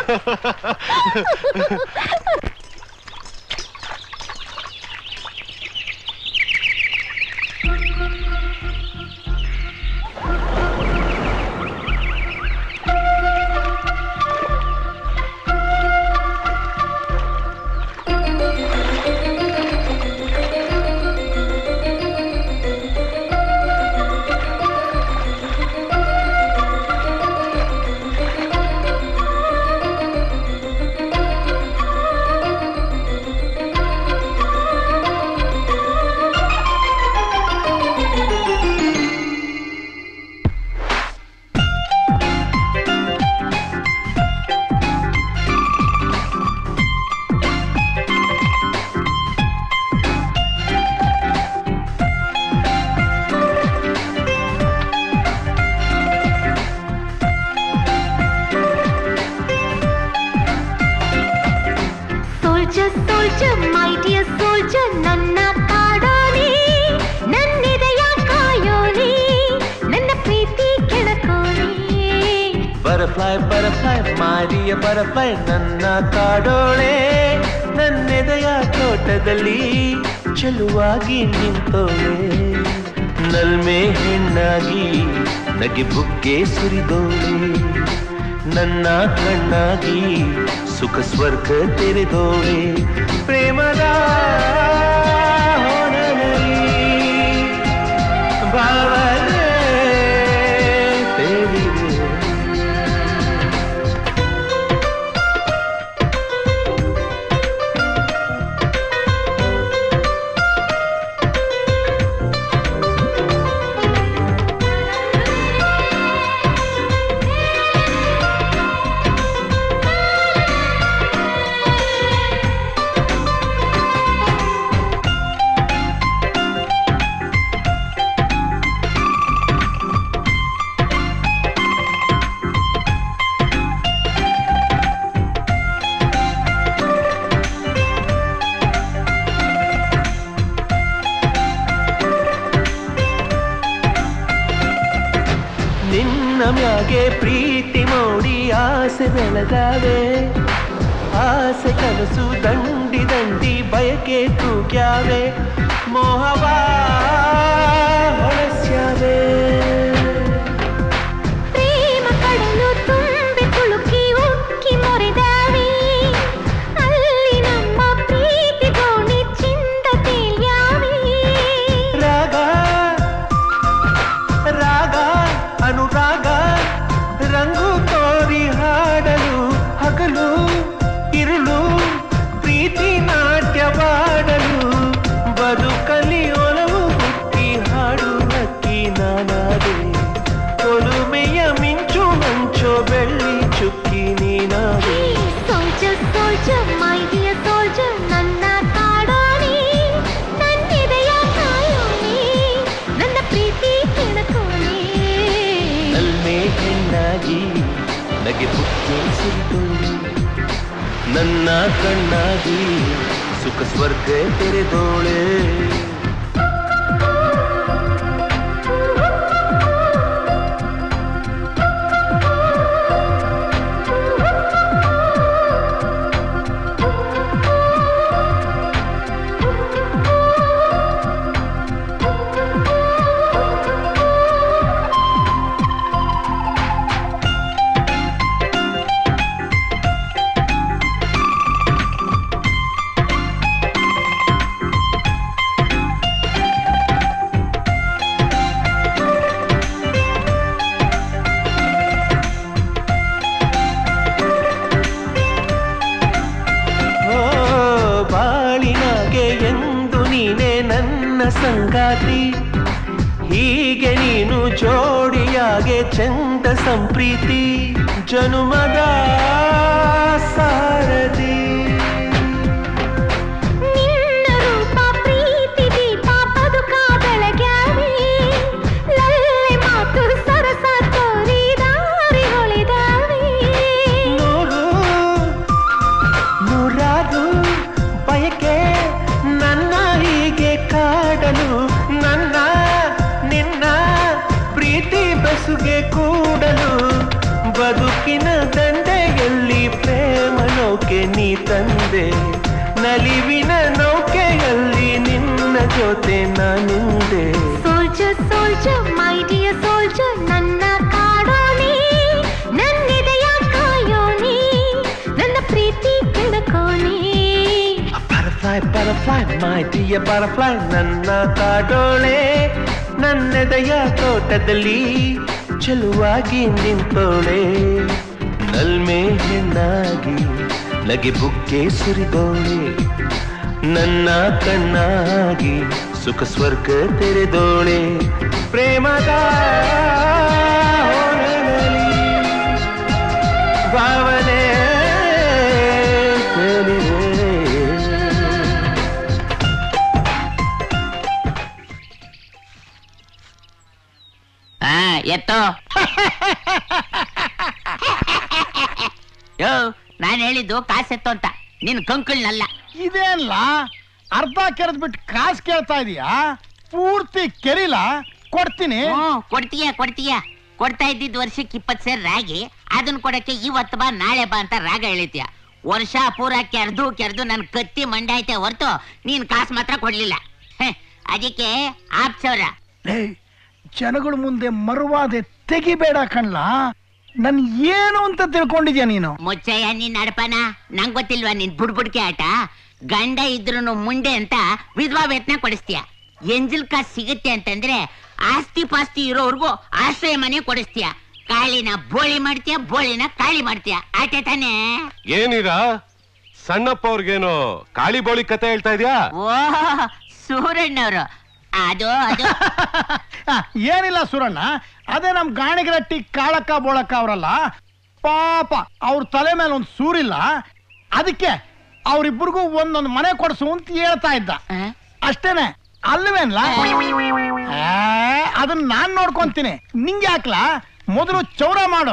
soldier soldier my dear soldier ನನ್ನ ಕಾಡೋನಿ ನನ್ನಿದೆಯ ಕಾಯೋನಿ ನನ್ನ ಪ್ರೀತಿ ಕೆಣಕೋನಿ ಬಟರ್ಫ್ಲೈ ಬಟರ್ಫ್ಲೈ ಮಾರಿಯ ಬಟರ್ಫ್ಲೈ ನನ್ನ ಕಾಡೋಳೆ ನನ್ನೆದೆಯ ತೋಟದಲ್ಲಿ ಚೆಲುವಾಗಿ ನಿಂತೋಳೆ ನಲ್ಮೆ ಹೆಣ್ಣಾಗಿ ನಗೆ ಬುಗ್ಗೆ ಸುರಿದೋಳೆ ನನ್ನ ಕಣ್ಣಾಗಿ ಸುಖ ಸ್ವರ್ಗ ತೆರೆದೋಳೆ ಪ್ರೇಮದ ಹೊನಲಿ ಭಾವನೆ ತೇಲಿದೆ ನಿನ್ನ ಮ್ಯಾಗೆ ಪ್ರೀತಿ ಮೋಡಿ ಆಸೆ ಬೆಳೆದಾವೆ ಆಸೆ ಕನಸು ದಂಡಿ ದಂಡಿ ಬಯಕೆ ತೂಗ್ಯಾವೆ ಮೋಹವ ಹೊಳಸ್ಯಾವೆ ಪ್ರೇಮ ಕಡಲು ತುಂಬಿ ಕುಳುಕಿ ಉಕ್ಕಿ ಮೊರೆದಾವಿ ಅಲ್ಲಿ ನಮ್ಮ ಪ್ರೀತಿ ದೋಣಿ ಚಿಂದ ತೇಲ್ಯಾವಿ ರಾಗ ರಾಗ ಅನುರಾಗ ರಂಗು ತೋರಿ ಹಾಡಲು ಹಗಲು ಇರುಳು ಪ್ರೀತಿ ನಾಟ್ಯವಾಡಲು ಬದುಕಲಿ ಒಲವು ಹುಟ್ಟಿ ಹಾಡು ನಕ್ಕಿ ನಾನಾದೆ ಒಲುಮೆಯ ಮಿಂಚು ಮಂಚೋ ಬೆಳ್ಳಿ ಚುಕ್ಕಿ ನೀನಾದೆ soldier soldier my dear soldier ನನ್ನ ಕಾಡೋನಿ ನನ್ನಿದೆಯ ಕಾಯೋನಿ ನನ್ನ ಪ್ರೀತಿ ಕೆಣಕೋನಿ ನಲ್ಮೆ ಹೆಣ್ಣಾಗಿ ನಗೆ ಬುಕ್ಕೆ ಸಿರಿದೋಳು ನನ್ನ ಕಣ್ಣಾಗಿ ಸುಖ ಸ್ವರ್ಗ ತೆರೆದೋಳೆ ಸಂಗಾತಿ ಹೀಗೆ ನೀನು ಜೋಡಿಯಾಗೆ ಚಂದ ಸಂಪ್ರೀತಿ ಜನುಮದ ಸಾರದಿ ನಿನ್ನ ರೂಪ ಪ್ರೀತಿ ದೀಪ ಬದುಕ ಬೆಳಗ್ಯಾವೆ ಲಲ್ಲೆ ಮಾತು ಸರಸ ತೋರಿ ದಾರಿ ಹೊಳಿದಾವೆ ನೂರು ನೂರಾರು ಬಯಕೆ ನನ್ನ ಹೀಗೆ ಕಾಡಲು ನನ್ನ ನಿನ್ನ ಪ್ರೀತಿ ಬಸುಗೆ ಕೂಡಲು ಬದುಕಿನ ದಂಡೆಯಲ್ಲಿ ಪ್ರೇಮ ನೌಕೆ ನೀ ತಂದೆ ನಲಿವಿನ ನೌಕೆಯಲ್ಲಿ ನಿನ್ನ ಜೊತೆ ನಾನಿಂದೆ soldier soldier my dear soldier ನನ್ನ ಕಾಡೋನಿ ನನ್ನಿದೆಯ ಕಾಯೋನಿ ನನ್ನ ಪ್ರೀತಿ ಕೆಣಕೋನಿ butterfly butterfly my dear butterfly ನನ್ನ ಕಾಡೋಳೆ ನನ್ನೆದೆಯ ತೋಟದಲ್ಲಿ ಚೆಲುವಾಗಿ ನಿಂತೋಳೆ ನಲ್ಮೆ ಹೆಣ್ಣಾಗಿ ನಗೆ ಬುಕ್ಕೆ ಸುರಿದೋಳೆ ನನ್ನ ಕಣ್ಣಾಗಿ ಸುಖ ಸ್ವರ್ಗ ತೆರೆದೋಳೆ ಪ್ರೇಮದ ಹೊನಲಲ್ಲಿ ಭಾವನೆ ತೆಲಿವೆ. ಹಾ ಎತ್ತೋ ಯೋ ನಾನ್ ಹೇಳಿದ್ದು ಕಾಸೆತ್ತು ಅಂತ ನಿನ್ ಕಂಕಳ್ನಲ್ಲ ಇದೇನಲ್ಲ ಅರ್ಧ ಕೆರೆದ್ ಬಿಟ್ಟು ಕಾಸು ಕೇಳ್ತಾ ಇದೀಯಾ ಪೂರ್ತಿ ಕೆರಿಲ ಕೊಡ್ತೀನಿ ಹ್ಮ್ ಕೊಡ್ತೀಯ ಕೊಡ್ತೀಯ ಕೊಡ್ತಾ ಇದ್ದಿದ್ ವರ್ಷಕ್ಕೆ ಇಪ್ಪತ್ ಸೇರ್ ರಾಗಿ ಅದನ್ನ ಕೊಡಕ್ಕೆ ಇವತ್ತು ಬಾ ನಾಳೆ ಬಾ ಅಂತ ರಾಗ ಎಳಿತೀಯ ವರ್ಷ ಪೂರ ಕೆರ್ದು ಕೆರ್ದು ನನ್ ಕತ್ತಿ ಮಂಡಾಯ್ತೆ ಹೊರ್ತು ನೀನ್ ಕಾಸು ಮಾತ್ರ ಕೊಡ್ಲಿಲ್ಲ ಹೆ, ಅದಕ್ಕೆ ಆಪ್ಸವ್ರ ಏಯ್, ಜನಗಳ ಮುಂದೆ ಮರುವಾದೆ ತೆಗಿಬೇಡ ಕಣ್ಲ ನನ್ ಏನು ಅಂತ ತಿಳ್ಕೊಂಡಿದ್ಯಾ ನೀನು ಮುಚ್ಚಯ್ಯ ನೀನ್ ನಡಪನ ನಂಗ್ ಗೊತ್ತಿಲ್ವಾ ನಿನ್ ಬುಡ್ಬುಡ್ಕೆ ಆಟ ಗಂಡ ಇದ್ರೂನು ಮುಂಡೆ ಅಂತ ವಿಧವಾ ವೇತನ ಕೊಡಿಸ್ತೀಯ ಎಂಜಲ್ ಕಾಸ್ ಸಿಗುತ್ತೆ ಅಂತಂದ್ರೆ ಆಸ್ತಿ ಪಾಸ್ತಿ ಇರೋರ್ಗು ಆಶ್ರಯ ಮನೆ ಕೊಡಿಸ್ತೀಯ ಕಾಳಿನ ಬೋಳಿ ಮಾಡ್ತೀಯ ಬೋಳಿನ ಕಾಳಿ ಮಾಡ್ತೀಯ ಆಟೆ ತಾನೇ ಏನೀರ ಸಣ್ಣಪ್ಪ ಅವ್ರಿಗೇನು ಕಾಳಿ ಬೋಳಿ ಕತೆ ಹೇಳ್ತಾ ಇದ್ಯಾ ಓ ಸೂರಣ್ಣವ್ರು ಅದು ಅದು ಆ, ಏನಿಲ್ಲ ಸುರಣ್ಣ ಅದೇ ನಮ್ ಗಾಣಿಗರಟ್ಟಿ ಕಾಳಕ್ಕ ಬೋಳಕ್ಕ ಅವರಲ್ಲ ಪಾಪ ಅವ್ರ ತಲೆ ಮೇಲೆ ಒಂದು ಸೂರಿಲ್ಲ ಅದಕ್ಕೆ ಅವ್ರಿಬ್ರಿಗೂ ಒಂದೊಂದು ಮನೆ ಕೊಡ್ಸು ಅಂತ ಹೇಳ್ತಾ ಇದ್ದ ಅಷ್ಟೇನೆ ಅಲ್ವೇನ್ಲ ಆ, ಅದನ್ನ ನಾನ್ ನೋಡ್ಕೊಂತೀನಿ ನಿಂಗೆ ಯಾಕ್ಲಾ ಮೊದಲು ಚೌರ ಮಾಡು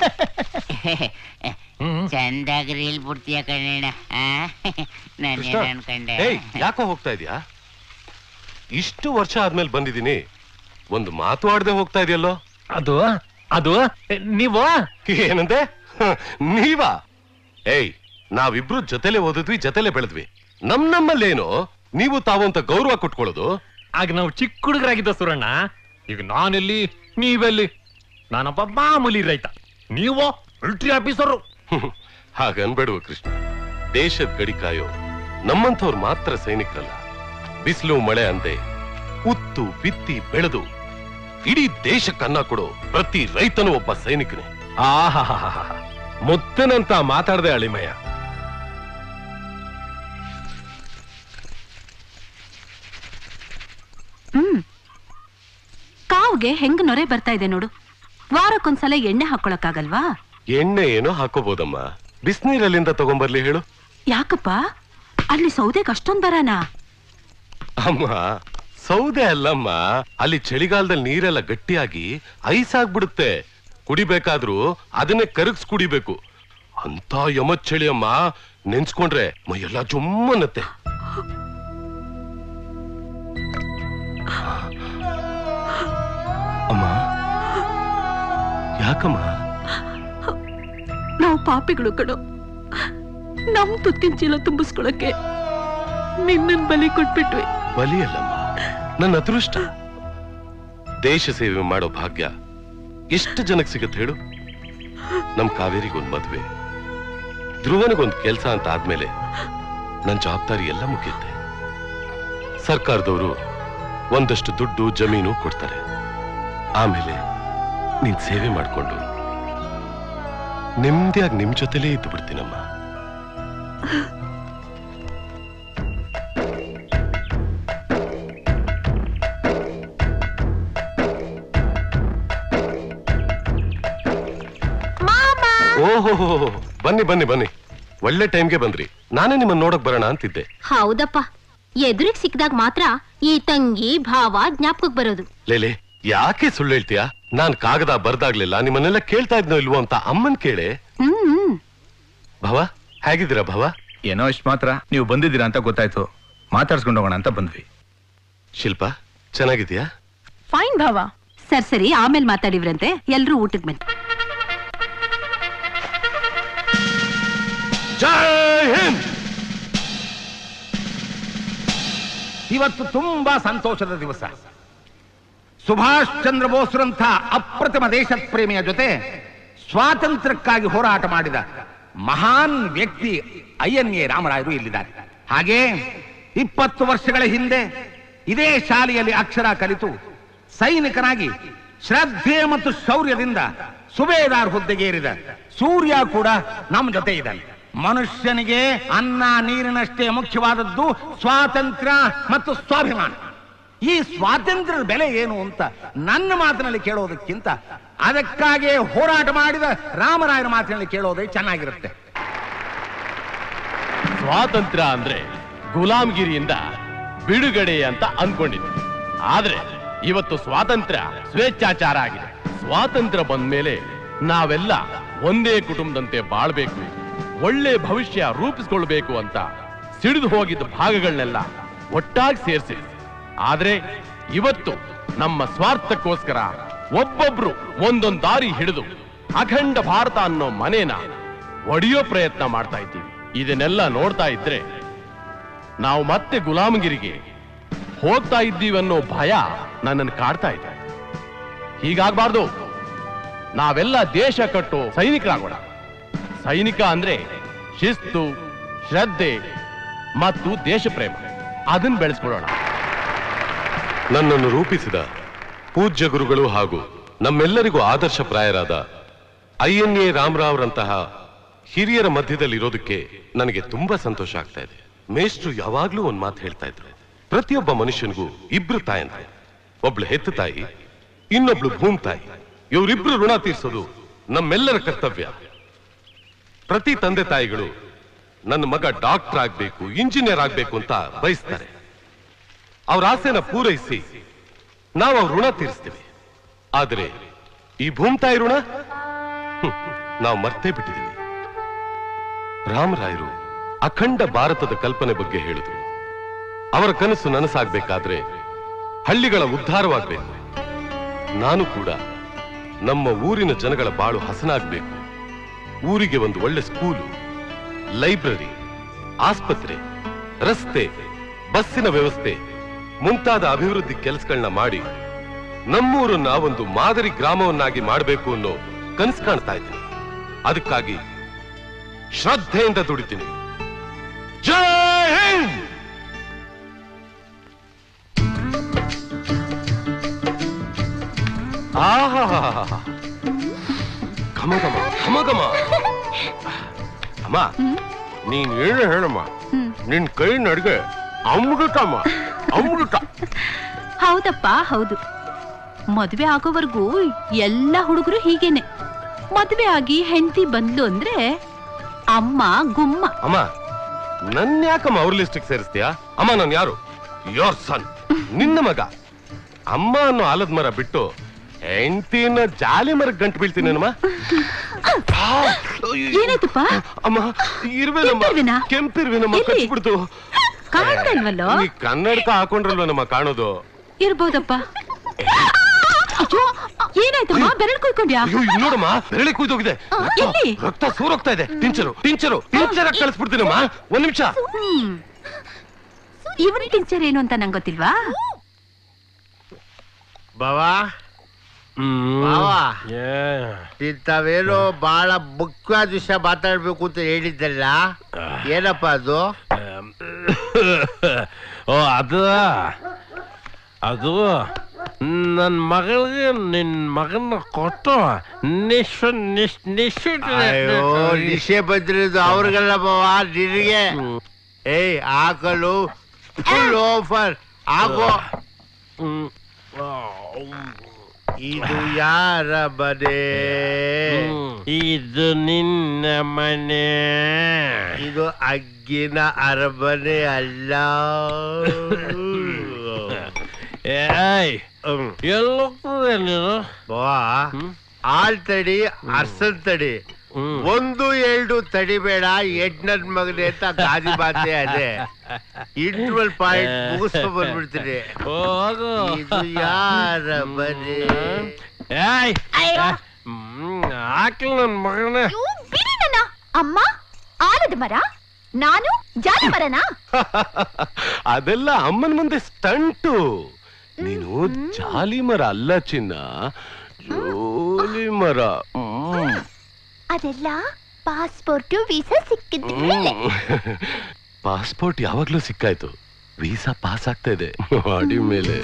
ಚಂದಾಗಿ ರೀಲ್ ಬಿಡ್ತೀಯ ಕಣ್ಣ ನಾನೇನು ಕೃಷ್ಣ, ಅನ್ಕೊಂಡೆ ಏಯ್ ಯಾಕೋ ಹೋಗ್ತಾ ಇದೀಯಾ ಇಷ್ಟು ವರ್ಷ ಆದ್ಮೇಲೆ ಬಂದಿದ್ದೀನಿ ಒಂದು ಮಾತು ಆಡದೆ ಹೋಗ್ತಾ ಇದೆಯಲ್ಲೋ ಅದು ಅದು ನೀವು ಏನಂತೆ ಹ, ನೀವಾ ಏಯ್ ನಾವಿಬ್ರು ಜೊತೆಲೆ ಓದಿದ್ವಿ ಜೊತೆಲೆ ಬೆಳೆದ್ವಿ ನಮ್ ನಮ್ಮಲ್ಲೇನು ನೀವು ತಾವು ಅಂತ ಗೌರವ ಕೊಟ್ಕೊಳ್ಳೋದು ಆಗ ನಾವು ಚಿಕ್ಕ ಹುಡುಗರಾಗಿದ್ದ ಸುರಣ್ಣ ಈಗ ನಾನೆಲ್ಲಿ ನೀವೆಲ್ಲಿ ನಾನೊಬ್ಬ ಮಾಮೂಲಿ ರೈತ ನೀವು ಮಿಲಿಟರಿ ಆಫೀಸರು ಹಾಗನ್ಬೇಡುವ ಕೃಷ್ಣ ದೇಶದ ಗಡಿ ಕಾಯೋ ನಮ್ಮಂಥವ್ರು ಮಾತ್ರ ಸೈನಿಕರಲ್ಲ ಬಿಸಿಲು ಮಳೆ ಅಂದೆ ಉತ್ತು ಬಿತ್ತಿ ಬೆಳೆದು ಇಡೀ ದೇಶಕ್ಕನ್ನ ಕೊಡೋ ಪ್ರತಿ ರೈತನು ಒಬ್ಬ ಸೈನಿಕನೇ ಆಹಾಹಾಹಾ ಮುತ್ತನಂತ ಮಾತಾಡದೆ ಅಳಿಮಯ್ಯ ಹ್ಮ್ ಕಾವ್ಗೆ ಹೆಂಗ್ ನೊರೆ ಬರ್ತಾ ಇದೆ ನೋಡು ವಾರಕ್ಕೊಂದ್ಸಲ ಎಣ್ಣೆ ಹಾಕೊಳಕ್ಕಾಗಲ್ವಾ ಎಣ್ಣೆ ಏನೋ ಹಾಕೋಬಹುದಮ್ಮ ಬಿಸಿನೀರಲ್ಲಿಂದ ತಗೊಂಬರ್ಲಿ ಹೇಳು ಯಾಕಪ್ಪ ಅಲ್ಲಿ ಸೌದೆಗೆ ಅಷ್ಟೊಂದ್ ಬರಾನಾ ಅಮ್ಮ ಸೌದೆ ಅಲ್ಲಮ್ಮ ಅಲ್ಲಿ ಚಳಿಗಾಲದಲ್ಲಿ ನೀರೆಲ್ಲ ಗಟ್ಟಿಯಾಗಿ ಐಸ್ ಆಗ್ಬಿಡುತ್ತೆ ಕುಡಿಬೇಕಾದ್ರೂ ಅದನ್ನೇ ಕರಗ್ಸ್ ಕುಡಿಬೇಕು ಅಂತ ಯಮತ್ ಚಳಿ ಅಮ್ಮ ನೆನ್ಸ್ಕೊಂಡ್ರೆ ಮೈಯೆಲ್ಲ ಜುಮ್ಮನ್ನತ್ತೆ ಅಮ್ಮ ಯಾಕಮ್ಮ ನಾವು ಪಾಪಿಗಳು ಕಣೋ ನಮ್ ತುತ್ತಿನ ಚೀಲ ತುಂಬಿಸ್ಕೊಳಕ್ಕೆ ನಿನ್ನನ್ ಬಲಿ ಕೊಟ್ಬಿಟ್ವಿ ಬಲಿಯಲ್ಲಮ್ಮ ನನ್ನ ಅದೃಷ್ಟ ದೇಶ ಸೇವೆ ಮಾಡೋ ಭಾಗ್ಯ ಎಷ್ಟು ಜನಕ್ಕೆ ಸಿಗತ್ತೆ ಹೇಳು ನಮ್ ಕಾವೇರಿಗೊಂದ್ ಮದ್ವೆ ಧ್ರುವನಿಗೊಂದ್ ಕೆಲ್ಸ ಅಂತ ಆದ್ಮೇಲೆ ನನ್ ಜವಾಬ್ದಾರಿ ಎಲ್ಲ ಮುಗಿಯುತ್ತೆ ಸರ್ಕಾರದವರು ಒಂದಷ್ಟು ದುಡ್ಡು ಜಮೀನು ಕೊಡ್ತಾರೆ ಆಮೇಲೆ ನೀನ್ ಸೇವೆ ಮಾಡ್ಕೊಂಡು ನೆಮ್ಮದಿಯಾಗಿ ನಿಮ್ ಜೊತೆಲೇ ಇದ್ದು ಬಿಡ್ತೀನಮ್ಮ ಓಹೋ ಬನ್ನಿ ಬನ್ನಿ ಬನ್ನಿ ಒಳ್ಳೆ ಟೈಮ್ಗೆ ಬಂದ್ರಿ ನಾನೇ ನಿಮ್ಮನ್ನ ನೋಡಕ್ ಬರೋಣ ಅಂತಿದ್ದೆ ಹೌದಪ್ಪ ಎದುರಿಗೆ ಸಿಕ್ಕಿದಾಗ ಮಾತ್ರ ಈ ತಂಗಿ ಭಾವ ಜ್ಞಾಪಕಕ್ಕೆ ಬರೋದು ಲೇಲೆ ಯಾಕೆ ಸುಳ್ಳು ಹೇಳ್ತೀಯಾ ನಾನ್ ಕಾಗದ ಬರ್ದಾಗ್ಲಿಲ್ಲ ನಿಮ್ಮನ್ನೆಲ್ಲ ಕೇಳ್ತಾ ಇದ್ನೋ ಇಲ್ವೋ ಅಂತ ಅಮ್ಮನ್ ಕೇಳೆ ಹ್ಮ್ ಭವ ಹೇಗಿದ್ದೀರಾ ಭವ ಏನೋ ಇಷ್ಟು ಮಾತ್ರ ನೀವು ಬಂದಿದ್ದೀರಾ ಅಂತ ಗೊತ್ತಾಯ್ತು ಮಾತಾಡ್ಸ್ಕೊಂಡು ಹೋಗೋಣ ಅಂತ ಬಂದ್ವಿ ಶಿಲ್ಪ ಚೆನ್ನಾಗಿದ್ಯಾ ಫೈನ್ ಭಾವ ಸರ್ ಸರಿ ಆಮೇಲೆ ಮಾತಾಡಿವ್ರಂತೆ ಎಲ್ರೂ ಊಟಕ್ಕೆ ಬನ್ನಿ ಜೈ ಹಿಂದ್ ಇವತ್ತು ತುಂಬಾ ಸಂತೋಷದ ದಿವಸ ಸುಭಾಷ್ ಚಂದ್ರ ಬೋಸ್ರಂಥ ಅಪ್ರತಿಮ ದೇಶ ಪ್ರೇಮಿಯ ಜೊತೆ ಸ್ವಾತಂತ್ರ್ಯಕ್ಕಾಗಿ ಹೋರಾಟ ಮಾಡಿದ ಮಹಾನ್ ವ್ಯಕ್ತಿ ಐ ಎನ್ ಎ ರಾಮರಾಯರು ಇಲ್ಲಿದ್ದಾರೆ ಹಾಗೆ ಇಪ್ಪತ್ತು ವರ್ಷಗಳ ಹಿಂದೆ ಇದೇ ಶಾಲೆಯಲ್ಲಿ ಅಕ್ಷರ ಕಲಿತು ಸೈನಿಕನಾಗಿ ಶ್ರದ್ಧೆ ಮತ್ತು ಶೌರ್ಯದಿಂದ ಸುಬೇದಾರ್ ಹುದ್ದೆಗೇರಿದ ಸೂರ್ಯ ಕೂಡ ನಮ್ಮ ಜೊತೆ ಇದ್ದಾನೆ ಮನುಷ್ಯನಿಗೆ ಅನ್ನ ನೀರಿನಷ್ಟೇ ಮುಖ್ಯವಾದದ್ದು ಸ್ವಾತಂತ್ರ್ಯ ಮತ್ತು ಸ್ವಾಭಿಮಾನ ಈ ಸ್ವಾತಂತ್ರ್ಯದ ಬೆಲೆ ಏನು ಅಂತ ನನ್ನ ಮಾತಿನಲ್ಲಿ ಕೇಳೋದಕ್ಕಿಂತ ಅದಕ್ಕಾಗಿಯೇ ಹೋರಾಟ ಮಾಡಿದ ರಾಮರಾಯರ ಮಾತಿನಲ್ಲಿ ಕೇಳೋದೇ ಚೆನ್ನಾಗಿರುತ್ತೆ ಸ್ವಾತಂತ್ರ್ಯ ಅಂದ್ರೆ ಗುಲಾಮ್ಗಿರಿಯಿಂದ ಬಿಡುಗಡೆ ಅಂತ ಅನ್ಕೊಂಡಿದ್ದೆ ಆದ್ರೆ ಇವತ್ತು ಸ್ವಾತಂತ್ರ್ಯ ಸ್ವೇಚ್ಛಾಚಾರ ಆಗಿದೆ ಸ್ವಾತಂತ್ರ್ಯ ಬಂದ್ಮೇಲೆ ನಾವೆಲ್ಲ ಒಂದೇ ಕುಟುಂಬದಂತೆ ಬಾಳ್ಬೇಕು ಒಳ್ಳೆ ಭವಿಷ್ಯ ರೂಪಿಸ್ಕೊಳ್ಬೇಕು ಅಂತ ಸಿಡಿದು ಹೋಗಿದ್ದ ಭಾಗಗಳನ್ನೆಲ್ಲ ಒಟ್ಟಾಗಿ ಸೇರಿಸಿ ಆದ್ರೆ ಇವತ್ತು ನಮ್ಮ ಸ್ವಾರ್ಥಕ್ಕೋಸ್ಕರ ಒಬ್ಬೊಬ್ರು ಒಂದೊಂದ್ ದಾರಿ ಹಿಡಿದು ಅಖಂಡ ಭಾರತ ಅನ್ನೋ ಮನೇನ ಒಡೆಯೋ ಪ್ರಯತ್ನ ಮಾಡ್ತಾ ಇದ್ದೀವಿ ಇದನ್ನೆಲ್ಲ ನೋಡ್ತಾ ಇದ್ರೆ ನಾವು ಮತ್ತೆ ಗುಲಾಮಗಿರಿಗೆ ಹೋಗ್ತಾ ಇದ್ದೀವಿ ಅನ್ನೋ ಭಯ ನನ್ನನ್ನು ಕಾಡ್ತಾ ಇದೆ ಹೀಗಾಗಬಾರ್ದು ನಾವೆಲ್ಲ ದೇಶ ಕಟ್ಟೋ ಸೈನಿಕರಾಗೋಣ ಸೈನಿಕ ಅಂದ್ರೆ ಶಿಸ್ತು ಶ್ರದ್ಧೆ ಮತ್ತು ದೇಶ ಪ್ರೇಮ ಅದನ್ನ ಬೆಳೆಸ್ಕೊಳ್ಳೋಣ ನನ್ನನ್ನು ರೂಪಿಸಿದ ಪೂಜ್ಯ ಗುರುಗಳು ಹಾಗೂ ನಮ್ಮೆಲ್ಲರಿಗೂ ಆದರ್ಶಪ್ರಾಯರಾದ ಐ ಎನ್ ಎ ರಾಮರಾವ್ರಂತಹ ಹಿರಿಯರ ಮಧ್ಯದಲ್ಲಿ ಇರೋದಕ್ಕೆ ನನಗೆ ತುಂಬಾ ಸಂತೋಷ ಆಗ್ತಾ ಇದೆ ಮೇಷ್ಟ್ರು ಯಾವಾಗ್ಲೂ ಒಂದ್ ಮಾತು ಹೇಳ್ತಾ ಇದ್ರು ಪ್ರತಿಯೊಬ್ಬ ಮನುಷ್ಯನಿಗೂ ಇಬ್ರು ತಾಯಂದ್ರೆ ಒಬ್ಳು ಹೆತ್ತ ತಾಯಿ ಇನ್ನೊಬ್ಳು ಭೂಮಿ ತಾಯಿ ಇವರಿಬ್ರು ಋಣ ತೀರ್ಸೋದು ನಮ್ಮೆಲ್ಲರ ಕರ್ತವ್ಯ ಪ್ರತಿ ತಂದೆ ತಾಯಿಗಳು ನನ್ನ ಮಗ ಡಾಕ್ಟರ್ ಆಗ್ಬೇಕು ಇಂಜಿನಿಯರ್ ಆಗ್ಬೇಕು ಅಂತ ಬಯಸ್ತಾರೆ ಅವ್ರ ಆಸೆನ ಪೂರೈಸಿ ನಾವು ಅವ್ರ ಋಣ ತೀರಿಸ್ತೀವಿ ಆದರೆ ಈ ಭೂಮ್ತಾಯಿ ಋಣ ಹ್ಮ್, ನಾವು ಮರ್ತೇ ಬಿಟ್ಟಿದ್ದೀವಿ ರಾಮರಾಯರು ಅಖಂಡ ಭಾರತದ ಕಲ್ಪನೆ ಬಗ್ಗೆ ಹೇಳಿದ್ರು ಅವರ ಕನಸು ನನಸಾಗ್ಬೇಕಾದ್ರೆ ಹಳ್ಳಿಗಳ ಉದ್ಧಾರವಾಗಬೇಕು ನಾನು ಕೂಡ ನಮ್ಮ ಊರಿನ ಜನಗಳ ಬಾಳು ಹಸನಾಗಬೇಕು ಊರಿಗೆ ಒಂದು ಒಳ್ಳೆ ಸ್ಕೂಲು ಲೈಬ್ರರಿ ಆಸ್ಪತ್ರೆ ರಸ್ತೆ ಬಸ್ಸಿನ ವ್ಯವಸ್ಥೆ ಮುಂತಾದ ಅಭಿವೃದ್ಧಿ ಕೆಲಸಗಳನ್ನ ಮಾಡಿ ನಮ್ಮೂರನ್ನ ಒಂದು ಮಾದರಿ ಗ್ರಾಮವನ್ನಾಗಿ ಮಾಡಬೇಕು ಅನ್ನೋ ಕನಸು ಕಾಣ್ತಾ ಇದ್ದೀನಿ ಅದಕ್ಕಾಗಿ ಶ್ರದ್ಧೆಯಿಂದ ದುಡಿತೀನಿ ಜೈ ಹಿಂದ್ ಆಹಾಹಾಹಾ. ಘಮ ಘಮ ಘಮ ಘಮ ಅಮ್ಮ ನೀನ್ ಏನು ಹೇಳಮ್ಮ ನಿನ್ ಕೈ ನಡ್ಗೆ ಅಮೃತಮ್ಮ ಅಮೃತ ಹೌದಪ್ಪ ಹೌದು ಮದುವೆ ಆಗೋವರೆಗೂ ಎಲ್ಲ ಹುಡುಗರು ಹೀಗೇನೆ ಮದುವೆ ಆಗಿ ಹೆಂಡತಿ ಬಂದ್ಲು ಅಂದ್ರೆ ಅಮ್ಮ ಗುಮ್ಮ ಅಮ್ಮ ನನ್ ಯಾಕಮ್ಮ ಅವ್ರ ಲಿಸ್ಟಿಗೆ ಸೇರಿಸ್ತೀಯಾ ಅಮ್ಮ ನಾನು ಯಾರು ಯೋರ್ ಸನ್ ನಿನ್ನ ಮಗ ಅಮ್ಮ ಅನ್ನೋ ಆಲದ ಮರ ಬಿಟ್ಟು ಹೆಂಡತಿನ ಜಾಲಿ ಮರಕ್ಕೆ ಗಂಟು ಬೀಳ್ತೀನಿ ಅಮ್ಮ ಏನಾಯ್ತಪ್ಪ ಅಮ್ಮ ಇರ್ವೇನಮ್ಮ ಕೆಂಪಿರ್ವೆನಾ? ಕೆಂಪಿರ್ವೇನಮ್ಮ ಎಲ್ಲಿ? ಕಚ್ಬಿಡ್ತು ಕಾಣ್ತಾ ಇಲ್ವಲ್ಲೋ ಈ ಕನ್ನಡಕ ಹಾಕೊಂಡ್ರಲ್ವನಮ್ಮ ಕಾಣೋದು ಇರ್ಬೋದಪ್ಪ ಅಯ್ಯೋ ಏನಾಯ್ತಮ್ಮ ಬೆರಳು ಕುಯ್ಕೊಂಡ್ಯಾ ಅಯ್ಯೋ ಇಲ್ಲಿ ನೋಡಮ್ಮ ಬೆರಳಿ ಕುಯ್ದೋಗಿದೆ ಆ, ಎಲ್ಲಿ? ರಕ್ತ ಸೂರೋಗ್ತಾ ಇದೆ ಟಿಂಚರು ಟಿಂಚರು ಟಿಂಚರ್ ಕಳಿಸ್ಬಿಡ್ತೀನಮ್ಮ ಒಂದ್ ನಿಮಿಷ ಹ್ಮ್ ಇವನ್ ಟಿಂಚರ್ ಏನು ಅಂತ ನಂಗೆ ಗೊತ್ತಿಲ್ವಾ ಬಾವಾ ಬಾವಾ ಇಂಥವೇನೋ ಬಹಳ ಮುಖ್ಯವಾದ ವಿಷಯ ಮಾತಾಡ್ಬೇಕು ಅಂತ ಹೇಳಿದ್ದಲ್ಲ ಏನಪ್ಪ ಅದು ಓ ಅದು ಅದು ನನ್ನ ಮಗಳಿಗೆ ನಿನ್ ಮಗನ ಕೊಟ್ಟು ನಿಶ್ ನಿಶ್ ನಿಶ್ ಅಯ್ಯೋ ನಿಶೆ ಬಂದಿರೋದು ಅವ್ರಿಗೆಲ್ಲ ಬಾವ ನಿನಗೆ ಏಯ್ ಹಾಕಲು ಫುಲ್ ಆಫರ್ ಹಾಕೋ ಇದು ಯಾರ ಮನೆ ಇದು ನಿನ್ನ ಮನೆ ಇದು ಅಗ್ಗಿನ ಅರಮನೆ ಅಲ್ಲ ಏಯ್ ಎಲ್ಲೋಗ್ತದೆ ನೀನು ಬಾ ಆಳ್ ತಡಿ ಅರ್ಸನ್ ತಡಿ ಒಂದು ಎರಡು ತಡಿಬೇಡ ಎಡ್ ನನ್ ಮಗನೆ ಅಂತ ಗಾದಿ ಮಾತೆ ಅದೇ ಇಂಟರ್ವಲ್ ಪಾಯಿಂಟ್ ಮುಗಿಸ್ಕೊ ಬಂದ್ಬಿಡ್ತೀನಿ ಹೋಗು ಇದು ಯಾರ ಮನೆ ಏಯ್ ಹಾಕ್ಲಿ ನನ್ ಮಗನೇ ಬಿಡಿ ನನ್ನ ಅಮ್ಮ ಆಲದ ಮರ ನಾನು ಜಾಲ ಮರನಾ ಅದೆಲ್ಲ ಅಮ್ಮನ ಮುಂದೆ ಸ್ಟಂಟು ನೀನು ಜಾಲಿ ಮರ ಅಲ್ಲ ಚಿನ್ನ ಜೋಲಿ ಮರ ಹ್ಮ್. ಅದೆಲ್ಲ ಪಾಸ್ಪೋರ್ಟ್ ವೀಸಾ ಸಿಕ್ಕಿದ ಮೇಲೆ ಪಾಸ್ಪೋರ್ಟ್ ಯಾವಾಗ್ಲೂ ಸಿಕ್ಕಾಯ್ತು ವೀಸಾ ಪಾಸ್ ಆಗ್ತಾ ಇದೆ ಮಾಡಿ ಮೇಲೆ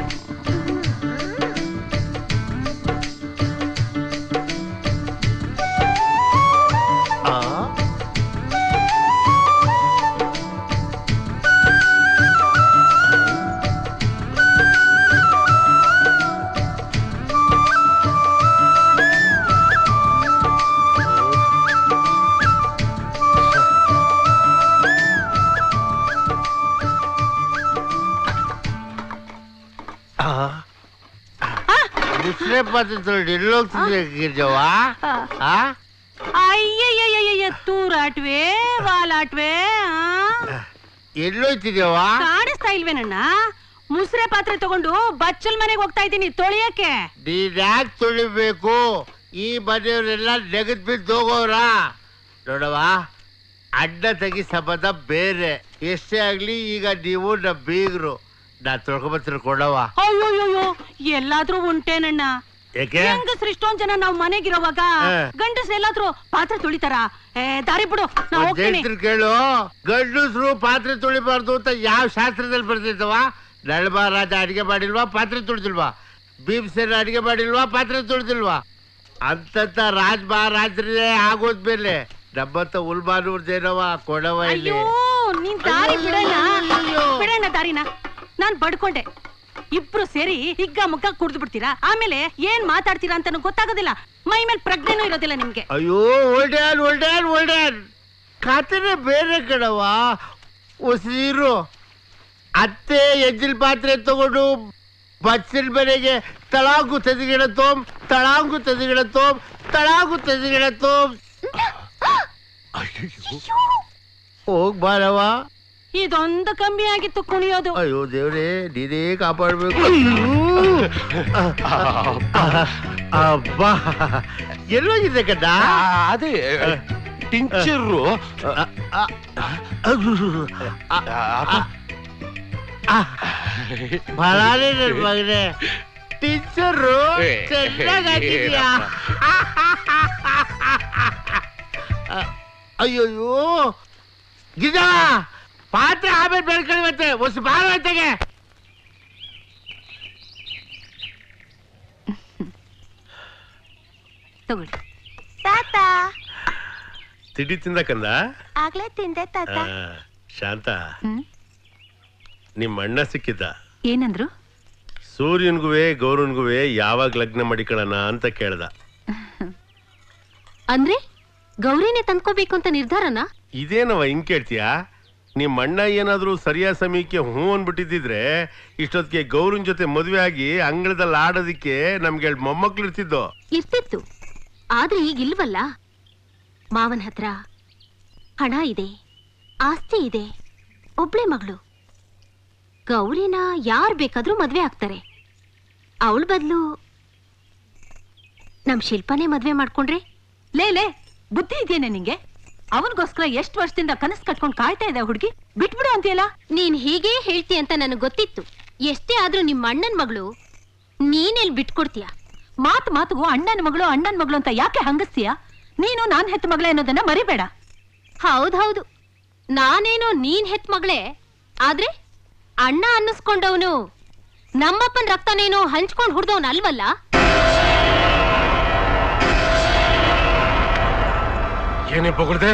ಮುಸ್ರೆ ಪಾತ್ರೆ ಎಲ್ಲೋಗ್ತಿದ್ದೆ ಗಿರ್ಜವ್ವ ಆ ಅಯ್ಯಯ್ಯಯ್ಯಯ್ಯ ತೂರಾಟ್ವೆ ವಾಲಾಟ್ವೆ ಎಲ್ಲೋಯ್ತಿದ್ಯವ್ವ ಕಾಣಿಸ್ತಾ ಇಲ್ವೇನಣ್ಣ ಮುಸ್ರೆ ಪಾತ್ರೆ ತಗೊಂಡು ಬಚ್ಚಲ್ ಮನೆಗೆ ಹೋಗ್ತಾ ಇದ್ದೀನಿ ತೊಳಿಯಕ್ಕೆ ನೀನ್ ಯಾಕೆ ತುಳಿಬೇಕು ಈ ಮನೆಯವರೆಲ್ಲ ನೆಗದ್ ಬಿದ್ದು ಹೋಗೋರ ನೋಡವ್ವ ಅಡ್ಡ ತೆಗಿ ಸಂಬಂಧ ಬೇರೆ ಎಷ್ಟೇ ಆಗ್ಲಿ ಈಗ ನೀವು ನಮ್ಮ ಬೀಗರು ನಾ ತೊಳ್ಕೊಂಬತ್ತೀನಿ ಕೊಡವ ಅಯ್ಯೋಯ್ಯೋ ಎಲ್ಲಾದ್ರೂ ಉಂಟೇನಣ್ಣ ಯಾಕೆ ಹೆಂಗಸ್ರು ಇಷ್ಟೊಂದ್ ಜನ ನಾವ್ ಮನೆಗಿರೋವಾಗ ಹಾ. ಗಂಡಸ್ರು ಎಲ್ಲಾದ್ರೂ ಪಾತ್ರೆ ತೊಳಿತಾರ ಏ ದಾರಿ ಬಿಡು ನಾ ಒಂದ್ ಹೋಗ್ತೀನಿ ಹೇಳ್ತೀನಿ ಕೇಳು ಗಂಡಸ್ರು ಪಾತ್ರೆ ತುಳಿಬಾರ್ದು ಅಂತ ಯಾವ ಶಾಸ್ತ್ರದಲ್ಲಿ ಬರ್ತಿರ್ತವ ನಳಮಹಾರಾಜ ಅಡಿಗೆ ಮಾಡಿಲ್ವಾ ಪಾತ್ರೆ ತುಳಿದಿಲ್ವಾ ಭೀಮಸೇನ ಅಡಿಗೆ ಮಾಡಿಲ್ವಾ ಪಾತ್ರೆ ತುಳಿದಿಲ್ವಾ ಅಂತಂತ ರಾಜ ಮಹಾರಾಜರೇ ಆಗೋದ್ಮೇಲೆ ನಮ್ಮಂತ ಉಲ್ಮಾನೂರ್ದೇನವ ಕೊಡವ ಇಲ್ಲಿ ಅಯ್ಯೋ ನೀನ್ ದಾರಿ ಬಿಡಣ್ಣ ಬಿಡಣ್ಣ ದಾರಿನ ನಾನ್ ಬಡ್ಕೊಂಡೆ ಇಬ್ರು ಸೇರಿ ಹಿಗ್ಗ ಮುಗ್ಗ ಕುಡ್ದು ಬಿಡ್ತೀರಾ ಆಮೇಲೆ ಏನ್ ಮಾತಾಡ್ತೀರಾ ಅಂತ ಗೊತ್ತಾಗೋದಿಲ್ಲ ಮೈ ಮೇಲೆ ಪ್ರಜ್ಞೆನೂ ಇರೋದಿಲ್ಲ ನಿಮ್ಗೆ ಅಯ್ಯೋ ಒಳ್ಡ್ಯಾನ್ ಒಳ್ಡ್ಯಾನ್ ಒಳ್ಡ್ಯಾನ್ ಖಾತೆನೇ ಬೇರೆ ಕಣವ ಉಸಿರು ಅತ್ತೆ ಎಜ್ಜಿಲ್ ಪಾತ್ರೆ ತಗೊಂಡು ಬಚ್ಚಿನ ಮನೆಗೆ ತಳಾಂಗು ತೆದಿಗಿಡತ್ತೋಮ್ ತಳಾಂಗು ತೆದಿಗಿಡತ್ತೋಮ್ ತಳಾಂಗು ತೆದಿಗಿಡತ್ತೋಮ್ ಹೋಗ್ ಬಾರವ ಇದೊಂದು ಕಮ್ಮಿ ಆಗಿತ್ತು ಕುಣಿಯೋದು ಅಯ್ಯೋ ದೇವ್ರೇ ನೀನೇ ಕಾಪಾಡ್ಬೇಕು ಅಬ್ಬಾ ಎಲ್ಲೋಗಿದೆ ಕಡ್ಡ ಅದೇ ಟಿಂಚರು ಬಲಾನೇ ನನ್ ಮಗನೇ ಟೀಚರು ಚೆನ್ನಾಗಿ ಹಾಕಿದ್ಯಾ ಅಯ್ಯೋಯ್ಯೋ ಗಿಡ ಪಾತ್ರೆ ಆಮೇಲೆ ಬೆಳ್ಕೊಳ್ಳಿ ಮತ್ತೆ ಹೊಸ ಬಾಳ ಹೊತ್ತಿಗೆ ತಗೊಳ್ಳಿ ತಾತ ತಿಂಡಿ ತಿಂದ ಕಂದ ಆಗ್ಲೇ ತಿಂದೆ ತಾತ ಆ, ಶಾಂತ ನಿಮ್ಮ ಅಣ್ಣ ಸಿಕ್ಕಿದ್ದ ಏನಂದ್ರು ಸೂರ್ಯನ್ಗುವೆ ಗೌರವನ್ಗುವೆ ಯಾವಾಗ ಲಗ್ನ ಮಾಡಿಕೊಳ್ಳೋಣ ಅಂತ ಕೇಳ್ದ ಅಂದ್ರೆ ಗೌರಿನೇ ತಂದ್ಕೋಬೇಕು ಅಂತ ನಿರ್ಧಾರನಾ ಇದೇನವ ಹಿಂಗ್ ಕೇಳ್ತೀಯಾ ನಿಮ್ಮ ಅಣ್ಣ ಏನಾದ್ರೂ ಸರಿಯಾದ ಸಮಯಕ್ಕೆ ಹ್ಞೂ ಅನ್ಬಿಟ್ಟಿದ್ರೆ ಇಷ್ಟೊತ್ತಿಗೆ ಗೌರನ್ ಜೊತೆ ಮದುವೆ ಆಗಿ ಅಂಗಳದಲ್ಲಿ ಆಡೋದಿಕ್ಕೆ ನಮ್ಗೆ ಎರಡು ಮೊಮ್ಮಕ್ಳು ಇರ್ತಿದ್ದೋ ಇರ್ತಿತ್ತು ಆದ್ರೆ ಈಗ ಇಲ್ವಲ್ಲ ಮಾವನ ಹತ್ರ ಹಣ ಇದೆ ಆಸ್ತಿ ಇದೆ ಒಬ್ಳೆ ಮಗಳು ಗೌರಿನ ಯಾರ್ ಬೇಕಾದ್ರೂ ಮದ್ವೆ ಆಗ್ತಾರೆ ಅವಳ ಬದಲು ನಮ್ ಶಿಲ್ಪನೇ ಮದ್ವೆ ಮಾಡ್ಕೊಂಡ್ರೆ ಲೇ ಲೇ ಬುದ್ಧಿ ಇದೆಯೇನೆ ನಿಂಗೆ ಅವನಿಗೋಸ್ಕರ ಎಷ್ಟು ವರ್ಷದಿಂದ ಕನಸು ಕಟ್ಕೊಂಡು ಕಾಯ್ತಾ ಇದೆ ಹುಡುಗಿ ಬಿಟ್ಬಿಡು ಅಂತೀಯಲ್ಲ ನೀನ್ ಹೀಗೆ ಹೇಳ್ತಿ ಅಂತ ನನಗ್ ಗೊತ್ತಿತ್ತು ಎಷ್ಟೇ ಆದ್ರೂ ನಿಮ್ಮ ಅಣ್ಣನ್ ಮಗಳು ನೀನೆಲ್ ಬಿಟ್ಕೊಡ್ತೀಯ ಮಾತು ಮಾತುಗೂ ಅಣ್ಣನ ಮಗಳು ಅಣ್ಣನ ಮಗಳು ಅಂತ ಯಾಕೆ ಹಂಗಸ್ತೀಯ ನೀನು ನಾನ್ ಹೆತ್ತ ಮಗಳೇ ಅನ್ನೋದನ್ನ ಮರಿಬೇಡ ಹೌದೌದು ನಾನೇನೋ ನೀನ್ ಹೆತ್ ಮಗಳೇ ಆದ್ರೆ ಅಣ್ಣ ಅನ್ನಿಸ್ಕೊಂಡವನು ನಮ್ಮಪ್ಪನ್ ರಕ್ತನೇನೋ ಹಂಚ್ಕೊಂಡ್ ಹುಡ್ದವನ್ ಅಲ್ವಲ್ಲ ಏನೇ ಬೊಗಳ್ದೆ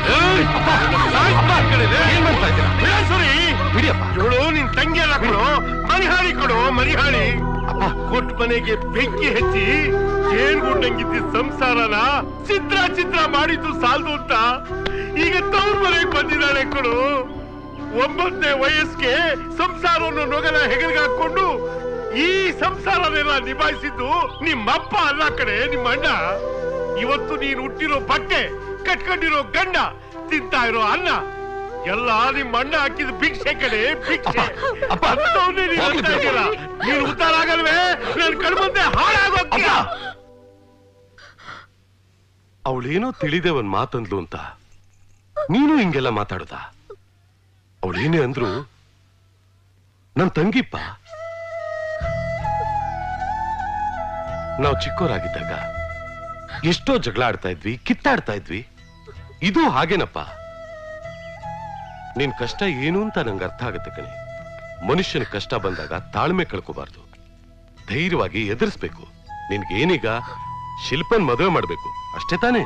ಇವಳು ನಿನ್ ತಂಗಿ ಅಲ್ಲ ಕೊಡು ಮರಿಹಾಳಿ ಕೊಡು ಮರಿಹಾಳಿ ಕೊಟ್ಟ ಮನೆಗೆ ಬೆಂಕಿ ಹಚ್ಚಿ ಜೇನ್ಗುಂಡಂಗಿದ್ದ ಸಂಸಾರನ ಚಿತ್ರ ಚಿತ್ರ ಮಾಡಿದ್ದು ಸಾಲದು ಅಂತ ಈಗ ತವ್ರ ಮನೆಗೆ ಬಂದಿದ್ದಾಳೆ ಕೊಡು ಒಂಬತ್ತನೇ ವಯಸ್ಸಿಗೆ ಸಂಸಾರವನ್ನು ನೊಗಲ ಹೆಗಲಿಗೆ ಹಾಕೊಂಡು ಈ ಸಂಸಾರನೆಲ್ಲ ನಿಭಾಯಿಸಿದ್ದು ನಿಮ್ಮಪ್ಪ ಅಲ್ಲ ಕಡೆ ನಿಮ್ಮ ಅಣ್ಣ ಇವತ್ತು ನೀನು ಹುಟ್ಟಿರೋ ಬಟ್ಟೆ ಕಟ್ಕೊಂಡಿರೋ ಗಂಡ ತಿಂತಾ ಇರೋ ಅನ್ನ ಎಲ್ಲ ನಿಮ್ಮ ಅಣ್ಣ ಹಾಕಿದ ಭಿಕ್ಷೆ ಕಡೆ ಭಿಕ್ಷೆ ಅಂಥವ್ನೇ ನೀನು ಹುಡ್ತಾ ಇದೀಯಲ್ಲ. ನೀನು ಉದ್ದಾರ ಆಗಲ್ವೇ ನನ್ ಕಣ್ಮುಂದೆ ಹಾಳಾಗೋಗ್ತೀಯ ಅವಳೇನೋ ತಿಳಿದೆ ಒಂದ್ ಮಾತಂದ್ಲು ಅಂತ ನೀನು ಹಿಂಗೆಲ್ಲ ಮಾತಾಡುದ ಅವಳೇನೇ ಅಂದ್ರು ನನ್ ತಂಗಿಪ್ಪ ನಾವು ಚಿಕ್ಕೋರಾಗಿದ್ದಾಗ ಎಷ್ಟೋ ಜಗಳ ಆಡ್ತಾ ಇದ್ವಿ ಕಿತ್ತಾಡ್ತಾ ಇದ್ವಿ ಇದು ಹಾಗೇನಪ್ಪ ನಿನ್ ಕಷ್ಟ ಏನು ಅಂತ ನಂಗೆ ಅರ್ಥ ಆಗತ್ತೆ ಕಣೆ ಮನುಷ್ಯನ ಕಷ್ಟ ಬಂದಾಗ ತಾಳ್ಮೆ ಕಳ್ಕೋಬಾರ್ದು ಧೈರ್ಯವಾಗಿ ಎದುರಿಸ್ಬೇಕು ನಿನ್ಗೇನೀಗ ಶಿಲ್ಪನ್ ಮದುವೆ ಮಾಡ್ಬೇಕು ಅಷ್ಟೇ ತಾನೇ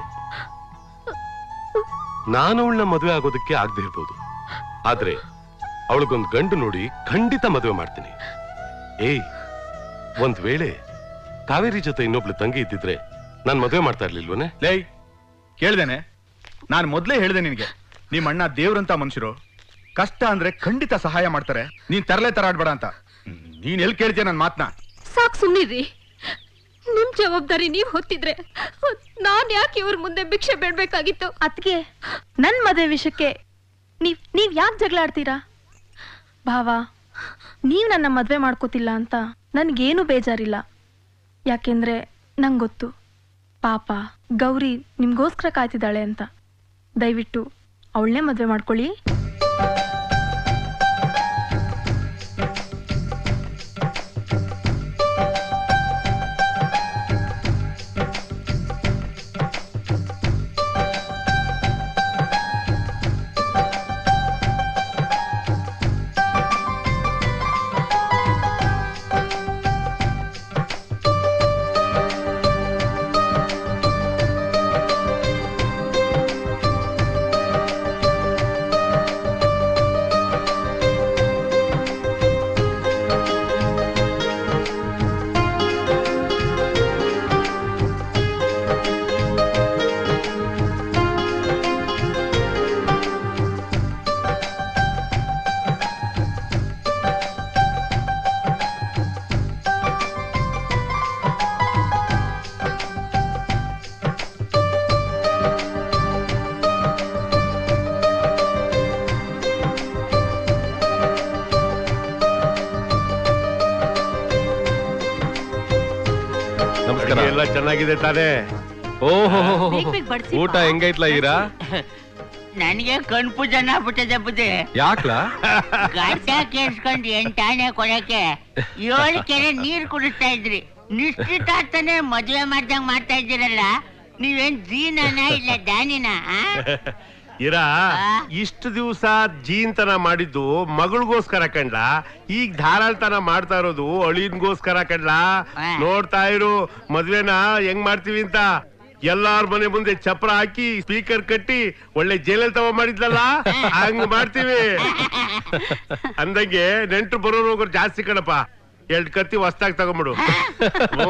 ನಾನು ಅವಳನ್ನ ಮದುವೆ ಆಗೋದಕ್ಕೆ ಆಗದೆ ಇರ್ಬೋದು ಆದ್ರೆ ಅವಳಿಗೊಂದ್ ಗಂಡು ನೋಡಿ ಖಂಡಿತ ಮದುವೆ ಮಾಡ್ತೀನಿ ಏಯ್ ಒಂದ್ ವೇಳೆ ಕಾವೇರಿ ಜೊತೆ ಇನ್ನೊಬ್ಳು ತಂಗಿ ಇದ್ದಿದ್ರೆ ನಾನ್ ಮದುವೆ ಮಾಡ್ತಾ ಇರ್ಲಿಲ್ವನೇ ಲೇ ಕೇಳ್ದೇನೆ ನಾನು ಮೊದ್ಲೇ ಹೇಳ್ದೆ ನಿನಗೆ ನಿಮ್ಮ ಅಣ್ಣ ದೇವ್ರಂತ ಮನುಷ್ಯರು ಕಷ್ಟ ಅಂದ್ರೆ ಖಂಡಿತ ಸಹಾಯ ಮಾಡ್ತಾರೆ ನೀನ್ ತರಲೆ ತರ ಆಡ್ಬೇಡ ಅಂತ ಹ್ಮ್, ನೀನ್ ಎಲ್ಲಿ ಕೇಳ್ತೀಯ ನನ್ನ ಮಾತ್ನ ಸಾಕ್ ಸುಮ್ನಿರ್ರಿ ನಿಮ್ ಜವಾಬ್ದಾರಿ ನೀವ್ ಹೊತ್ತಿದ್ರೆ ನಾನ್ ಯಾಕೆ ಇವ್ರ ಮುಂದೆ ಭಿಕ್ಷೆ ಬೇಡ್ಬೇಕಾಗಿತ್ತು ಅತ್ಗೆ ನನ್ ಮದುವೆ ವಿಷಯಕ್ಕೆ ನೀವ್ ನೀವ್ ಯಾಕೆ ಜಗಳ ಆಡ್ತೀರಾ ಭಾವ ನೀವ್ ನನ್ನ ಮದ್ವೆ ಮಾಡ್ಕೋತಿಲ್ಲ ಅಂತ ನನ್ಗೇನು ಬೇಜಾರಿಲ್ಲ ಯಾಕೆಂದ್ರೆ ನಂಗ್ ಗೊತ್ತು ಪಾಪ ಗೌರಿ ನಿಮ್ಗೋಸ್ಕರ ಕಾಯ್ತಿದ್ದಾಳೆ ಅಂತ ದಯವಿಟ್ಟು ಅವಳನ್ನೇ ಮದ್ವೆ ಮಾಡ್ಕೊಳ್ಳಿ ನಮಸ್ಕಾರ ಎಲ್ಲ ಚೆನ್ನಾಗಿದೆ ತಾನೇ ಓಹೋ ಬೇಗ ಬೇಗ ಬಡ್ಸಿ ಊಟ ಹೆಂಗೈತ್ಲ ಈರಾ ನನಗೆ ಕನ್ಫ್ಯೂಷನ್ ಆಗ್ಬಿಟ್ಟಿದೆ ಬುದ್ಧಿ ಯಾಕ್ಲಾ ಗಡ್ಡ ಕೇಳ್ಸ್ಕೊಂಡು ಎಂಟಾಣೆ ಕೊಡಕ್ಕೆ ಏಳು ಕೆರೆ ನೀರ್ ಕುಡಿಸ್ತಾ ಇದ್ರಿ ನಿಶ್ಚಿತಾರ್ಥನೆ ಮದುವೆ ಮಾಡ್ದಂಗ್ ಮಾಡ್ತಾ ಇದ್ದೀರಲ್ಲ ನೀವೇನ್ ಜೀನನ ಇಲ್ಲ ದಾನಿನ ಇರ ಇಷ್ಟು ದಿವಸ ಜೀನ್ತನ ಮಾಡಿದ್ದು ಮಗಳಿಗೋಸ್ಕರ ಕಂಡ್ಲ ಈಗ ಧಾರಾಳ್ತನ ಮಾಡ್ತಾ ಇರೋದು ಅಳಿನ್ಗೋಸ್ಕರ ಕಂಡ್ಲ ನೋಡ್ತಾ ಇರು ಮದ್ವೆನ ಹೆಂಗ್ ಮಾಡ್ತೀವಿ ಅಂತ ಎಲ್ಲಾರ ಮನೆ ಮುಂದೆ ಚಪ್ರ ಹಾಕಿ ಸ್ಪೀಕರ್ ಕಟ್ಟಿ ಒಳ್ಳೆ ಜೈಲಲ್ಲಿ ತವ ಮಾಡಿದ್ಲಲ್ಲ ಹಂಗ್ ಮಾಡ್ತೀವಿ ಅಂದಂಗೆ ನೆಂಟ್ರು ಬರೋರು ಹೋಗೋರು ಜಾಸ್ತಿ ಕಣಪ್ಪ ಎರಡ್ ಕತ್ತಿ ಹೊಸ್ದಾಗ್ ತಗೊಂಬಿಡು ಓ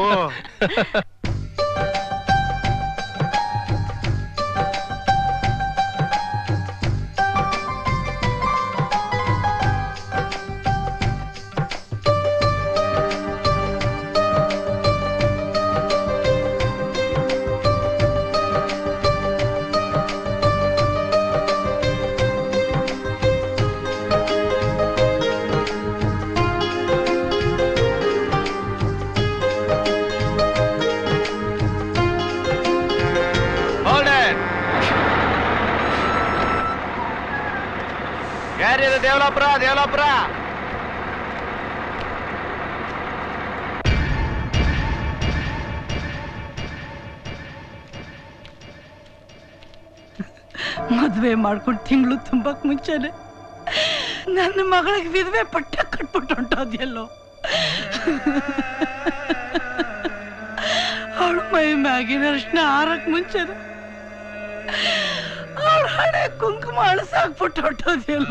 Hold it. ಯಾರಿದು ದೇವಲಾಪುರ ದೇವಲಾಪುರ ಮದ್ವೆ ಮಾಡ್ಕೊಂಡು ತಿಂಗಳು ತುಂಬಕ್ ಮುಂಚೆನೆ ನನ್ನ ಮಗಳಿಗೆ ವಿಧವೆ ಪಟ್ಟ ಕಟ್ಬಿಟ್ಟು ಹೊಂಟೋದ್ಯಲ್ಲೋ ಅವಳು ಮೈ ಮ್ಯಾಗಿನ ಅರ್ಶನ ಆರಕ್ ಮುಂಚೆನೆ ಅವಳ ಹಣೆ ಕುಂಕುಮ ಅಳಸಾಕ್ಬಿಟ್ಟು ಹೊಟ್ಟೋದಿಲ್ಲ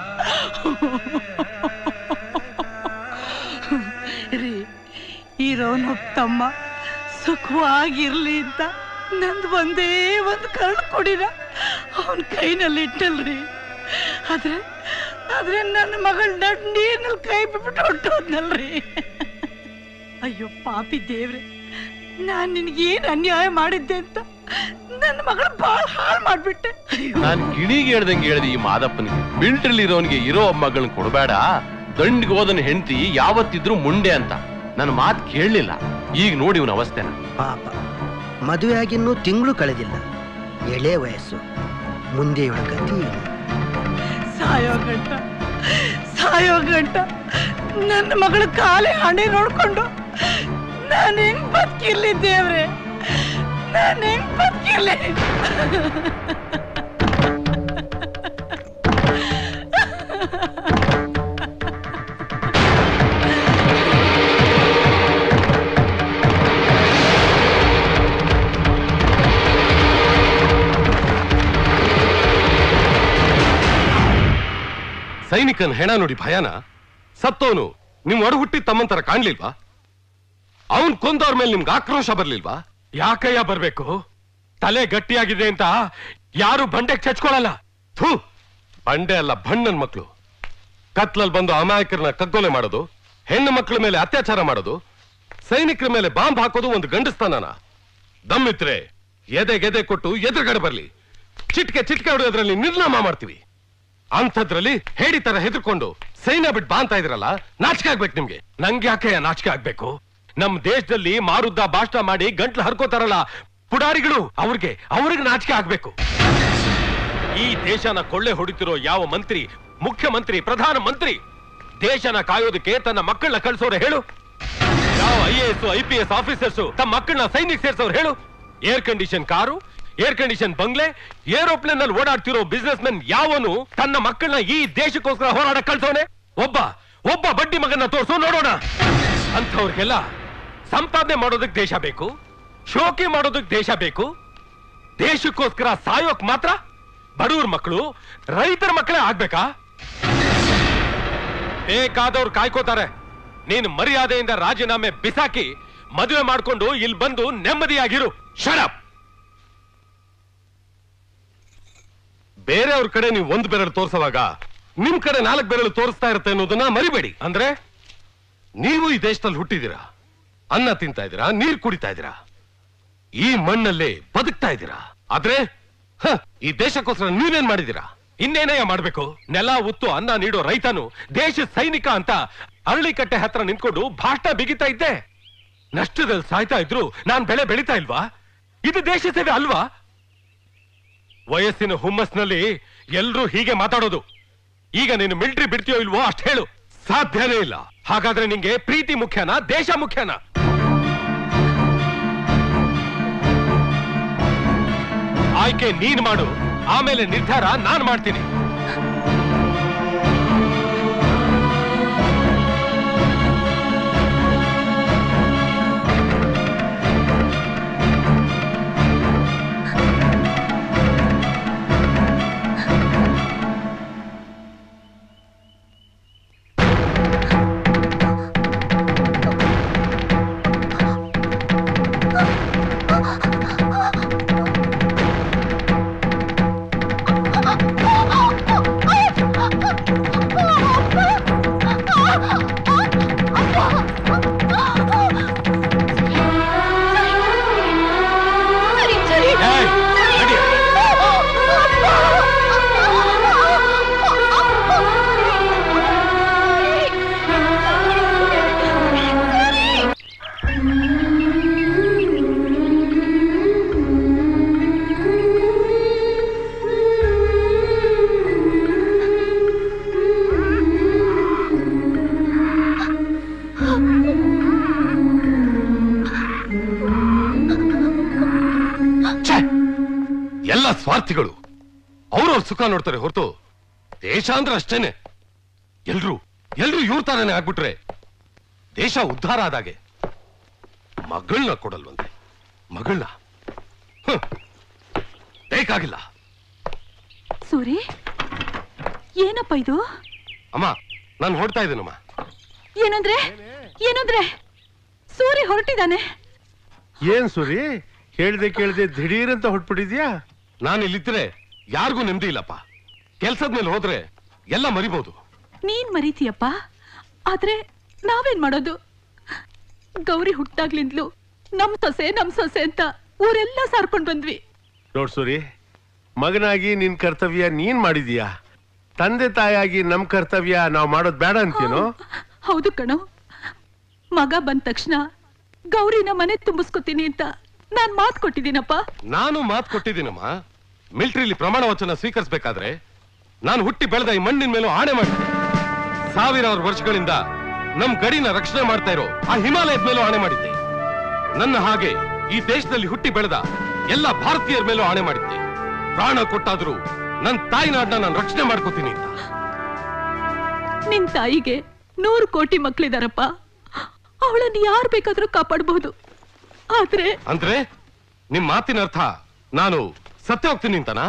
ರೀ ಇರೋನು ತಮ್ಮ ಸುಖವಾಗಿರ್ಲಿ ಅಂತ ನಂದು ಒಂದೇ ಒಂದು ಕರ್ಳು ಕೊಡಿರ ಅವನ ಕೈನಲ್ಲಿ ಇಟ್ಟಲ್ರಿ ಆದ್ರೆ ಆದ್ರೆ ನನ್ನ ಮಗಳ ನಡ್ ನೀರ್ನಲ್ಲಿ ಕೈ ಬಿಟ್ಬಿಟ್ಟು ಹೊಟ್ಟೋದ್ನಲ್ರಿ ಅಯ್ಯೋ ಪಾಪಿ ದೇವ್ರೆ ನಾನ್ ನಿನ್ಗೇನ್ ಅನ್ಯಾಯ ಮಾಡಿದ್ದೆ ಅಂತ ನನ್ನ ಮಗಳು ಬಾಳ್ ಹಾಳು ಮಾಡ್ಬಿಟ್ಟೆ ನಾನ್ ಗಿಣಿಗೆ ಹೇಳ್ದಂಗೆ ಹೇಳ್ದೆ ಈ ಮಾದಪ್ಪನಿಗೆ ಮಿಲ್ಟ್ರಿಲಿ ಇರೋನ್ಗೆ ಇರೋ ಮಗಳನ್ನ ಕೊಡಬೇಡ ದಂಡಿಗೆ ಹೋದನ ಹೆಂಡತಿ ಯಾವತ್ತಿದ್ರು ಮುಂಡೆ ಅಂತ ನನ್ನ ಮಾತು ಕೇಳಲಿಲ್ಲ ಈಗ ನೋಡಿ ಇವನ ಅವಸ್ಥೆನ ಪಾಪ ಮದುವೆ ಆಗಿನ್ನೂ ತಿಂಗಳು ಕಳೆದಿಲ್ಲ ಎಳೆ ವಯಸ್ಸು ಮುಂದೆ ಇವಳ ಗತಿ ಏನು? ಸಾಯೋ ಗಂಟ ಸಾಯೋ ಗಂಟ ನನ್ನ ಮಗಳ ಕಾಲೇ ಹಣೆ ನೋಡ್ಕೊಂಡು ನಾನು ಹೆಂಗ್ ಬದುಕಿರ್ಲಿ ದೇವ್ರೆ ನಾನು ಹೆಂಗ್ ಬದುಕಿರ್ಲಿ ಸೈನಿಕನ ಹೆಣ ನೋಡಿ ಭಯನ ಸತ್ತೋನು ನಿಮ್ ಒಡ ಹುಟ್ಟಿ ತಮ್ಮಂತರ ಕಾಣ್ಲಿಲ್ವಾ ಅವನ್ ಕೊಂದವ್ರ ಮೇಲೆ ನಿಮ್ಗೆ ಆಕ್ರೋಶ ಬರ್ಲಿಲ್ವಾ ಯಾಕಯ್ಯ ಬರ್ಬೇಕು ತಲೆ ಗಟ್ಟಿಯಾಗಿದೆ ಅಂತ ಯಾರು ಬಂಡೆಗೆ ಚಚ್ಕೊಳಲ್ಲ ಥೂ ಬಂಡೆ ಅಲ್ಲ ಬಣ್ಣನ್ ಮಕ್ಕಳು ಕತ್ಲಲ್ಲಿ ಬಂದು ಅಮಾಯಕರನ್ನ ಕಗ್ಗೊಲೆ ಮಾಡೋದು ಹೆಣ್ಣು ಮಕ್ಕಳ ಮೇಲೆ ಅತ್ಯಾಚಾರ ಮಾಡೋದು ಸೈನಿಕರ ಮೇಲೆ ಬಾಂಬ್ ಹಾಕೋದು ಒಂದು ಗಂಡಸ್ತಾನನ ದಮ್ಮಿತ್ರೆ ಎದೆ ಗೆದೆ ಕೊಟ್ಟು ಎದುರುಗಡೆ ಬರ್ಲಿ ಚಿಟ್ಕೆ ಚಿಟ್ಕೆ ಹೊಡೆಯೋದ್ರಲ್ಲಿ ನಿರ್ನಾಮ ಮಾಡ್ತೀವಿ ಅಂಥದ್ರಲ್ಲಿ ಹೇಡಿ ತರ ಹೆದರ್ಕೊಂಡು ಸೈನ್ಯ ಬಿಟ್ಟು ಬಾಂತಾ ಇದ್ರಲ್ಲ ನಾಚಿಕೆ ಆಗ್ಬೇಕು ನಿಮ್ಗೆ ನಂಗೆ ಯಾಕೆ ನಾಚಿಕೆ ಆಗ್ಬೇಕು ನಮ್ ದೇಶದಲ್ಲಿ ಮಾರುದ್ದ ಭಾಷಣ ಮಾಡಿ ಗಂಟ್ಲು ಹರ್ಕೋತಾರಲ್ಲ ಪುಡಾರಿಗಳು ಅವ್ರಿಗೆ ಅವ್ರಿಗೆ ನಾಚಿಕೆ ಆಗ್ಬೇಕು ಈ ದೇಶನ ಕೊಳ್ಳೆ ಹೊಡಿತಿರೋ ಯಾವ ಮಂತ್ರಿ ಮುಖ್ಯಮಂತ್ರಿ ಪ್ರಧಾನ ಮಂತ್ರಿ ದೇಶನ ಕಾಯೋದಕ್ಕೆ ತನ್ನ ಮಕ್ಕಳನ್ನ ಕಳ್ಸೋರು ಹೇಳು ಯಾವ I A S I P S officers ತಮ್ಮ ಮಕ್ಕಳನ್ನ ಸೈನಿಕ್ ಸೇರ್ಸೋರು ಹೇಳು air condition car air condition ಬಂಗ್ಲೆ ಏರೋಪ್ಲೇನ್ ನಲ್ಲಿ ಓಡಾಡ್ತಿರೋ ಬಿಸ್ನೆಸ್ ಮೆನ್ ಯಾವನು ತನ್ನ ಮಕ್ಕಳನ್ನ ಈ ದೇಶಕ್ಕೋಸ್ಕರ ಹೋರಾಡ ಕಳ್ಸೋನೆ ಒಬ್ಬ ಒಬ್ಬ ಬಡ್ಡಿ ಮಗನ ತೋರ್ಸು ನೋಡೋಣ ಅಂಥವ್ರಿಗೆಲ್ಲ ಸಂಪಾದನೆ ಮಾಡೋದಕ್ಕೆ ದೇಶ ಬೇಕು ಶೋಕಿ ಮಾಡೋದಕ್ಕೆ ದೇಶ ಬೇಕು ದೇಶಕ್ಕೋಸ್ಕರ ಸಾಯೋಕ್ ಮಾತ್ರ ಬಡವ್ರ ಮಕ್ಕಳು ರೈತರ ಮಕ್ಕಳೇ ಆಗ್ಬೇಕಾ ಬೇಕಾದವ್ರು ಕಾಯ್ಕೋತಾರೆ ನೀನು ಮರ್ಯಾದೆಯಿಂದ ರಾಜೀನಾಮೆ ಬಿಸಾಕಿ ಮದುವೆ ಮಾಡ್ಕೊಂಡು ಇಲ್ಲಿ ಬಂದು ನೆಮ್ಮದಿಯಾಗಿರು ಶರಪ್ ಬೇರೆಯವ್ರ ಕಡೆ ನೀವು ಒಂದು ಬೆರಳು ತೋರ್ಸವಾಗ ನಿಮ್ ಕಡೆ ನಾಲ್ಕು ಬೆರಳು ತೋರಿಸ್ತಾ ಇರುತ್ತೆ ಅನ್ನೋದನ್ನ ಮರಿಬೇಡಿ ಅಂದ್ರೆ ನೀವು ಈ ದೇಶದಲ್ಲಿ ಹುಟ್ಟಿದ್ದೀರಾ ಅನ್ನ ತಿಂತಾ ಇದ್ದೀರಾ ನೀರ್ ಕುಡಿತಾ ಇದ್ದೀರಾ ಈ ಮಣ್ಣಲ್ಲೇ ಬದುಕ್ತಾ ಇದ್ದೀರಾ ಆದ್ರೆ ಹ, ಈ ದೇಶಕ್ಕೋಸ್ಕರ ನೀವೇನ್ ಮಾಡಿದ್ದೀರಾ ಇನ್ನೇನಯ್ಯ ಮಾಡ್ಬೇಕು ನೆಲ ಉತ್ತು ಅನ್ನ ನೀಡೋ ರೈತನು ದೇಶ ಸೈನಿಕ ಅಂತ ಅರಳಿಕಟ್ಟೆ ಹತ್ರ ನಿಂತ್ಕೊಂಡು ಭಾಷಣ ಬಿಗಿತಾ ಇದ್ದೆ ನಷ್ಟದಲ್ಲಿ ಸಾಯ್ತಾ ಇದ್ರು ನಾನ್ ಬೆಳೆ ಬೆಳಿತಾ ಇಲ್ವಾ ಇದು ದೇಶ ಸೇವೆ ಅಲ್ವಾ ವಯಸ್ಸಿನ ಹುಮ್ಮಸ್ನಲ್ಲಿ ಎಲ್ರೂ ಹೀಗೆ ಮಾತಾಡೋದು ಈಗ ನೀನು ಮಿಲಿಟರಿ ಬಿಡ್ತೀಯೋ ಇಲ್ವೋ ಅಷ್ಟ್ ಹೇಳು ಸಾಧ್ಯನೇ ಇಲ್ಲ ಹಾಗಾದ್ರೆ ನಿಂಗೆ ಪ್ರೀತಿ ಮುಖ್ಯನಾ ದೇಶ ಮುಖ್ಯನಾ ಆಯ್ಕೆ ನೀನ್ ಮಾಡು ಆಮೇಲೆ ನಿರ್ಧಾರ ನಾನ್ ಮಾಡ್ತೀನಿ ಛೆ! ಎಲ್ಲ ಸ್ವಾರ್ಥಿಗಳು ಅವ್ರವ್ರ ಸುಖ ನೋಡ್ತಾರೆ ಹೊರತು ದೇಶ ಅಂದ್ರೆ ಅಷ್ಟೇನೆ ಎಲ್ರು ಎಲ್ರು ಇವ್ರ ತಾನೇ ಆಗ್ಬಿಟ್ರೆ ದೇಶ ಉದ್ಧಾರ ಆದಾಗೆ ಮಗಳನ್ನ ಕೊಡಲ್ವಂತೆ ಮಗಳನ್ನ ಬೇಕಾಗಿಲ್ಲ ಸೂರಿ ಏನಪ್ಪ ಇದು ಅಮ್ಮ ನಾನು ಹೊಡ್ತಾ ಇದ್ದೀನಮ್ಮ ಏನಂದ್ರೆ ಏನಂದ್ರೆ ಸೂರಿ ಹೊರಟಿದ್ದಾನೆ ಏನ್ ಸುರಿ ಹೇಳ್ದೆ ಕೇಳ್ದೆ ದಿಢೀರ್ ಅಂತ ಹೊಟ್ಬಿಟ್ಟಿದ್ಯಾ ನಾನು ಇಲ್ಲಿದ್ರೆ ಯಾರಿಗೂ ನೆಮ್ಮದಿ ಇಲ್ಲಪ್ಪ ಕೆಲ್ಸದ ಮೇಲೆ ಹೋದ್ರೆ ಎಲ್ಲ ಮರಿಬಹುದು ನೀನ್ ಮರೀತೀಯಪ್ಪ ಆದ್ರೆ ನಾವೇನ್ ಮಾಡೋದು ಗೌರಿ ಹುಟ್ಟಾಗ್ಲಿಂದ್ಲು ನಮ್ ಸೊಸೆ ನಮ್ ಸೊಸೆ ಅಂತ ಊರೆಲ್ಲ ಸಾರ್ಕೊಂಡ್ ಬಂದ್ವಿ ನೋಡ್ ಸೂರಿ ಮಗನಾಗಿ ನಿನ್ ಕರ್ತವ್ಯ ನೀನ್ ಮಾಡಿದೀಯಾ ತಂದೆ ತಾಯಾಗಿ ನಮ್ ಕರ್ತವ್ಯ ನಾವ್ ಮಾಡೋದ್ ಬೇಡ ಅಂತೇನೋ ಹೌದು ಕಣೋ ಮಗ ಬಂದ ತಕ್ಷಣ ಗೌರಿನ ಮನೆ ತುಂಬಿಸ್ಕೊತೀನಿ ಅಂತ ನಾನ್ ಮಾತ್ ಕೊಟ್ಟಿದ್ದೀನಪ್ಪ ನಾನು ಮಾತು ಕೊಟ್ಟಿದ್ದೀನಮ್ಮ ಮಿಲಿಟರಿಲಿ ಪ್ರಮಾಣ ವಚನ ಸ್ವೀಕರಿಸಬೇಕಾದ್ರೆ ನಾನು ಹುಟ್ಟಿ ಬೆಳೆದ ಈ ಮಣ್ಣಿನ ಮೇಲೂ ಆಣೆ ಮಾಡಿದ್ದೆ ಸಾವಿರಾರು ವರ್ಷಗಳಿಂದ ನಮ್ ಗಡಿನ ರಕ್ಷಣೆ ಮಾಡ್ತಾ ಇರೋ ಆ ಹಿಮಾಲಯದ ಮೇಲೂ ಆಣೆ ಮಾಡಿದ್ದೆ ನನ್ನ ಹಾಗೆ ಈ ದೇಶದಲ್ಲಿ ಹುಟ್ಟಿ ಬೆಳೆದ ಎಲ್ಲ ಭಾರತೀಯರ ಮೇಲೂ ಆಣೆ ಮಾಡಿದ್ದೆ ಪ್ರಾಣ ಕೊಟ್ಟಾದ್ರೂ ನನ್ನ ತಾಯಿನಾಡ್ನ ನಾನು ರಕ್ಷಣೆ ಮಾಡ್ಕೋತೀನಿ ಅಂತ ನಿನ್ ತಾಯಿಗೆ ನೂರು ಕೋಟಿ ಮಕ್ಳಿದಾರಪ್ಪ ಅವಳನ್ನ ಯಾರು ಬೇಕಾದ್ರೂ ಕಾಪಾಡಬಹುದು ಆದ್ರೆ ಅಂದ್ರೆ ನಿಮ್ ಮಾತಿನ ಅರ್ಥ ನಾನು ಸತ್ಯ ಹೋಗ್ತೀನಿ ಅಂತನಾ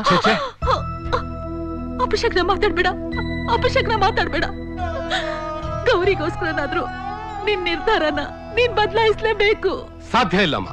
ಅಪಶಕ್ನ ಮಾತಾಡ್ಬೇಡ ಅಪಶಕ್ನ ಮಾತಾಡ್ಬೇಡ ಗೌರಿಗೋಸ್ಕರನಾದ್ರೂ ನಿನ್ ನಿರ್ಧಾರನ ನೀನ್ ಬದಲಾಯಿಸ್ಲೇಬೇಕು ಸಾಧ್ಯ ಇಲ್ಲಮ್ಮ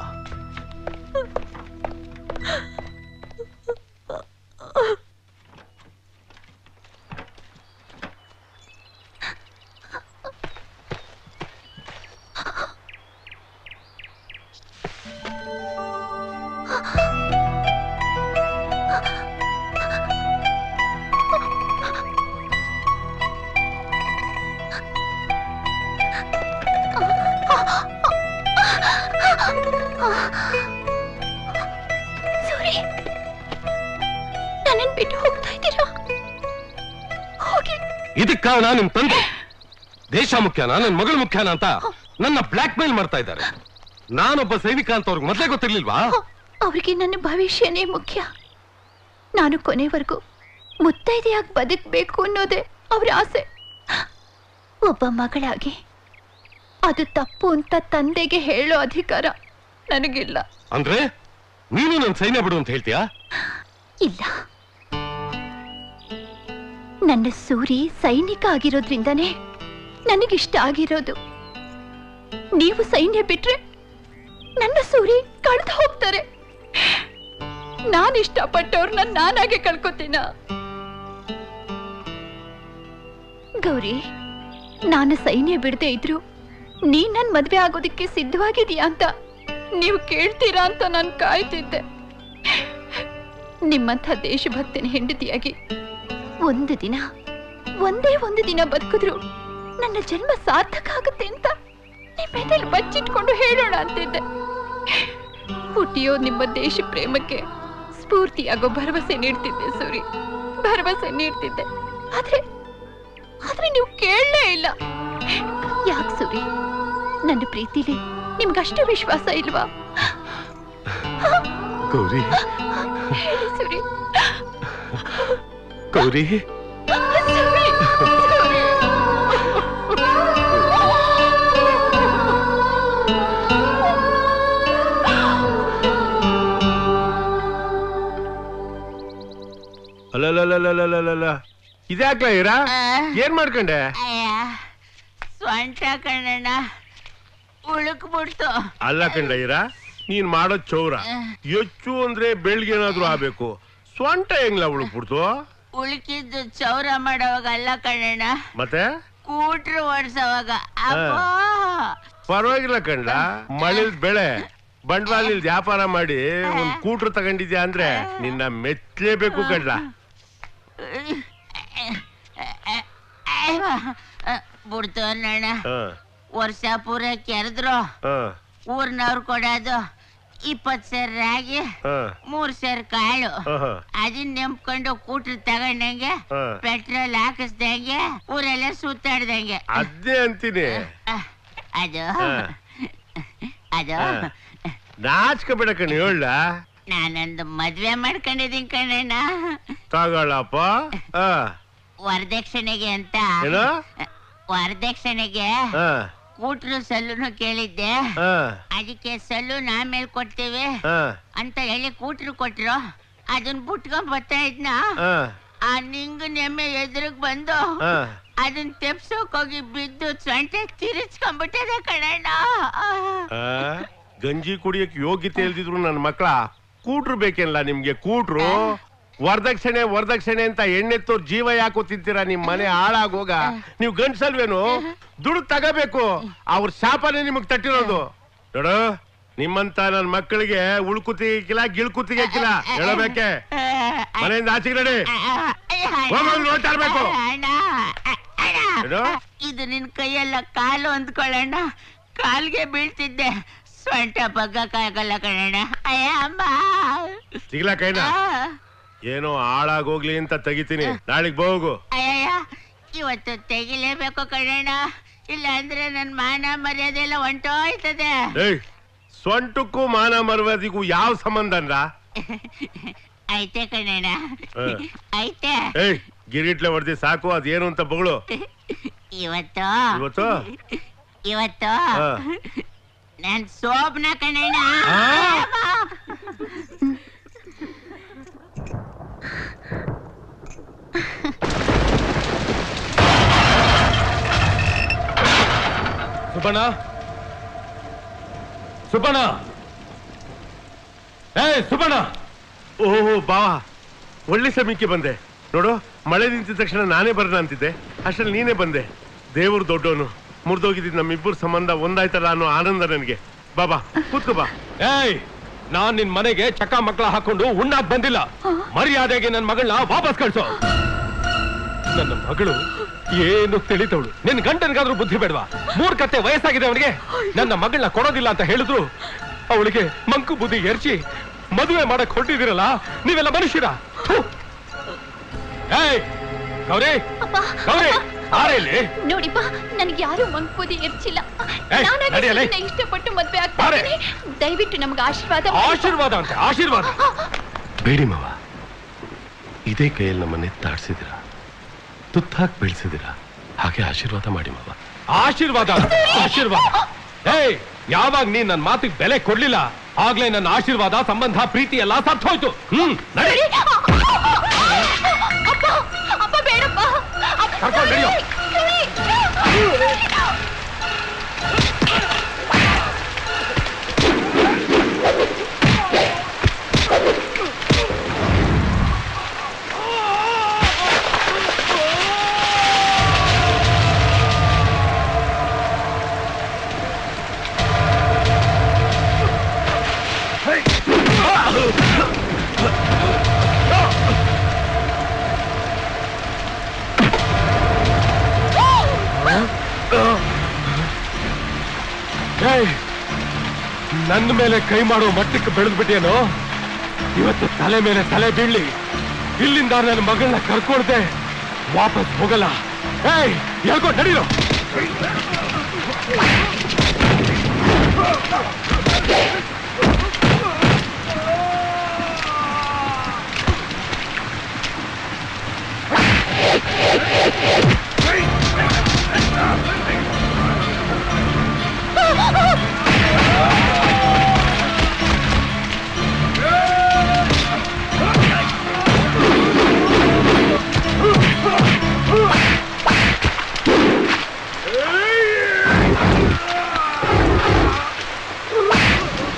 ಸೂರಿ ನನ್ನನ್ ಬಿಟ್ಟು ಹೋಗ್ತಾ ಇದ್ದೀರಾ ಹೋಗಿ ಇದಕ್ ಕಾರಣ ನಿಮ್ ತಂದೆ ದೇಶ ಮುಖ್ಯನಾ ನನ್ ಮಗಳು ಮುಖ್ಯನಾ ಅಂತ ನನ್ನ ಬ್ಲಾಕ್ ಮೇಲ್ ಮಾಡ್ತಾ ಇದ್ದಾರೆ ನಾನೊಬ್ಬ ಸೈನಿಕ ಅಂತ ಅವ್ರಿಗೆ ಮೊದ್ಲೇ ಗೊತ್ತಿರ್ಲಿಲ್ವಾ ಅವರಿಗೆ ನನ್ನ ಭವಿಷ್ಯನೇ ಮುಖ್ಯ ನಾನು ಕೊನೆವರೆಗೂ ಮುತ್ತೈದೆಯಾಗಿ ಬದುಕಬೇಕು ಅನ್ನೋದೇ ಅವರ ಆಸೆ ಒಬ್ಬ ಮಗಳಾಗಿ ಅದು ತಪ್ಪು ಅಂತ ತಂದೆಗೆ ಹೇಳೋ ಅಧಿಕಾರ ನನಗಿಲ್ಲ ಅಂದ್ರೆ ನೀನು ನನ್ ಸೈನ್ಯ ಬಿಡು ಅಂತ ಹೇಳ್ತೀಯಾ ಇಲ್ಲ ನನ್ನ ಸೂರಿ ಸೈನಿಕ ಆಗಿರೋದ್ರಿಂದನೇ ನನಗಿಷ್ಟ ಆಗಿರೋದು ನೀವು ಸೈನ್ಯ ಬಿಟ್ರೆ ನನ್ನ ಸೂರಿ ಕಳೆದು ಹೋಗ್ತಾರೆ ನಾನು ಇಷ್ಟಪಟ್ಟವ್ರನ್ನ ನಾನಾಗೆ ಕಳ್ಕೊತೀನ ಗೌರಿ ನಾನು ಸೈನ್ಯ ಬಿಡದೆ ಇದ್ರು ನೀನ್ ನನ್ ಮದ್ವೆ ಆಗೋದಕ್ಕೆ ಸಿದ್ಧವಾಗಿದೀಯಾ ಅಂತ ನೀವು ಕೇಳ್ತೀರಾ ಅಂತ ನಾನು ಕಾಯ್ತಿದ್ದೆ ನಿಮ್ಮಂಥ ದೇಶಭಕ್ತಿನ ಹೆಂಡತಿಯಾಗಿ ಒಂದು ದಿನ ಒಂದೇ ಒಂದು ದಿನ ಬದುಕಿದ್ರು ನನ್ನ ಜನ್ಮ ಸಾರ್ಥಕ ಆಗುತ್ತೆ ಅಂತ ನಿಮ್ಮೆದೆಲ್ಲಿ ಬಚ್ಚಿಟ್ಕೊಂಡು ಹೇಳೋಣ ಅಂತಿದ್ದೆ ಹುಟ್ಟಿಯೋ ನಿಮ್ಮ ದೇಶ ಪ್ರೇಮಕ್ಕೆ ಸ್ಫೂರ್ತಿಯಾಗೋ ಭರವಸೆ ನೀಡ್ತಿದ್ದೆ ಸೂರಿ ಭರವಸೆ ನೀಡ್ತಿದ್ದೆ ಆದ್ರೆ ಆದ್ರೆ ನೀವು ಕೇಳಲೇ ಇಲ್ಲ ಯಾಕೆ ಸೂರಿ ನನ್ನ ಪ್ರೀತಿಲಿ ನಿಮ್ಗಷ್ಟು ವಿಶ್ವಾಸ ಇಲ್ವಾ ಗೌರಿ ಹೇಳಿ ಸೂರಿ ಗೌರಿ ಸೂರಿ ಸೂರಿ ಅಲ್ಲಲ್ಲಲ್ಲಲ್ಲಲ್ಲಲ್ಲ ಇದ್ಯಾಕ್ಲ ಇರಾ ಏನ್ ಮಾಡ್ಕೊಂಡೆ ಸ್ವಂಟ ಕಣ್ಣಣ್ಣ ಉಳುಕ್ಬಿಡ್ತು ಅಲ್ಲ ಕಂಡ ಇರಾ ನೀನ್ ಮಾಡೋ ಚೌರ ಹೆಚ್ಚು ಅಂದ್ರೆ ಬೆಳ್ಗೆ ಏನಾದ್ರೂ ಆಗ್ಬೇಕು ಸ್ವಂಟ ಹೆಂಗ್ಲ ಉಳುಕ್ಬಿಡ್ತು ಉಳುಕಿದ್ದು ಚೌರ ಮಾಡೋವಾಗ ಅಲ್ಲ ಕಣ್ಣಣ್ಣ ಮತ್ತೆ ಕೂಟ್ರು ಓಡ್ಸೋವಾಗ ಅಪ್ಪಾ ಪರವಾಗಿಲ್ಲ ಕಂಡ ಮಳಿಲ್ ಬೆಳೆ ಬಂಡವಾಳ ಇಲ್ದ್ ವ್ಯಾಪಾರ ಮಾಡಿ ಒಂದ್ ಕೂಟ್ರು ತಗೊಂಡಿದ್ಯಾ ಅಂದ್ರೆ ನಿನ್ನ ಮೆಚ್ಲೇಬೇಕು ಕಂಡ ಬಿಡ್ತು ಅಣ್ಣಣ್ಣ ಹ, ವರ್ಷ ಪೂರ ಕೆರೆದ್ರು ಹ, ಊರ್ನವ್ರು ಕೊಡೋದು ಇಪ್ಪತ್ ಸೇರ್ ರಾಗಿ ಹ, ಮೂರ್ ಸೇರ್ ಕಾಳು ಹ, ಅದನ್ನ ನೆಂಪ್ಕೊಂಡು ಕೂಟ್ರು ತಗೊಂಡಂಗೆ ಹ. ಪೆಟ್ರೋಲ್ ಹಾಕಿಸ್ದಂಗೆ ಊರೆಲ್ಲ ಸುತ್ತಾಡ್ದಂಗೆ ಅದೇ ಅಂತೀನಿ ಅದು ಹ. ಅದು ಹ. ನಾಚ್ಕ ಬಿಡಕಣ್ ಹೇಳ ನಾನೊಂದು ಮದ್ವೆ ಮಾಡ್ಕೊಂಡಿದ್ದೀನಿ ಕಣಣ್ಣ ತಗೊಳ್ಳಪ್ಪ ಹ, ವರದಕ್ಷಿಣೆಗೆ ಅಂತ ಏನು ವರದಕ್ಷಿಣೆಗೆ ಹ, ಕೂಟ್ರು ಸಲ್ಲುನು ಕೇಳಿದ್ದೆ ಹ, ಅದಕ್ಕೆ ಸಲ್ಲೂನ್ ಆಮೇಲೆ ಕೊಡ್ತೇವೆ ಹ, ಅಂತ ಹೇಳಿ ಕೂಟ್ರು ಕೊಟ್ರು ಅದನ್ನ ಬಿಟ್ಕೊಂಡ್ ಬರ್ತಾ ಇದ್ನ ಹ. ಆ ನಿಂಗು ನೆಮ್ಮೆ ಎದುರಿಗೆ ಬಂದು ಹಾ. ಅದನ್ನ ತೆಪ್ಸೋಕ್ ಹೋಗಿ ಬಿದ್ದು ಸೊಂಟೆ ತಿರುಚ್ಕೊಂಡ್ಬಿಟ್ಟಿದೆ ಕಣಣ್ಣ ಆ, ಗಂಜಿ ಕುಡಿಯಕ್ ಯೋಗ್ಯತೆ ಇಲ್ದಿದ್ರು ನನ್ನ ಮಕ್ಕಳ ಕೂಟ್ರು ಬೇಕೇನಲ್ಲ ನಿಮ್ಗೆ ಕೂಟ್ರು ವರದಕ್ಷಿಣೆ ವರದಕ್ಷಿಣೆ ಅಂತ ಎಣ್ಣೆತ್ತೋರ್ ಜೀವ ಯಾಕೋ ತಿಂತೀರಾ ನಿಮ್ ಮನೆ ಹಾಳಾಗೋಗ ನೀವು ಗಂಡ್ಸಲ್ವೇನು ದುಡ್ಡು ತಗೋಬೇಕು ಅವ್ರ ಶಾಪನೇ ನಿಮಗ್ ತಟ್ಟಿರೋದು ನೋಡು ನಿಮ್ಮಂತ ನನ್ ಮಕ್ಕಳಿಗೆ ಉಳ್ಕುತಿಗಿಲ್ಲ ಗಿಳ್ಕುತಿಗಿಲ್ಲ ಹೇಳಬೇಕೆ ಮನೆಯಿಂದ ಆಚೆಗೆ ನಡಿ ಹೋಗೋದು ನೋಡ್ತಾ ಇರ್ಬೇಕು ಏನು? ಇದು ನಿನ್ ಕೈಯೆಲ್ಲ ಕಾಲು ಅಂದ್ಕೊಳ್ಳೋಣ ಕಾಲ್ಗೆ ಬೀಳ್ತಿದ್ದೆ ಸೊಂಟ ಬಗ್ಗಕ್ಕಾಗಲ್ಲ ಕಣಣ್ಣ ಅಯ್ಯ ಅಮ್ಮ ಸಿಗ್ಲಾ ಕೈನ ಏನೋ ಹಾಳಾಗೋಗ್ಲಿ ಅಂತ ತೆಗಿತೀನಿ ನಾಳೆಗ್ ಹೋಗು ಅಯ್ಯಯ್ಯ ಇವತ್ತು ತೆಗಿಲೇಬೇಕು ಕಣಣ್ಣ ಇಲ್ಲ ಅಂದ್ರೆ ನನ್ ಮಾನ ಮರ್ಯಾದೆ ಎಲ್ಲ ಹೊಂಟೋಯ್ತದೆ ಏಯ್ ಸೊಂಟಕ್ಕೂ ಮಾನ ಮರ್ಯಾದಿಗೂ ಯಾವ ಸಂಬಂಧ ಅನ್ರ ಐತೆ ಕಣಣ್ಣ ಐತೆ ಏಯ್ ಗಿರಿಟ್ಲೆ ಹೊಡೆದಿ ಸಾಕು ಅದೇನು ಅಂತ ಬಗಳು ಇವತ್ತು ಇವತ್ತು ಇವತ್ತು ಹಾ. ನನ್ ಸೋಬ್ನ ಕಣಣ್ಣ ಸುಬ್ಬಣ್ಣ ಸುಬ್ಬಣ್ಣ ಏ ಸುಬ್ಬಣ್ಣ ಓಹೋ ಬಾವಾ ಒಳ್ಳೆ ಸಮಯಕ್ಕೆ ಬಂದೆ ನೋಡು ಮಳೆ ನಿಂತಿದ ತಕ್ಷಣ ನಾನೇ ಬರೋಣ ಅಂತಿದ್ದೆ ಅಷ್ಟ್ರಲ್ಲಿ ನೀನೇ ಬಂದೆ ದೇವ್ರು ದೊಡ್ಡವನು ಮುರಿದೋಗಿದ್ದು ನಮ್ಮಿಬ್ಬರ ಸಂಬಂಧ ಒಂದಾಯ್ತಲ್ಲ ಅನ್ನೋ ಆನಂದ ನನಗೆ ಬಾಬಾ ಕೂತ್ಕೋ ಬಾ ಏಯ್ ನಾನ್ ನಿನ್ ಮನೆಗೆ ಚಕ್ಕ ಮಕ್ಕಳ ಹಾಕೊಂಡು ಉಣ್ಣಾಕ್ ಬಂದಿಲ್ಲ ಮರ್ಯಾದೆಗೆ ನನ್ ಮಗಳನ್ನ ವಾಪಸ್ ಕಳ್ಸು ನನ್ನ ಮಗಳು ಏನು ತಿಳಿತವಳು ನಿನ್ ಗಂಡನ್ಗಾದ್ರೂ ಬುದ್ಧಿ ಬೇಡವಾ ಮೂರ್ ಕತ್ತೆ ವಯಸ್ಸಾಗಿದೆ ಅವನಿಗೆ ನನ್ನ ಮಗಳನ್ನ ಕೊಡೋದಿಲ್ಲ ಅಂತ ಹೇಳಿದ್ರು ಅವಳಿಗೆ ಮಂಕು ಬುದ್ಧಿ ಎರ್ಚಿ ಮದುವೆ ಮಾಡಕ್ ಹೊರಟಿದಿರಲ್ಲ ನೀವೆಲ್ಲ ಮನುಷ್ಯರ ಥು. ಏಯ್ ಗೌರಿ ಗೌರಿ ಆರೆ ಇಲ್ಲಿ ನೋಡಿಪ್ಪ ನನಗೆ ಯಾರು ಮಂಗ್ಪೋದಿ ಇರ್ಚಿಲ್ಲ ಏಯ್, ನಾನಾಗಿ ನಡಿಯಲೇ. ಸುಮ್ನೆ ಇಷ್ಟಪಟ್ಟು ಮದ್ವೆ ಬಾರೆ. ಆಗ್ತೀನಿ ದಯವಿಟ್ಟು ನಮ್ಗೆ ಆಶೀರ್ವಾದ ಮಾಡಿ. ಆಶೀರ್ವಾದ ಅಂತೆ ಆಶೀರ್ವಾದ ಬೇಡಿ ಮಾವ ಇದೇ ಕೈಯಲ್ಲಿ ನಮ್ಮನ್ನ ತಾಡ್ಸಿದಿರ ತುತ್ತಾಕ್ ಬೆಳೆಸಿದಿರ ಹಾಗೆ ಆಶೀರ್ವಾದ ಮಾಡಿ ಮಾವ ಆಶೀರ್ವಾದ ಆಶೀರ್ವಾದ ಏಯ್ ಯಾವಾಗ ನೀನ್ ನನ್ನ ಮಾತಿಗೆ ಬೆಲೆ ಕೊಡ್ಲಿಲ್ಲ ಆಗ್ಲೇ ನನ್ನ ಆಶೀರ್ವಾದ ಸಂಬಂಧ ಪ್ರೀತಿ ಎಲ್ಲ ಸತ್ತೋಯ್ತು ಹ್ಮ್ ನಡಿ ಅಪ್ಪ ಅಪ್ಪ ಬೇಡಪ್ಪ ಅಪ್ಪ, ಕರ್ಕೊಂಡ್ ನಡೆಯೋ. ಗೌರಿ, ಏಯ್ ನನ್ನ ಮೇಲೆ ಕೈ ಮಾಡೋ ಮಟ್ಟಕ್ಕೆ ಬೆಳೆದ್ಬಿಟ್ಟೇನು ಇವತ್ತು ತಲೆ ಮೇಲೆ ತಲೆ ಬೀಳ್ಲಿ ಇಲ್ಲಿಂದ ನನ್ನ ಮಗಳನ್ನ ಕರ್ಕೊಳ್ದೆ ವಾಪಸ್ ಹೋಗಲ್ಲ ಏಯ್ ಹೇಳ್ಕೊಂಡು ನಡೀರೋ Hey!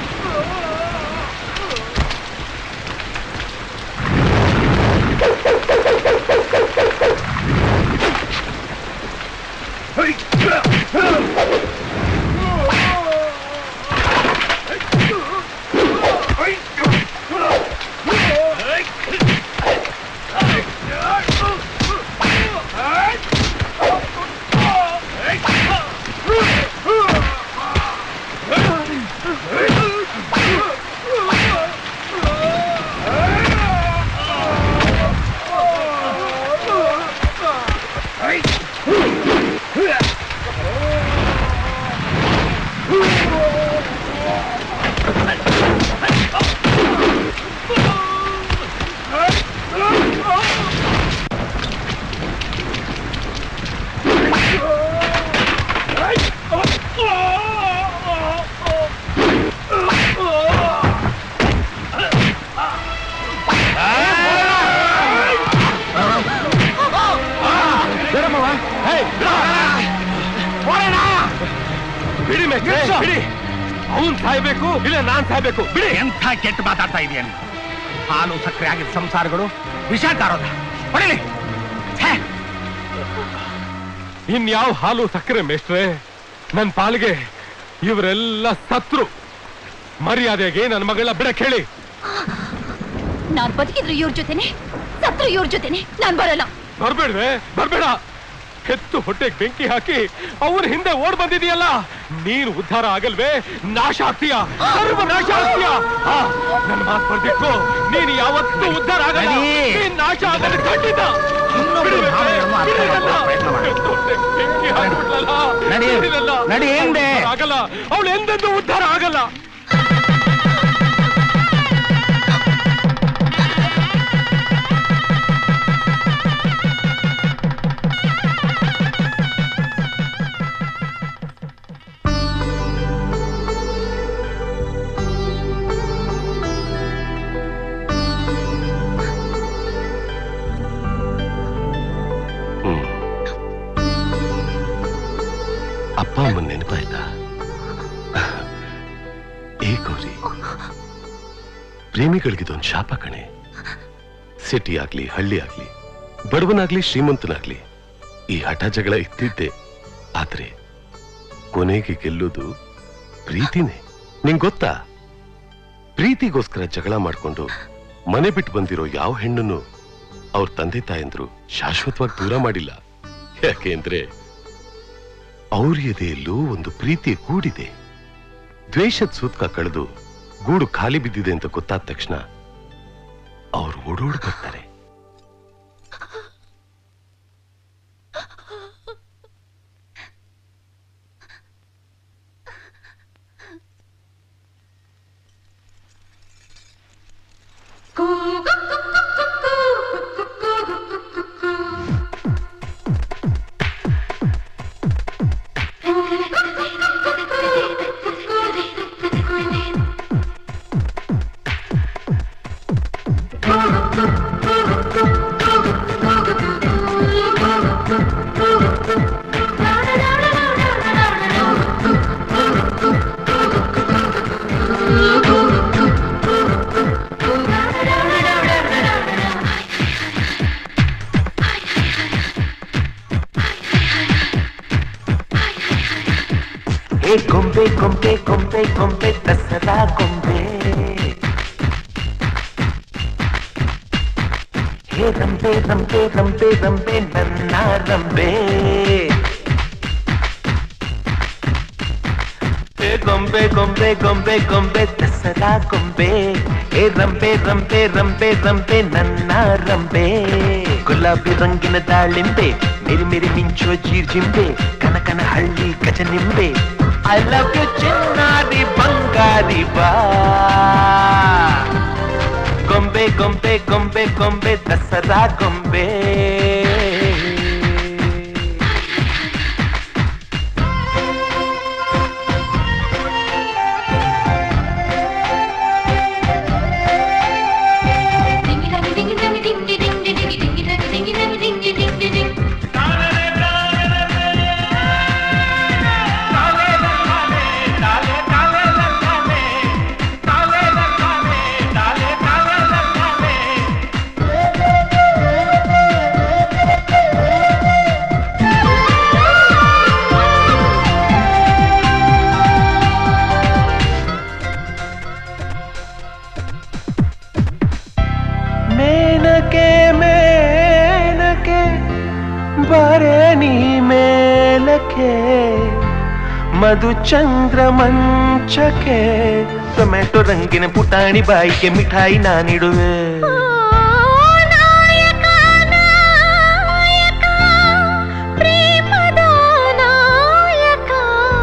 ಬಿಡಿ ಅವನ್ ಸಾಯ್ಬೇಕು ಇಲ್ಲ ನಾನ್ ಸಾಯ್ಬೇಕು ಬಿಡಿ ಎಂಥ ಕೆಟ್ಟ ಮಾತಾಡ್ತಾ ಇದೀಯ ನೀನು ಹಾಲು ಸಕ್ಕರೆ ಆಗಿದ್ದ ಸಂಸಾರಗಳು ವಿಷ ಕಾರೋದ ಹೊಡಿಲಿ ಇನ್ಯಾವ ಹಾಲು ಸಕ್ಕರೆ ಮೇಷ್ಟ್ರೆ ನನ್ ಪಾಲಿಗೆ ಇವರೆಲ್ಲ ಸತ್ರು ಮರ್ಯಾದೆಗೆ ನನ್ನ ಮಗಳ ಬಿಡಕ್ ಹೇಳಿ ನಾನ್ ಬದುಕಿದ್ರು ಇವ್ರ ಜೊತೆನೆ ಸತ್ರು ಇವ್ರ ಜೊತೆನೆ ನಾನ್ ಬರಲ್ಲ ಬರ್ಬೇಡ್ವೆ ಬರ್ಬೇಡ ಹೆತ್ತು ಹೊಟ್ಟೆಗೆ ಬೆಂಕಿ ಹಾಕಿ ಅವ್ರ ಹಿಂದೆ ಓಡ್ ಬಂದಿದೀಯಲ್ಲ ನೀನು ಉದ್ಧಾರ ಆಗಲ್ವೇ ನಾಶ ಆಗ್ತೀಯ ಸರ್ವ ನಾಶ ಆಗ್ತೀಯ ಆ, ನನ್ ಮಾತು ಬರ್ಬೇಕು ನೀನು ಯಾವತ್ತೂ ಉದ್ಧಾರ ಆಗಲ್ಲ ನಡಿ. ನೀನ್ ನಾಶ ಆಗಲ್ಲ ಖಂಡಿತ ಇನ್ನೊಬ್ರ ಬಿಡಿ, ಭಾವನೆಯನ್ನು ಅರ್ಥ ಬಿಡಿ ನನ್ನ. ಮಾಡ್ಕೊಳ್ಳೋ ಪ್ರಯತ್ನ ಮಾಡು. ಹೆತ್ತು ಹೊಟ್ಟೆಗ್ ಬೆಂಕಿ ಹಾಕ್ಬಿಟ್ಲಲ್ಲ. ನಡಿ. ಬಿಡಿರಲ್ಲ. ನಡಿ ಹಿಂದೆ. ಉದ್ಧಾರ ಆಗಲ್ಲ ಅವಳು ಎಂದೆಂದೂ ಉದ್ಧಾರ ಆಗಲ್ಲ ಹ್ಮ್. ಅಪ್ಪ ಅಮ್ಮನ ನೆನಪಾಯ್ತಾ ಏ ಗೌರಿ ಪ್ರೇಮಿಗಳಿಗಿದೊಂದು ಶಾಪ ಕಣೆ ಸಿಟಿ ಆಗ್ಲಿ ಹಳ್ಳಿ ಆಗ್ಲಿ ಬಡವನಾಗ್ಲಿ ಶ್ರೀಮಂತನಾಗ್ಲಿ ಈ ಹಠ ಜಗಳ ಇದ್ದಿದ್ದೆ ಆದ್ರೆ ಕೊನೆಗೆ ಗೆಲ್ಲೋದು ಪ್ರೀತಿನೇ ನಿಂಗ್ ಗೊತ್ತಾ ಪ್ರೀತಿಗೋಸ್ಕರ ಜಗಳ ಮಾಡ್ಕೊಂಡು ಮನೆ ಬಿಟ್ಟು ಬಂದಿರೋ ಯಾವ ಹೆಣ್ಣನ್ನು ಅವ್ರ ತಂದೆ ತಾಯಂದ್ರು ಶಾಶ್ವತವಾಗಿ ದೂರ ಮಾಡಿಲ್ಲ ಯಾಕೆಂದ್ರೆ ಅವ್ರ ಎದೆಯಲ್ಲೂ ಒಂದು ಪ್ರೀತಿಯ ಗೂಡಿದೆ ದ್ವೇಷದ ಸೂತ್ಕ ಕಳೆದು ಗೂಡು ಖಾಲಿ ಬಿದ್ದಿದೆ ಅಂತ ಗೊತ್ತಾದ ತಕ್ಷಣ ಅವ್ರು ಓಡೋಡ್ ಬರ್ತಾರೆ ಏ ಗೊಂಬೆ ಗೊಂಬೆ ಗೊಂಬೆ ಗೊಂಬೆ ದಸರಾ ಗೊಂಬೆ ಹೇ ರಂಬೆ ರಂಬೆ ರಂಬೆ ರಂಬೆ ನನ್ನ ರಂಬೆ ಏ ಗೊಂಬೆ ಗೊಂಬೆ ಗೊಂಬೆ ಗೊಂಬೆ ದಸರಾ ಗೊಂಬೆ ಏ ರಂಬೆ ರಂಬೆ ರಂಬೆ ರಂಬೆ ನನ್ನ ರಂಬೆ ಗುಲಾಬಿ ರಂಗಿನ ದಾಳಿಂಬೆ ಮೇರಿ ಮೇರಿ ಮಿಂಚುವ ಜೀರ್ಜಿಂಬೆ ಕನಕನ ಹಳ್ಳಿ ಗಜನಿಂಬೆ ಐ ಲವ್ ಯು ಚಿನ್ನಾರಿ ಬಂಗಾರಿ ಬಾ ಗೊಂಬೆ ಗೊಂಬೆ ಗೊಂಬೆ ಗೊಂಬೆ ದಸರಾ ಗೊಂಬೆ ಮೇನಕೆ ಮೇನಕೆ ಬರೆ ನೀ ಮೇಲಕ್ಕೆ ಮಧು ಚಂದ್ರ ಮಂಚಕ್ಕೆ ಟೊಮೆಟೊ ರಂಗಿನ ಪುಟಾಣಿ ಬಾಯಿಗೆ ಮಿಠಾಯಿ ನಾನಿಡುವೆ ಪ್ರೇಮದ ನಾಯಕ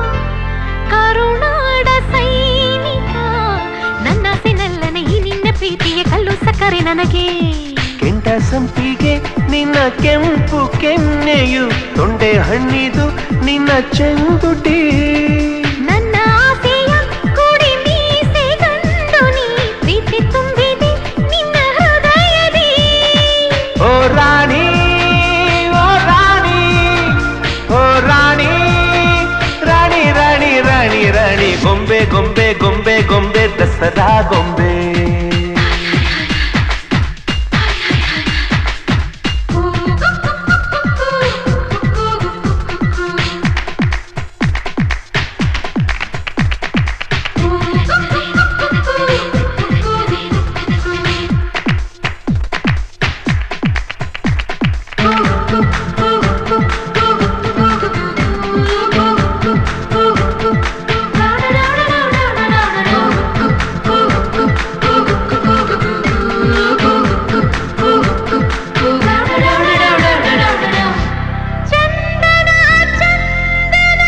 ಕರುನಾಡ ಸೈನಿಕ ನನ್ನ ಸೆನಲ್ಲನ ಈ ನಿನ್ನ ಪ್ರೀತಿಯ ಕಲ್ಲು ಸಕ್ಕರೆ ನನಗೆ ಕೆಂಡ ಸಂಪಿಗೆ ನಿನ್ನ ಕೆಂಪು ಕೆನ್ನೆಯು ತೊಂಡೆ ಹಣ್ಣಿದು ನಿನ್ನ ಚೆಂದುಟಿ ನನ್ನ ಆಸೆಯ ಕುಡಿ ಮೀಸೆ ಗಂಡು ನೀ ಪ್ರೀತಿ ತುಂಬಿದೆ ನಿನ್ನ ಹೃದಯದಿ ಓ ರಾಣಿ ಓ ರಾಣಿ ಓ ರಾಣಿ ರಾಣಿ ರಾಣಿ ರಾಣಿ ದಸರಾ ಗೊಂಬೆ ಚಂದನ ಚಂದನ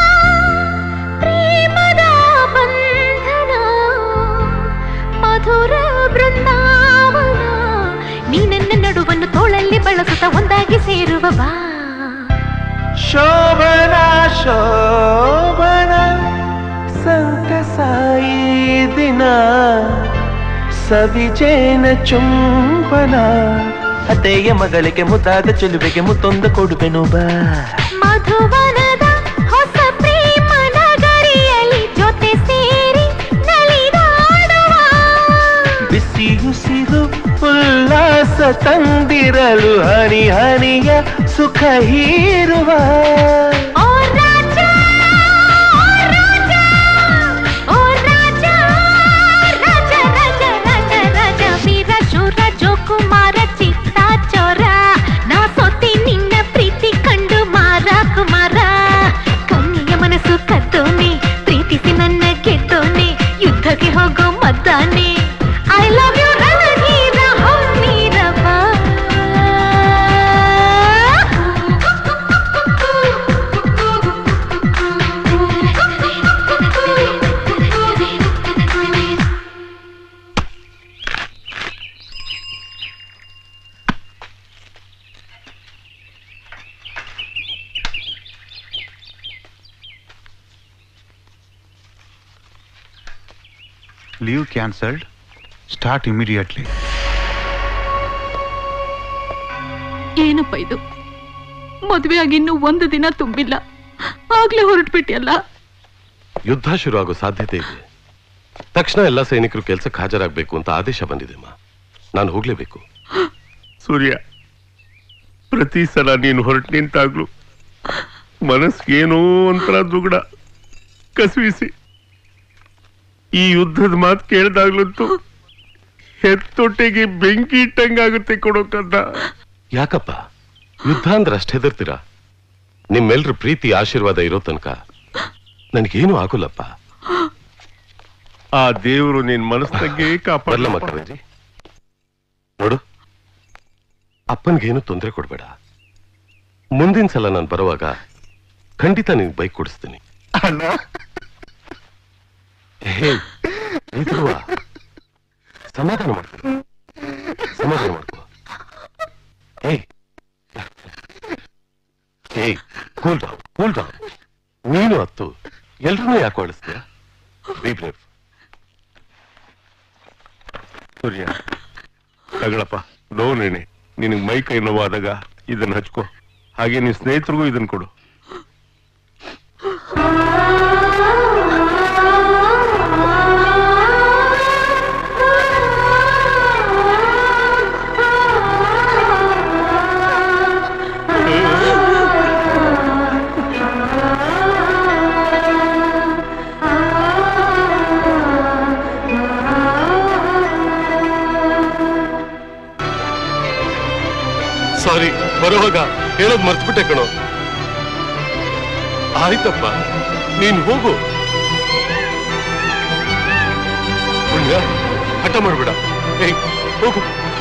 ಪ್ರೇಮದ ಬಂಧನ ಮಧುರ ಬೃಂದಾವನ ನೀ ನನ್ನ ನಡುವನ್ನು ತೋಳಲ್ಲಿ ಬಳಸುತ್ತ ಒಂದಾಗಿ ಸೇರುವ ಬಾ ಶೋಭನ ಶೋಭನ ಸಂತಸಾಯಿ ದಿನ ಸವಿಜೇನ ಚುಂಬನ ಅತ್ತೆಯ ಮಗಳಿಗೆ ಮುದ್ದಾದ ಚೆಲುವೆಗೆ ಮುತ್ತೊಂದು ಕೊಡುವೆನು ಬಾ ಮಧುವನದ ಹೊಸ ಪ್ರೇಮ ನಗರಿಯಲ್ಲಿ ಜೊತೆ ಸೇರಿ ನಲಿದಾಡುವ ಬಿಸಿಯುಸಿರು ಉಲ್ಲಾಸ ತಂದಿರಲು ಹನಿ ಹನಿಯ ಸುಖ ಹೀರುವ ಓ ರಾಜ ಓ ರಾಜ ಓ ರಾಜ ರಾಜ ರಾಜ ರಾಜ ರಾಜ ವೀರ ಶೂರ ಜೋಕುಮಾರ ಚಿತ್ತ ಚೋರ ನಾ ಸೋತಿ ನಿನ್ನ ಪ್ರೀತಿ ಕಂಡು ಮಾರ ಕುಮಾರ ಕನ್ನಿಯ ಮನಸ್ಸು ಕದ್ದೋನೆ ಪ್ರೀತಿಸಿ ನನ್ನ ಗೆದ್ದೋನೆ ಯುದ್ಧಕ್ಕೆ ಹೋಗೋ ಮದ್ದಾನೆ ಐ ಲವ್ ಯು ರಣಧೀರ ಹೊನ್ನೀರವ ಲೀವ್ ಕ್ಯಾನ್ಸಲ್ಡ್ ಸ್ಟಾರ್ಟ್ ಇಮಿಡಿಯೇಟ್ಲಿ ಏನಪ್ಪ ಇದು ಮದುವೆ ಆಗಿ ಇನ್ನೂ ಒಂದು ದಿನ ತುಂಬಿಲ್ಲ ಆಗ್ಲೇ ಹೊರಟ್ಬಿಟ್ಟಿಯಲ್ಲ ಯುದ್ಧ ಶುರು ಆಗೋ ಸಾಧ್ಯತೆ ಇದೆ ತಕ್ಷಣ ಎಲ್ಲ ಸೈನಿಕರು ಕೆಲಸಕ್ಕೆ ಹಾಜರಾಗಬೇಕು ಅಂತ ಆದೇಶ ಬಂದಿದೆ ಅಮ್ಮ ನಾನು ಹೋಗ್ಲೇಬೇಕು ಸೂರ್ಯ ಪ್ರತಿ ಸಲ ನೀನು ಹೊರಟು ನಿಂತಾಗ್ಲು ಮನಸ್ಸಿಗೇನೋ ಒಂಥರ ದುಗುಡ ಕಸಿವಿಸಿ ಈ ಯುದ್ಧದ ಮಾತು ಕೇಳಿದಾಗ್ಲಂತೂ ಹೆತ್ತೊಟ್ಟೆಗೆ ಬೆಂಕಿ ಇಟ್ಟಂಗಾಗುತ್ತೆ ಕೊಡೋಕಂತ ಯಾಕಪ್ಪ ಯುದ್ಧ ಅಂದ್ರೆ ಅಷ್ಟು ಹೆದರ್ತೀರಾ ನಿಮ್ಮೆಲ್ರ ಪ್ರೀತಿ ಆಶೀರ್ವಾದ ಇರೋ ತನಕ ನನಗೇನು ಆಗೋಲ್ಲಪ್ಪ ಆ ದೇವರು ನಿನ್ ಮನಸ್ಸಿನಾಗೆ ಬರ್ಲ ಕಾಪಾಡಲ ಮಕ್ಕಳೇ ನೋಡು ಅಪ್ಪನ್ಗೇನು ತೊಂದರೆ ಕೊಡ್ಬೇಡ ಮುಂದಿನ ಸಲ ನಾನು ಬರುವಾಗ ಖಂಡಿತ ನಿನ್ಗೆ ಬೈಕ್ ಕೊಡಿಸ್ತೀನಿ ಹೇ ಧ್ರುವ, ಸಮಾಧಾನ ಮಾಡ್ಕೊ ಸಮಾಧಾನ ಮಾಡ್ಕೋ ಏಯ್ ಏಯ್ ಕೂಲ್ ಡೌನ್ ಕೂಲ್ ಡೌನ್ ನೀನು ಹತ್ತು ಎಲ್ರನ್ನೂ ಯಾಕೆ ಅಳಿಸ್ತೀಯ ಬಿ ಬ್ರೇವ್ ಸೂರ್ಯ ತಗಳಪ್ಪ ನೋವೇನೆ ನಿನಗೆ ಮೈ ಕೈ ನೋವಾದಾಗ ಇದನ್ನ ಹಚ್ಕೋ ಹಾಗೆ ನಿನ್ ಸ್ನೇಹಿತರಿಗೂ ಇದನ್ನ ಕೊಡು ಸಾರಿ ಬರುವಾಗ ಹೇಳೋದ್ ಮರ್ತ್ಬಿಟ್ಟೆ ಕಣೋ ಆಯ್ತಪ್ಪ ನೀನ್ ಹೋಗು ಪುಣ್ಯ ಹಠ ಮಾಡ್ಬೇಡ ಏಯ್ ಹೋಗು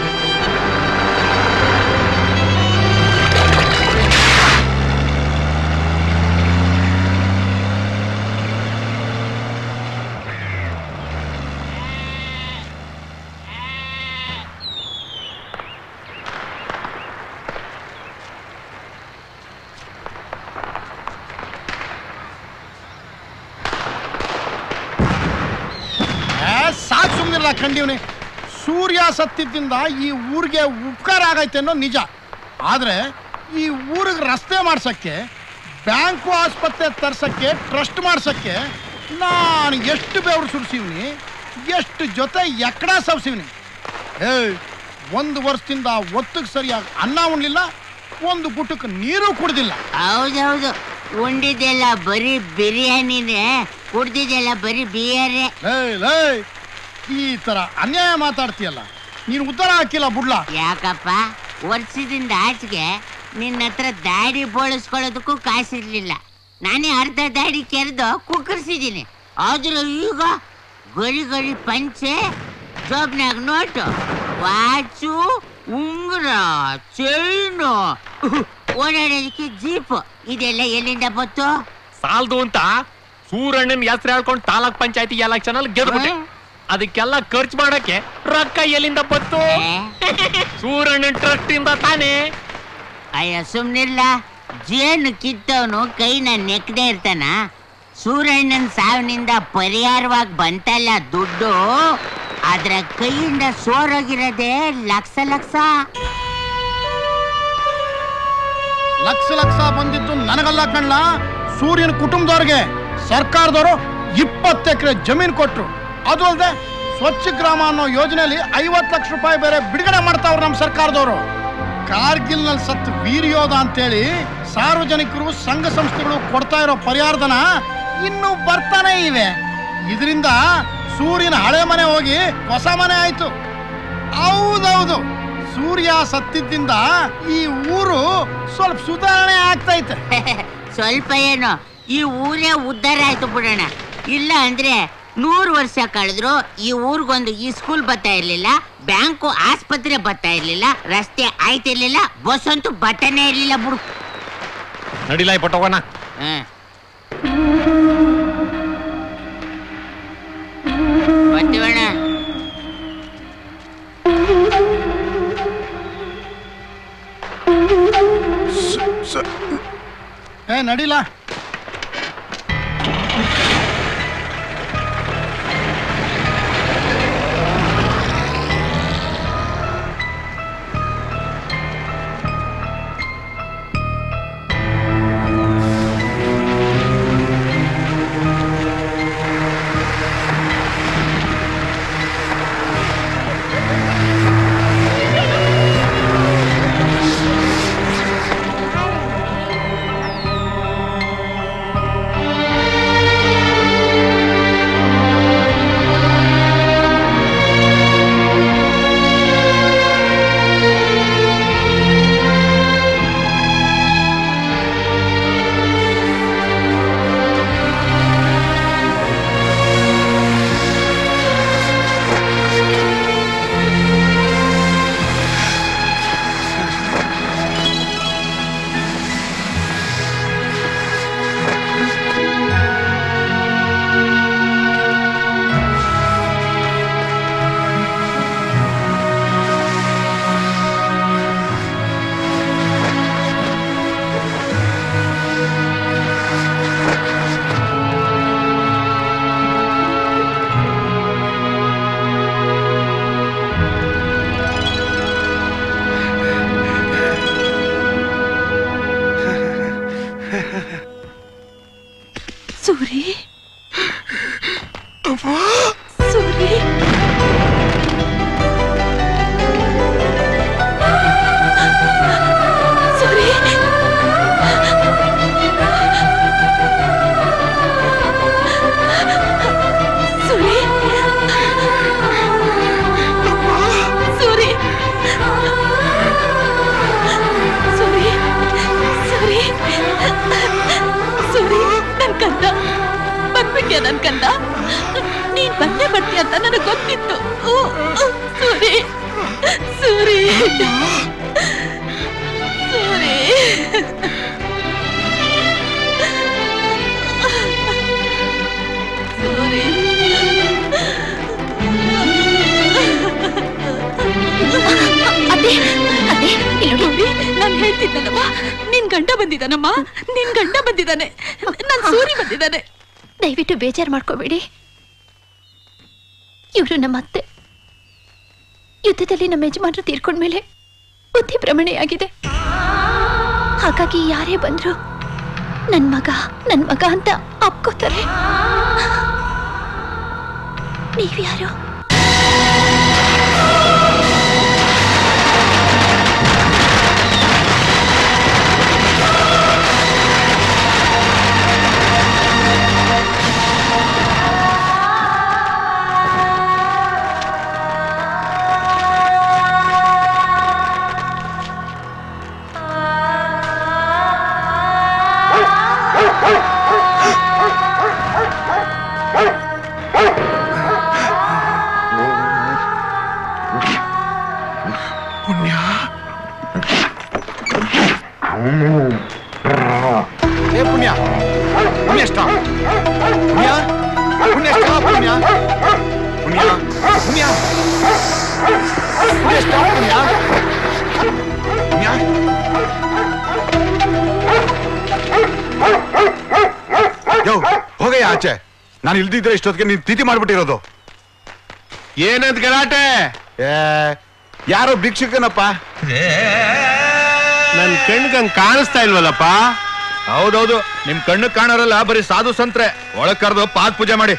ಸಾಕು ಸುಮ್ಮನಿಲ್ಲ ಖಂಡಿವ್ನಿ ಸೂರ್ಯ ಸತ್ತಿದ್ದರಿಂದ ಈ ಊರಿಗೆ ಉಪಕಾರ ಆಗೈತೆ ಅನ್ನೋ ನಿಜ ಆದ್ರೆ ಈ ಊರಿಗೆ ರಸ್ತೆ ಮಾಡ್ಸಕ್ಕೆ ಬ್ಯಾಂಕು ಆಸ್ಪತ್ರೆ ತರ್ಸಕ್ಕೆ ಟ್ರಸ್ಟ್ ಮಾಡ್ಸಕ್ಕೆ ನಾನು ಎಷ್ಟು ಬೆವರು ಸುರಿಸಿವ್ನಿ ಎಷ್ಟು ಜೊತೆ ಎಕ್ಕಡ ಸಬ್ಸಿವ್ನಿ ಏಯ್ ಒಂದು ವರ್ಷದಿಂದ ಒತ್ತಿಗೆ ಸರಿಯಾಗಿ ಅನ್ನ ಉಣ್ಲಿಲ್ಲ ಒಂದು ಗುಟಕ್ಕೆ ನೀರು ಕುಡ್ದಿಲ್ಲ ಹೌದೌದು ಉಂಡಿದ್ದೆಲ್ಲ ಬರೀ ಬಿರಿಯಾನಿನೇ ಕುಡ್ದಿದ್ದೆಲ್ಲ ಬರೀ ಬಿಯರೇ ಏಯ್ ಲೇ ಈ ತರ ಅನ್ಯಾಯ ಮಾತಾಡ್ತೀಯಲ್ಲ ನೀನು ಉತ್ತರ ಹಾಕಿಲ್ಲ ಬುಡ್ಲ ಯಾಕಪ್ಪ ವರ್ಷದಿಂದ ಆಚೆಗೆ ನಿನ್ನ ಹತ್ರ ದಾಡಿ ಬೋಳಿಸ್ಕೊಳ್ಳೋದಕ್ಕೂ ಕಾಸಿರ್ಲಿಲ್ಲ ನಾನೇ ಅರ್ಧ ದಾಡಿ ಕೆರೆದು ಕುಕ್ಕರ್ಸಿದ್ದೀನಿ ಆದ್ರೆ ಈಗ ಗರಿ ಗರಿ ಪಂಚೆ ಜೋಬ್ನಾಗ ನೋಟು ವಾಚು ಉಂಗುರ ಚೈನು ಓಡಾಡೋದಕ್ಕೆ ಜೀಪ್ ಇದೆಲ್ಲ ಎಲ್ಲಿಂದ ಬತ್ತು ಸಾಲ್ದು ಅಂತ ಸೂರಣ್ಣನ ಹೆಸರು ಹೇಳ್ಕೊಂಡು ತಾಲೂಕ್ ಪಂಚಾಯತಿ ಎಲೆಕ್ಷನ್ ಅಲ್ಲಿ ಗೆದ್ಬಿಟ್ಟೆ ಅದಕ್ಕೆಲ್ಲ ಖರ್ಚು ಮಾಡಕ್ಕೆ ರೊಕ್ಕ ಎಲ್ಲಿಂದ ಬತ್ತು ಸೂರಣ್ಣನ್ ಟ್ರಸ್ಟ್ ಇಂದ ತಾನೇ ಅಯ್ಯ ಸುಮ್ನಿಲ್ಲ ಜೇನು ಕಿತ್ತವನು ಕೈನ ನೆಕ್ಕದೆ ಇರ್ತಾನ ಸೂರಣ್ಣನ ಸಾವಿನಿಂದ ಪರಿಹಾರವಾಗಿ ಬಂತಲ್ಲ ದುಡ್ಡು ಅದ್ರ ಕೈಯಿಂದ ಸೋರೋಗಿರೋದೇ ಲಕ್ಷ ಲಕ್ಷ ಲಕ್ಷ ಲಕ್ಷ ಬಂದಿದ್ದು ನನಗಲ್ಲ ಕಣ್ಲ ಸೂರ್ಯನ ಕುಟುಂಬದವ್ರಿಗೆ ಸರ್ಕಾರದವರು ಇಪ್ಪತ್ತು ಎಕರೆ ಜಮೀನು ಕೊಟ್ರು ಅದು ಅಲ್ಲದೆ ಸ್ವಚ್ಛ ಗ್ರಾಮ ಅನ್ನೋ ಯೋಜನೆಯಲ್ಲಿ ಐವತ್ತು ಲಕ್ಷ ರೂಪಾಯಿ ಬೇರೆ ಬಿಡುಗಡೆ ಮಾಡ್ತಾವ್ರು ನಮ್ಮ ಸರ್ಕಾರದವರು ಕಾರ್ಗಿಲ್ನಲ್ಲಿ ಸತ್ ವೀರ್ಯೋಧ ಅಂತೇಳಿ ಸಾರ್ವಜನಿಕರು ಸಂಘ ಸಂಸ್ಥೆಗಳು ಕೊಡ್ತಾ ಇರೋ ಪರಿಹಾರಧನ ಇನ್ನೂ ಬರ್ತಾನೆ ಇವೆ ಇದರಿಂದ ಸೂರ್ಯನ ಹಳೆ ಮನೆ ಹೋಗಿ ಹೊಸ ಮನೆ ಆಯ್ತು ಹೌದೌದು ಸೂರ್ಯ ಸತ್ತಿದ್ದಿಂದ ಈ ಊರು ಸ್ವಲ್ಪ ಸುಧಾರಣೆ ಆಗ್ತೈತೆ ಸ್ವಲ್ಪ ಏನು ಈ ಊರೇ ಉದ್ಧಾರ ಆಯ್ತು ಬಿಡೋಣ ಇಲ್ಲ ಅಂದ್ರೆ ನೂರು ವರ್ಷ ಕಳೆದ್ರು ಈ ಊರಿಗೊಂದು ಈ ಸ್ಕೂಲ್ ಬರ್ತಾ ಇರ್ಲಿಲ್ಲ ಬ್ಯಾಂಕು ಆಸ್ಪತ್ರೆ ಬರ್ತಾ ಇರ್ಲಿಲ್ಲ ರಸ್ತೆ ಆಯ್ತಿರ್ಲಿಲ್ಲ ಬಸ್ ಅಂತೂ ಬಟ್ಟನೇ ಇರ್ಲಿಲ್ಲ ಬಿಡು ನಡಿಲಾಯ್ ಪಟ್ಟೋಗೋಣ ಬರ್ತೀವಣ್ಣ ಏ ನಡಿಲ ಸೂರಿ ಸೂರಿ ಸೂರಿ ಸೂರಿ ಸೂರಿ ಸೂರಿ ಸೂರಿ ಸೂರಿ ನನ್ ಕಂದ ಬಂದ್ಬಿಟ್ಯಾ ನನ್ ಕಂದ ನೀನ್ ಬಂದೇ ಬರ್ತೀಯ ಅಂತ ನನಗೆ ಗೊತ್ತಿತ್ತು ಊ, ಊ, ಸೂರಿ ಸೂರಿ ಸೂರಿ ಸೂರಿ ಅದೇ ಅದೇ ನೋಡಿ ನಾನು ಹೇಳ್ತಿದ್ದನಮ್ಮ ನಿನ್ ಗಂಡ ಬಂದಿದ್ದಾನಮ್ಮ ನಿನ್ ಗಂಡ ಬಂದಿದ್ದಾನೆ ನನ್ ಸೂರಿ ಬಂದಿದ್ದಾನೆ ದಯವಿಟ್ಟು ಬೇಜಾರು ಮಾಡ್ಕೋಬೇಡಿ ಇವರು ನಮ್ಮ ಅತ್ತೆ ಯುದ್ಧದಲ್ಲಿ ನಮ್ಮ ಯಜಮಾನರು ತೀರ್ಕೊಂಡ್ಮೇಲೆ ಬುದ್ಧಿ ಭ್ರಮಣೆಯಾಗಿದೆ ಹಾಗಾಗಿ ಯಾರೇ ಬಂದ್ರು ನನ್ ಮಗ ನನ್ ಮಗ ಅಂತ ಅಪ್ಕೋತಾರೆ ನೀವ್ಯಾರು ಪುಣ್ಯ ಏ ಪುಣ್ಯ ಪುಣ್ಯ ಸ್ಟಾಪ್ ಪುಣ್ಯ ಪುಣ್ಯ ಸ್ಟಾಪ್ ಪುಣ್ಯ ಪುಣ್ಯ ಪುಣ್ಯ ಪುಣ್ಯ ಸ್ಟಾಪ್ ಪುಣ್ಯ ಪುಣ್ಯ ಯೋ ಹೋಗಯ್ಯ ಆಚೆ ನಾನು ಇಲ್ದಿದ್ರೆ ಇಷ್ಟೊತ್ತಿಗೆ ನೀನ್ ತಿಥಿ ಮಾಡ್ಬಿಟ್ಟಿರೋದು ಏನಂತ ಗಲಾಟೆ ಏ ಯಾರೋ ಭಿಕ್ಷುಕನಪ್ಪ ನನ್ ಕಣ್ಗಂಗ್ ಕಾಣಿಸ್ತಾ ಇಲ್ವಲ್ಲಪ್ಪ ಹೌದೌದು ನಿಮ್ ಕಣ್ಣು ಕಾಣೋರಲ್ಲ ಬರೀ ಸಾಧು ಸಂತ್ರೆ ಒಳಗ್ ಕರೆದು ಪಾದ್ ಪೂಜೆ ಮಾಡಿ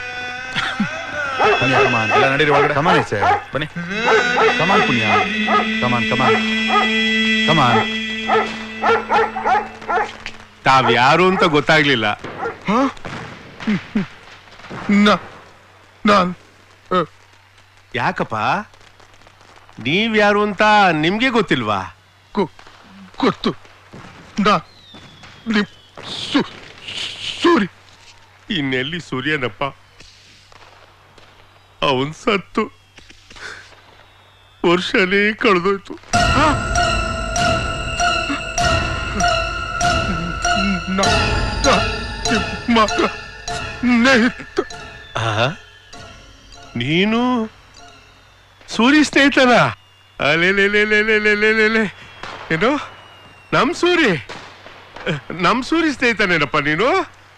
ಎಲ್ಲ ನಡೀರಿ ಒಳಗಡೆ ಕಮಾನ್ ಸರ್ ಬನ್ನಿ ಕಮಾನ್ ಪುಣ್ಯ ಕಮಾನ್ ಕಮಾನ್ ಕಮಾನ್ ತಾವ್ ಯಾರು ಅಂತ ಗೊತ್ತಾಗ್ಲಿಲ್ಲ ನಾನ್ ಯಾಕಪ್ಪ ನೀವ್ ಯಾರು ಅಂತ ನಿಮ್ಗೆ ಗೊತ್ತಿಲ್ವಾ ಗೊತ್ತು ನಾ ನಿಮ್ ಸೂರಿ ಇನ್ನೆಲ್ಲಿ ಸೂರ್ಯನಪ್ಪ ಅವನ್ ಸತ್ತು ವರ್ಷನೇ ಕಳೆದೋಯ್ತು ಆ? ನೀನು ಸೂರಿ ಸ್ನೇಹಿತನ ಅಲೆಲೆಲೆಲೆಲೆಲೆಲೆಲೆ ಏನು ನಮ್ ಸೂರಿ ನಮ್ ಸೂರಿ ಸ್ನೇಹಿತನೇನಪ್ಪ ನೀನು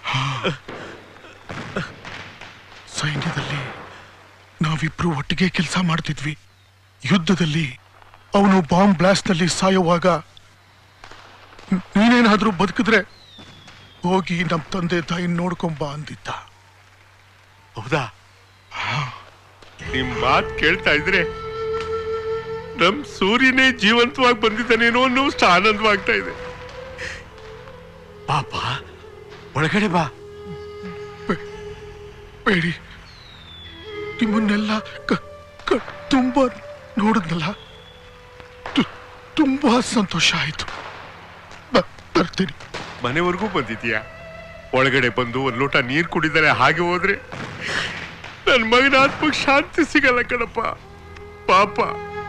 ಸೈನ್ಯದಲ್ಲಿ ನಾವಿಬ್ರು ಒಟ್ಟಿಗೆ ಕೆಲಸ ಮಾಡ್ತಿದ್ವಿ ಯುದ್ಧದಲ್ಲಿ ಅವನು ಬಾಂಬ್ ಬ್ಲಾಸ್ಟ್ ನಲ್ಲಿ ಸಾಯುವಾಗ ನ್- ನೀನೇನಾದ್ರೂ ಬದುಕಿದ್ರೆ ಹೋಗಿ ನಮ್ ತಂದೆ ತಾಯಿ ನೋಡ್ಕೊಂಬ ಅಂದಿದ್ದ ಹೌದಾ ನಿಮ್ ಮಾತ್ ಕೇಳ್ತಾ ಇದ್ರೆ ನಮ್ ಸೂರ್ಯನೇ ಜೀವಂತವಾಗಿ ಬಂದಿದ್ದಾನೇನೋ ಅನ್ನೋಷ್ಟು ಆನಂದವಾಗ್ತಾ ಇದೆ ಪಾಪ ಒಳಗಡೆ ಬಾ ಬೇಡಿ ನಿಮ್ಮನ್ನೆಲ್ಲ ಕ- ಕ- ತುಂಬಾ ನೋಡಿದ್ನಲ್ಲ ತು- ತುಂಬಾ ಸಂತೋಷ ಆಯ್ತು ಬ- ಬರ್ತೀನಿ ಮನೆವರೆಗೂ ಬಂದಿದ್ಯಾ ಒಳಗಡೆ ಬಂದು ಒಂದ್ ಲೋಟ ನೀರ್ ಕುಡಿದರೆ ಹಾಗೆ ಹೋದ್ರೆ ನನ್ ಮಗನ ಆತ್ಮಕ್ ಶಾಂತಿ ಸಿಗಲ್ಲ ಕಣಪ್ಪ ಪಾಪ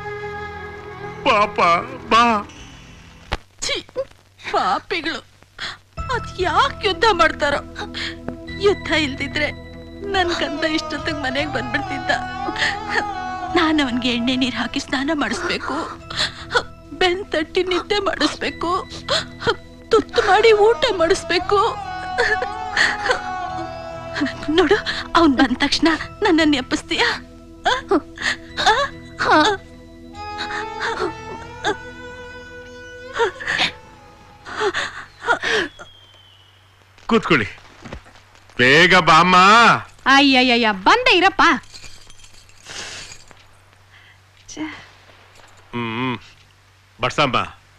ಪಾಪ ಬಾ ಛೀ, ಪಾಪಿಗಳು ಅದ್ ಯಾಕೆ ಯುದ್ಧ ಮಾಡ್ತಾರೋ ಯುದ್ಧ ಇಲ್ದಿದ್ರೆ ನನ್ ಕಂದ ಇಷ್ಟೊತ್ತಿಗೆ ಮನೆಗೆ ಬಂದ್ಬಿಡ್ತಿದ್ದ ನಾನು ಅವನ್ಗೆ ಎಣ್ಣೆ ನೀರ್ ಹಾಕಿ ಸ್ನಾನ ಮಾಡಿಸ್ಬೇಕು ಬೆನ್ ತಟ್ಟಿ ನಿದ್ದೆ ಮಾಡಿಸ್ಬೇಕು ತುತ್ತು ಮಾಡಿ ಊಟ ಮಾಡಿಸ್ಬೇಕು ನೋಡು ಅವನ್ ಬಂದ ತಕ್ಷಣ ನನ್ನನ್ನು ಎಪ್ಪಿಸ್ತೀಯ ಕೂತ್ಕೊಳ್ಳಿ ಬೇಗ ಬಾಮ್ಮ ಅಯ್ಯಯ್ಯಯ್ಯ ಬಂದೆ ಇರಪ್ಪ ಹ್ಮ್ ಬಡ್ಸಮ್ಮ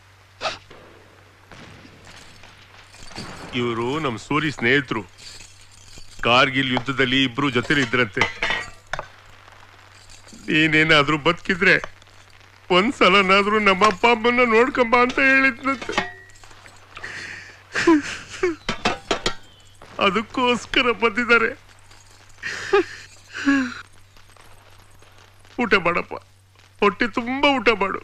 ಇವರು ನಮ್ ಸೂರಿ ಸ್ನೇಹಿತರು ಕಾರ್ಗಿಲ್ ಯುದ್ಧದಲ್ಲಿ ಇಬ್ರು ಜೊತೆಲಿ ಇದ್ರಂತೆ ನೀನೇನಾದ್ರೂ ಬದುಕಿದ್ರೆ ಒಂದ್ಸಲನಾದ್ರೂ ನಮ್ಮ ಅಪ್ಪ ಅಮ್ಮನ್ನ ನೋಡ್ಕೊಂಬ ಅಂತ ಹೇಳಿದ್ನಂತೆ ಅದಕ್ಕೋಸ್ಕರ ಬಂದಿದ್ದಾರೆ ಊಟ ಮಾಡಪ್ಪ ಹೊಟ್ಟೆ ತುಂಬಾ ಊಟ ಮಾಡು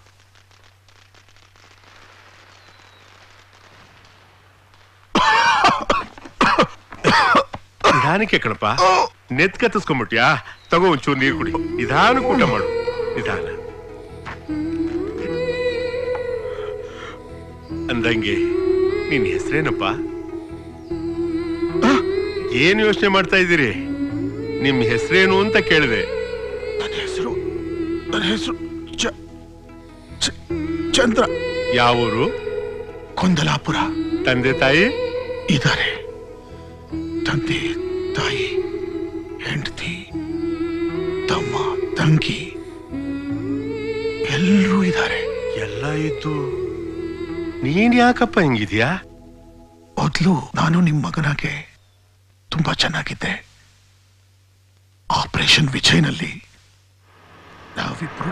ನಿಧಾನಕ್ಕೆ ಕಣಪ್ಪ ನೆತ್ ಕತ್ತಿಸ್ಕೊಂಡ್ಬಿಟ್ಯಾ ತಗೋ ಒಂಚೂರು ನೀರು ಕುಡಿ ನಿಧಾನಕ್ಕೆ ಊಟ ಮಾಡು ನಿಧಾನ ಅಂದಂಗೆ ನಿನ್ ಹೆಸರೇನಪ್ಪ ಏನ್ ಯೋಚನೆ ಮಾಡ್ತಾ ಇದ್ದೀರಿ ನಿಮ್ ಹೆಸರೇನು ಅಂತ ಕೇಳಿದೆ ನನ್ನ ಹೆಸರು ನನ್ನ ಹೆಸರು ಚ- ಚ- ಚಂದ್ರ ಯಾವೂರು ಕೊಂದಲಾಪುರ ತಂದೆ ತಾಯಿ ಇದ್ದಾರೆ ತಂದೆ ತಾಯಿ ಹೆಂಡತಿ ತಂಗಿ ಎಲ್ಲರೂ ಇದ್ದಾರೆ ಎಲ್ಲ ಇದ್ದು ನೀನ್ ಯಾಕಪ್ಪ ಹಿಂಗಿದ್ಯಾ ಮೊದಲು ನಾನು ನಿಮ್ಮ ಮಗನಾಗೆ ತುಂಬಾ ಚೆನ್ನಾಗಿದ್ದೆ ಆಪರೇಷನ್ ವಿಜಯ್ನಲ್ಲಿ ನಾವಿಬ್ರು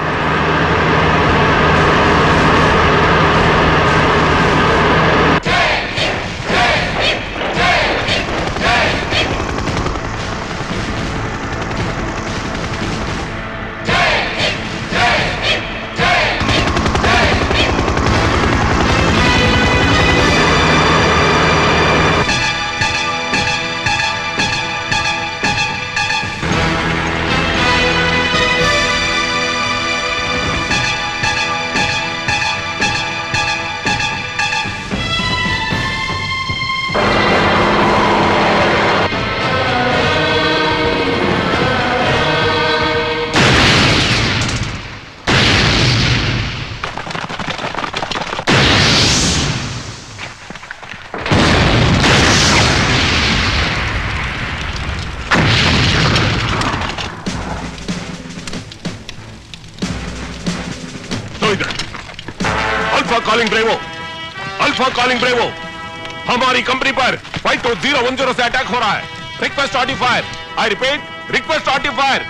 तो इधर alpha calling bravo alpha calling bravo हमारी कंपनी पर five two zero one zero से अटैक हो रहा है request arty fire I repeat request arty fire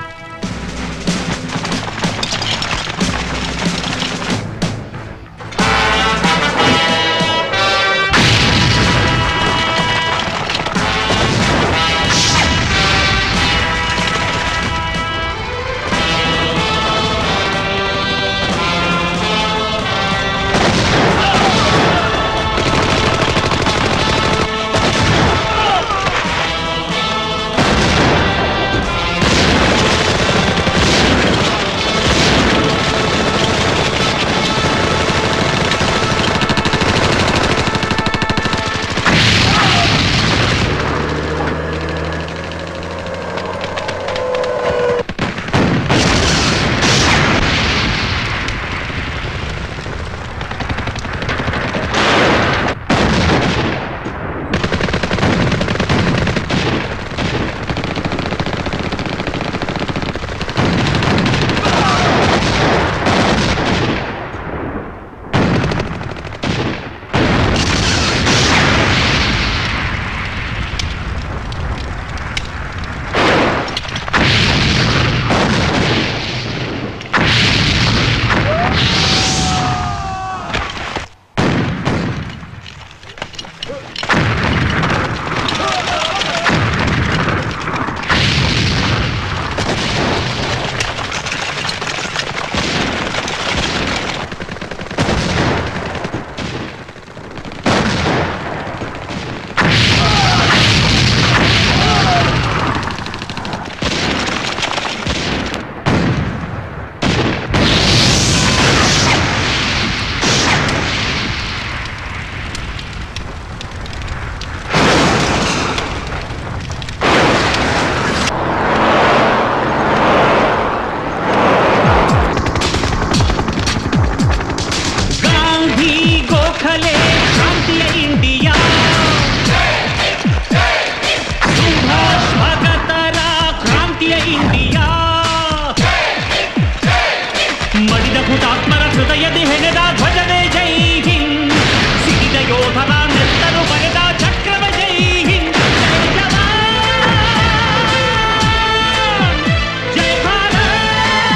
Gandhi Gokhale ಕ್ರಾಂತಿಯ ಇಂಡಿಯಾ ಸುಭಾಷ್ ಭಗತರ ಕ್ರಾಂತಿಯ ಇಂಡಿಯಾ ಮಡಿದ ಹುತಾತ್ಮರ ಹೃದಯದಿ ಹೆಣೆದ ಧ್ವಜವೇ ಜೈ ಹಿಂದ್ ಸಿಡಿದ ಯೋಧರ ನೆತ್ತರು ಬರೆದ ಚಕ್ರವ ಜೈ ಹಿಂದ್ ಜೈ ಜವಾನ್ ಜೈ ಭಾರತ್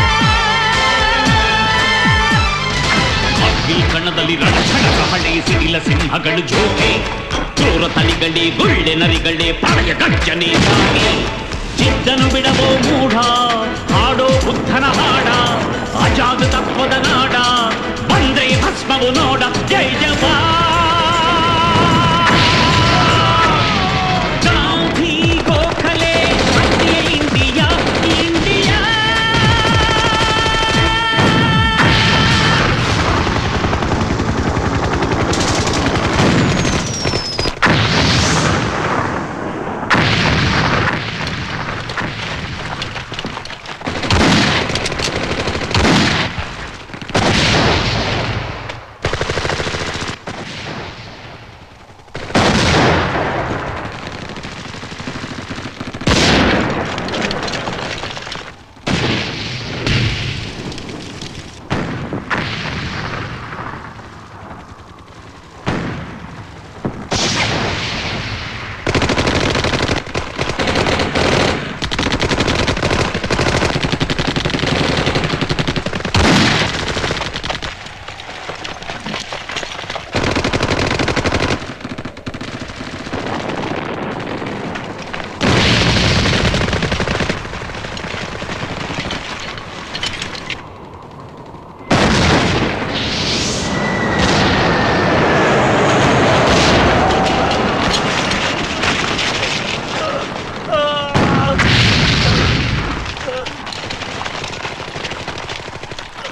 ಅಗ್ನಿ ಕಣ್ಣದಲ್ಲಿ ರಣಕ್ಷಣ ಕಹಳೆ ಸಿಡಿಲ ಸಿಂಹಗಳು ಜೋಗೆ ಕ್ರೂರ ತಳಿಗಳೇ ಗುಳ್ಳೆ ನರಿಗಳೇ ಪ್ರಳಯ ಗರ್ಜನೆ ಸಾಗಿ ಚಿತ್ತನು ಬಿಡವೋ ಮೂಢ ಹಾಡೋ ಬುದ್ಧನ ಹಾಡ ಅಜಾದ ತತ್ವದ ನಾಡ ಬಂದ್ರೆ ಭಸ್ಮವು ನೋಡ ಜೈ ಜವಾ ಗಾಂಧಿ ಗೋಖಲೆ ಕ್ರಾಂತಿಯ ಇಂಡಿಯಾ ಇಂಡಿಯಾ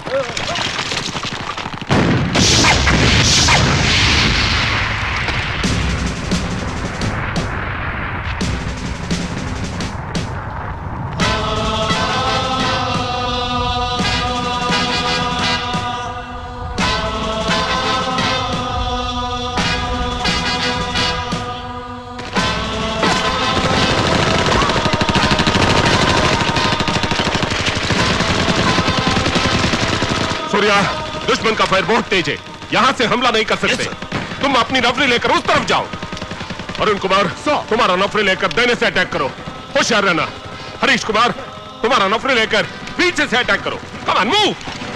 सूर्या दुश्मन का फायर बहुत तेज है यहाँ से हमला नहीं कर सकते तुम अपनी नफरी लेकर उस तरफ जाओ अरुण कुमार तुम्हारा नफरी लेकर देने से अटैक करो होशियार रहना हरीश कुमार तुम्हारा नफरी लेकर पीछे से अटैक करो कमान मूव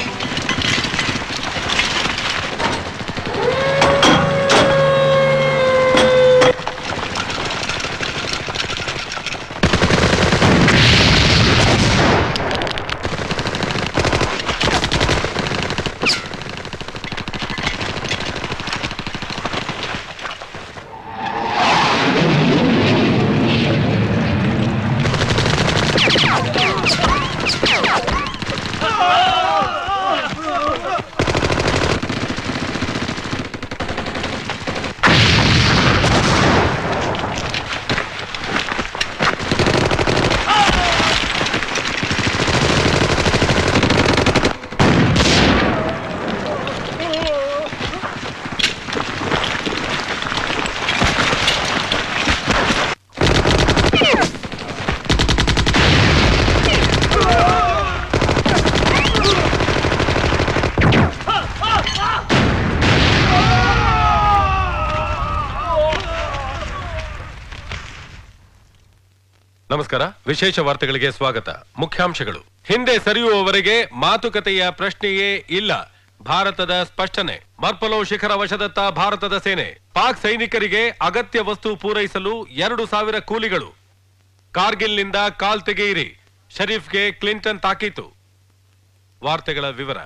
ನಮಸ್ಕಾರ ವಿಶೇಷ ವಾರ್ತೆಗಳಿಗೆ ಸ್ವಾಗತ ಮುಖ್ಯಾಂಶಗಳು ಹಿಂದೆ ಸರಿಯುವವರೆಗೆ ಮಾತುಕತೆಯ ಪ್ರಶ್ನೆಯೇ ಇಲ್ಲ ಭಾರತದ ಸ್ಪಷ್ಟನೆ ಮರ್ಪಲೋ ಶಿಖರ ವಶದತ್ತ ಭಾರತದ ಸೇನೆ ಪಾಕ್ ಸೈನಿಕರಿಗೆ ಅಗತ್ಯ ವಸ್ತು ಪೂರೈಸಲು ಎರಡು ಸಾವಿರ ಕೂಲಿಗಳು ಕಾರ್ಗಿಲ್ನಿಂದ ಕಾಲ್ ತೆಗೆಯಿರಿ ಶರೀಫ್ಗೆ ಕ್ಲಿಂಟನ್ ತಾಕೀತು ವಾರ್ತೆಗಳ ವಿವರ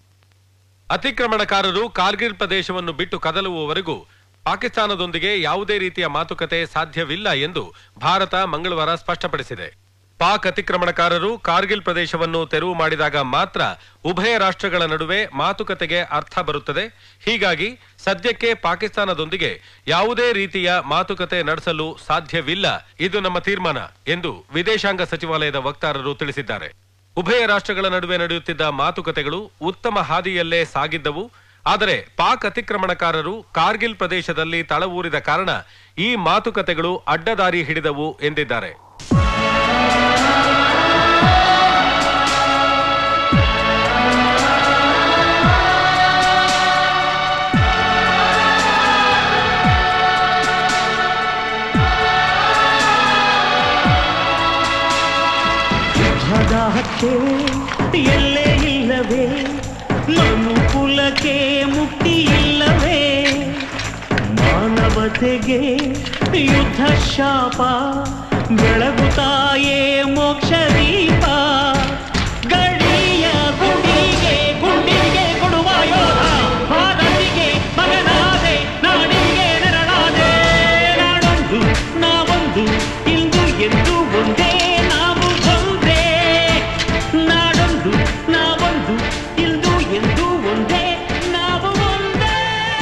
ಅತಿಕ್ರಮಣಕಾರರು ಕಾರ್ಗಿಲ್ ಪ್ರದೇಶವನ್ನು ಬಿಟ್ಟು ಕದಲುವವರೆಗೂ ಪಾಕಿಸ್ತಾನದೊಂದಿಗೆ ಯಾವುದೇ ರೀತಿಯ ಮಾತುಕತೆ ಸಾಧ್ಯವಿಲ್ಲ ಎಂದು ಭಾರತ ಮಂಗಳವಾರ ಸ್ಪಷ್ಟಪಡಿಸಿದೆ ಪಾಕ್ ಅತಿಕ್ರಮಣಕಾರರು ಕಾರ್ಗಿಲ್ ಪ್ರದೇಶವನ್ನು ತೆರವು ಮಾಡಿದಾಗ ಮಾತ್ರ ಉಭಯ ರಾಷ್ಟ್ರಗಳ ನಡುವೆ ಮಾತುಕತೆಗೆ ಅರ್ಥ ಬರುತ್ತದೆ ಹೀಗಾಗಿ ಸದ್ಯಕ್ಕೆ ಪಾಕಿಸ್ತಾನದೊಂದಿಗೆ ಯಾವುದೇ ರೀತಿಯ ಮಾತುಕತೆ ನಡೆಸಲು ಸಾಧ್ಯವಿಲ್ಲ ಇದು ನಮ್ಮ ತೀರ್ಮಾನ ಎಂದು ವಿದೇಶಾಂಗ ಸಚಿವಾಲಯದ ವಕ್ತಾರರು ತಿಳಿಸಿದ್ದಾರೆ ಉಭಯ ರಾಷ್ಟ್ರಗಳ ನಡುವೆ ನಡೆಯುತ್ತಿದ್ದ ಮಾತುಕತೆಗಳು ಉತ್ತಮ ಹಾದಿಯಲ್ಲೇ ಸಾಗಿದ್ದವು ಆದರೆ ಪಾಕ್ ಅತಿಕ್ರಮಣಕಾರರು ಕಾರ್ಗಿಲ್ ಪ್ರದೇಶದಲ್ಲಿ ತಳವೂರಿದ ಕಾರಣ ಈ ಮಾತುಕತೆಗಳು ಅಡ್ಡದಾರಿ ಹಿಡಿದವು ಎಂದಿದ್ದಾರೆ ಯುದ್ಧದಾಹಕ್ಕೆ ಎಲ್ಲೇ ಇಲ್ಲವೇ ಮನುಕುಲಕ್ಕೆ ಮುಕ್ತಿ ಇಲ್ಲವೇ ಮಾನವತೆಗೆ ಯುದ್ಧ ಶಾಪ ಬೆಳಗುತ್ತಾಯೇ ಮೋಕ್ಷ ದೀಪ ಗಡಿಯ ಗುಡಿಗೆ ಗುಂಡಿಗೆ ಕೊಡುವ ಯೋಧ ಭಾರತಿಗೆ ಮಗನಾದೆ ನಾಡಿಗೆ ನೆರಳಾದೆ ನಾಡೊಂದು ನಾವೊಂದು ಇಂದು ಎಂದು ಒಂದೇ ನಾವು ಒಂದೇ ನಾಡೊಂದು ನಾವೊಂದು ಇಂದು ಎಂದು ಒಂದೇ ನಾವು ಒಂದೇ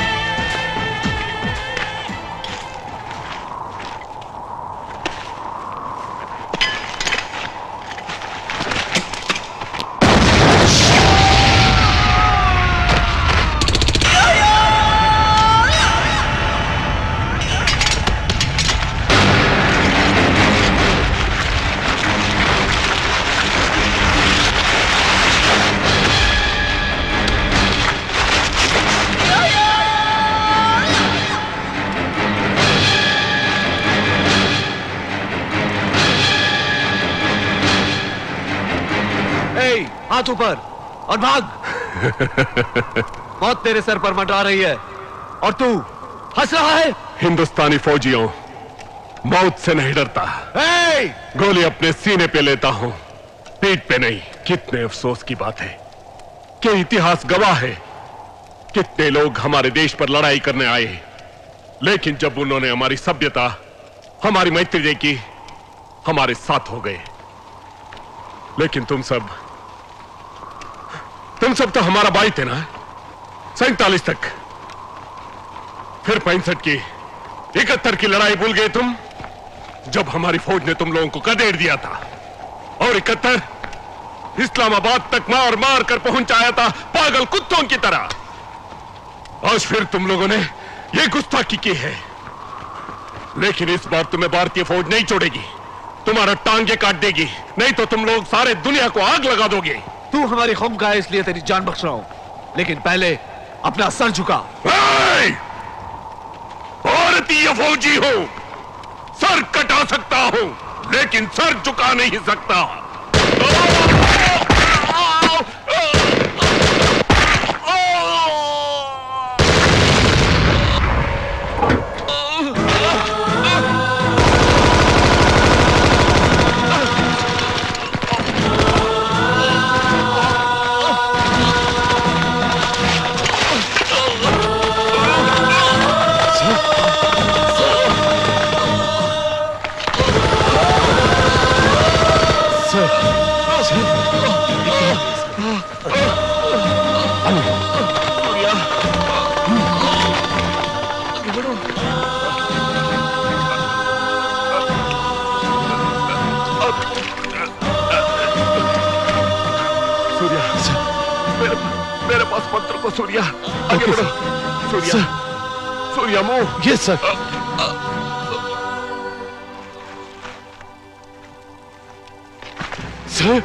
ए, हाथ ऊपर और भाग मौत तेरे सर पर मंडरा रही है और तू हंस रहा है हिंदुस्तानी फौजियों मौत से नहीं डरता गोली अपने सीने पे लेता हूं पीठ पे नहीं कितने अफसोस की बात है कि इतिहास गवाह है कितने लोग हमारे देश पर लड़ाई करने आए लेकिन जब उन्होंने हमारी सभ्यता हमारी मैत्री देखी हमारे साथ हो गए लेकिन तुम सब तुम तुम सब तो हमारा भाई थे ना सैतालीस तक फिर पैंसठ की इकहत्तर की लड़ाई भूल गए तुम जब हमारी फौज ने तुम लोगों को कदेड़ दिया था और इकहत्तर इस्लामाबाद तक मार मार कर पहुंचाया था पागल कुत्तों की तरह आज फिर तुम लोगों ने ये गुस्ताखी की है लेकिन इस बार तुम्हें भारतीय फौज नहीं छोड़ेगी तुम्हारा टांगे काट देगी नहीं तो तुम लोग सारे दुनिया को आग लगा दोगे तू हमारी खौम का है इसलिए तेरी जान बख्श रहा हूं लेकिन पहले अपना सर झुका ए! भारतीय फौजी हो सर कटा सकता हूं लेकिन सर झुका नहीं सकता सूर्या मेरे मेरे पास मंत्र को सूर्या आगे Okay, बढ़ो Surya Surya move yes sir sir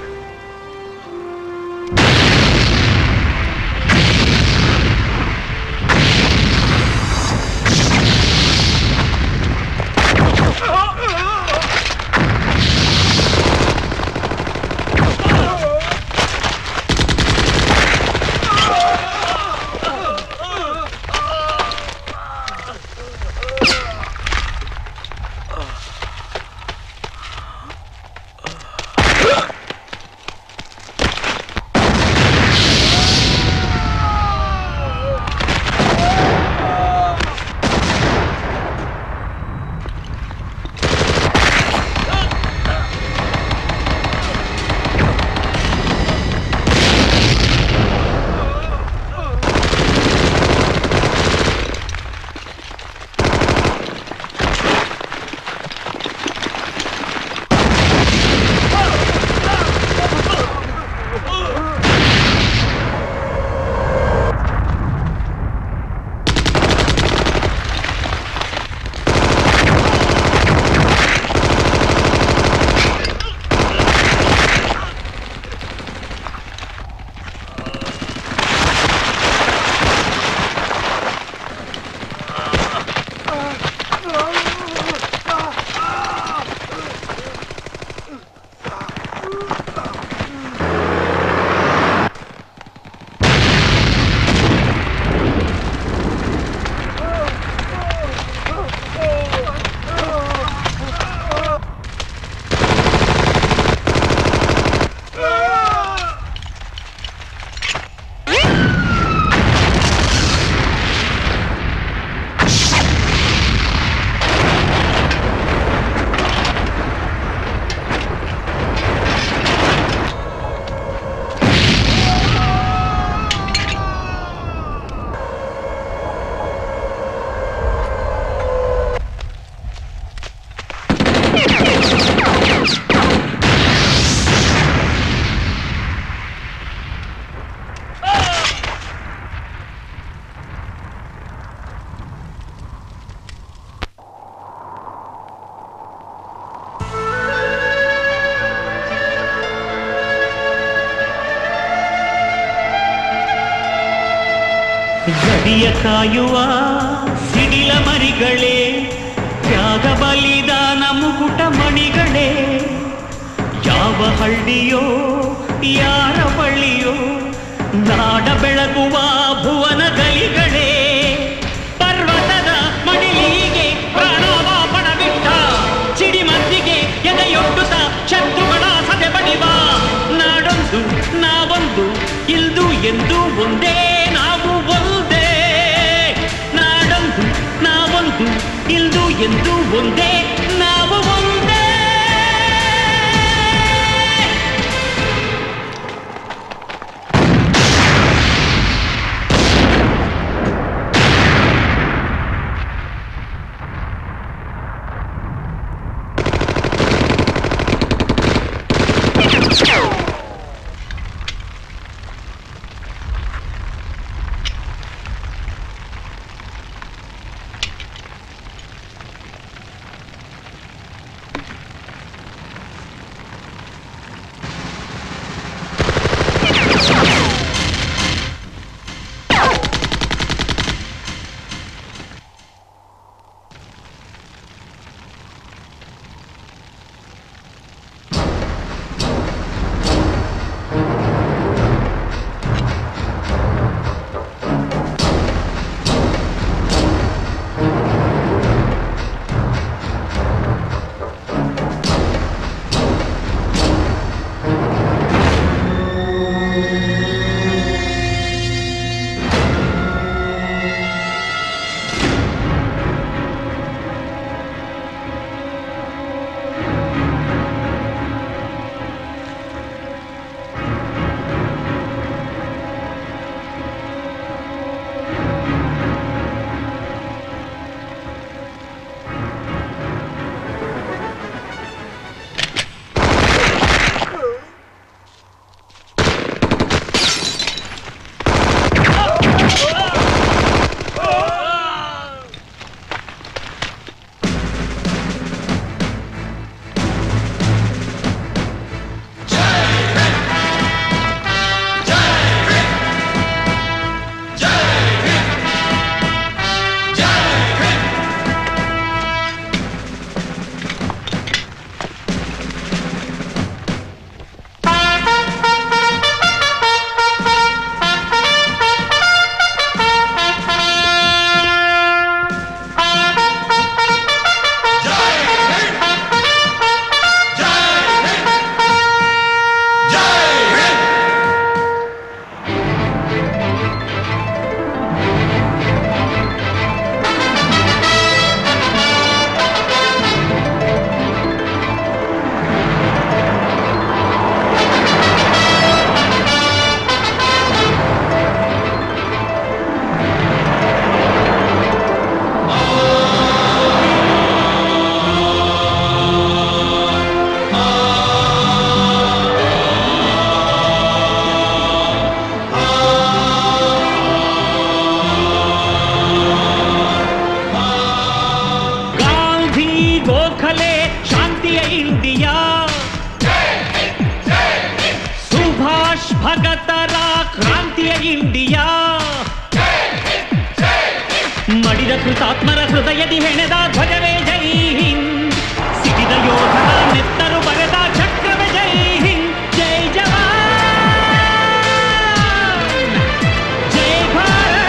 ಗಡಿಯ ಕಾಯುವ ಸಿಡಿಲ ಮರಿಗಳೇ ತ್ಯಾಗ ಬಲಿದಾನ ಮುಕುಟ ಮಣಿಗಳೇ ಯಾವ ಹಳ್ಳಿಯೋ ಯಾರ ಬಳ್ಳಿಯೋ ನಾಡ ಬೆಳಗುವ ಭುವನ ಗಲಿಗಳೇ ಪರ್ವತದ ಮಡಿಲಿಗೆ ಪ್ರಾಣವಾಪಣ ಬಿಟ್ಟ ಸಿಡಿಮದ್ದಿಗೆ ಎದೆಯೊಡ್ಡುತ್ತ ಶತ್ರುಗಳ ಸದೆ ಬಡಿವ ನಾಡೊಂದು ನಾವೊಂದು ಇಲ್ದು ಎಂದು ಒಂದೇ ನಾವು ಒಂದೇ ನಾಡೊಂದು ನಾವೊಂದು ಇಲ್ದು ಎಂದು ಒಂದೇ ನಾವು ಒಂದೇ ಮಡಿದ ಕೃತಾತ್ಮರ ಹೃದಯದಿ ಹೆಣೆದ ಧ್ವಜವೇ ಜೈ ಹಿಂದ್ ಸಿಡಿದ ಯೋಧರ ನೆತ್ತರು ಬರೆದ ಚಕ್ರವೇ ಜೈ ಹಿಂದ್ ಜೈ ಜವಾನ್ ಜೈ ಭಾರತ್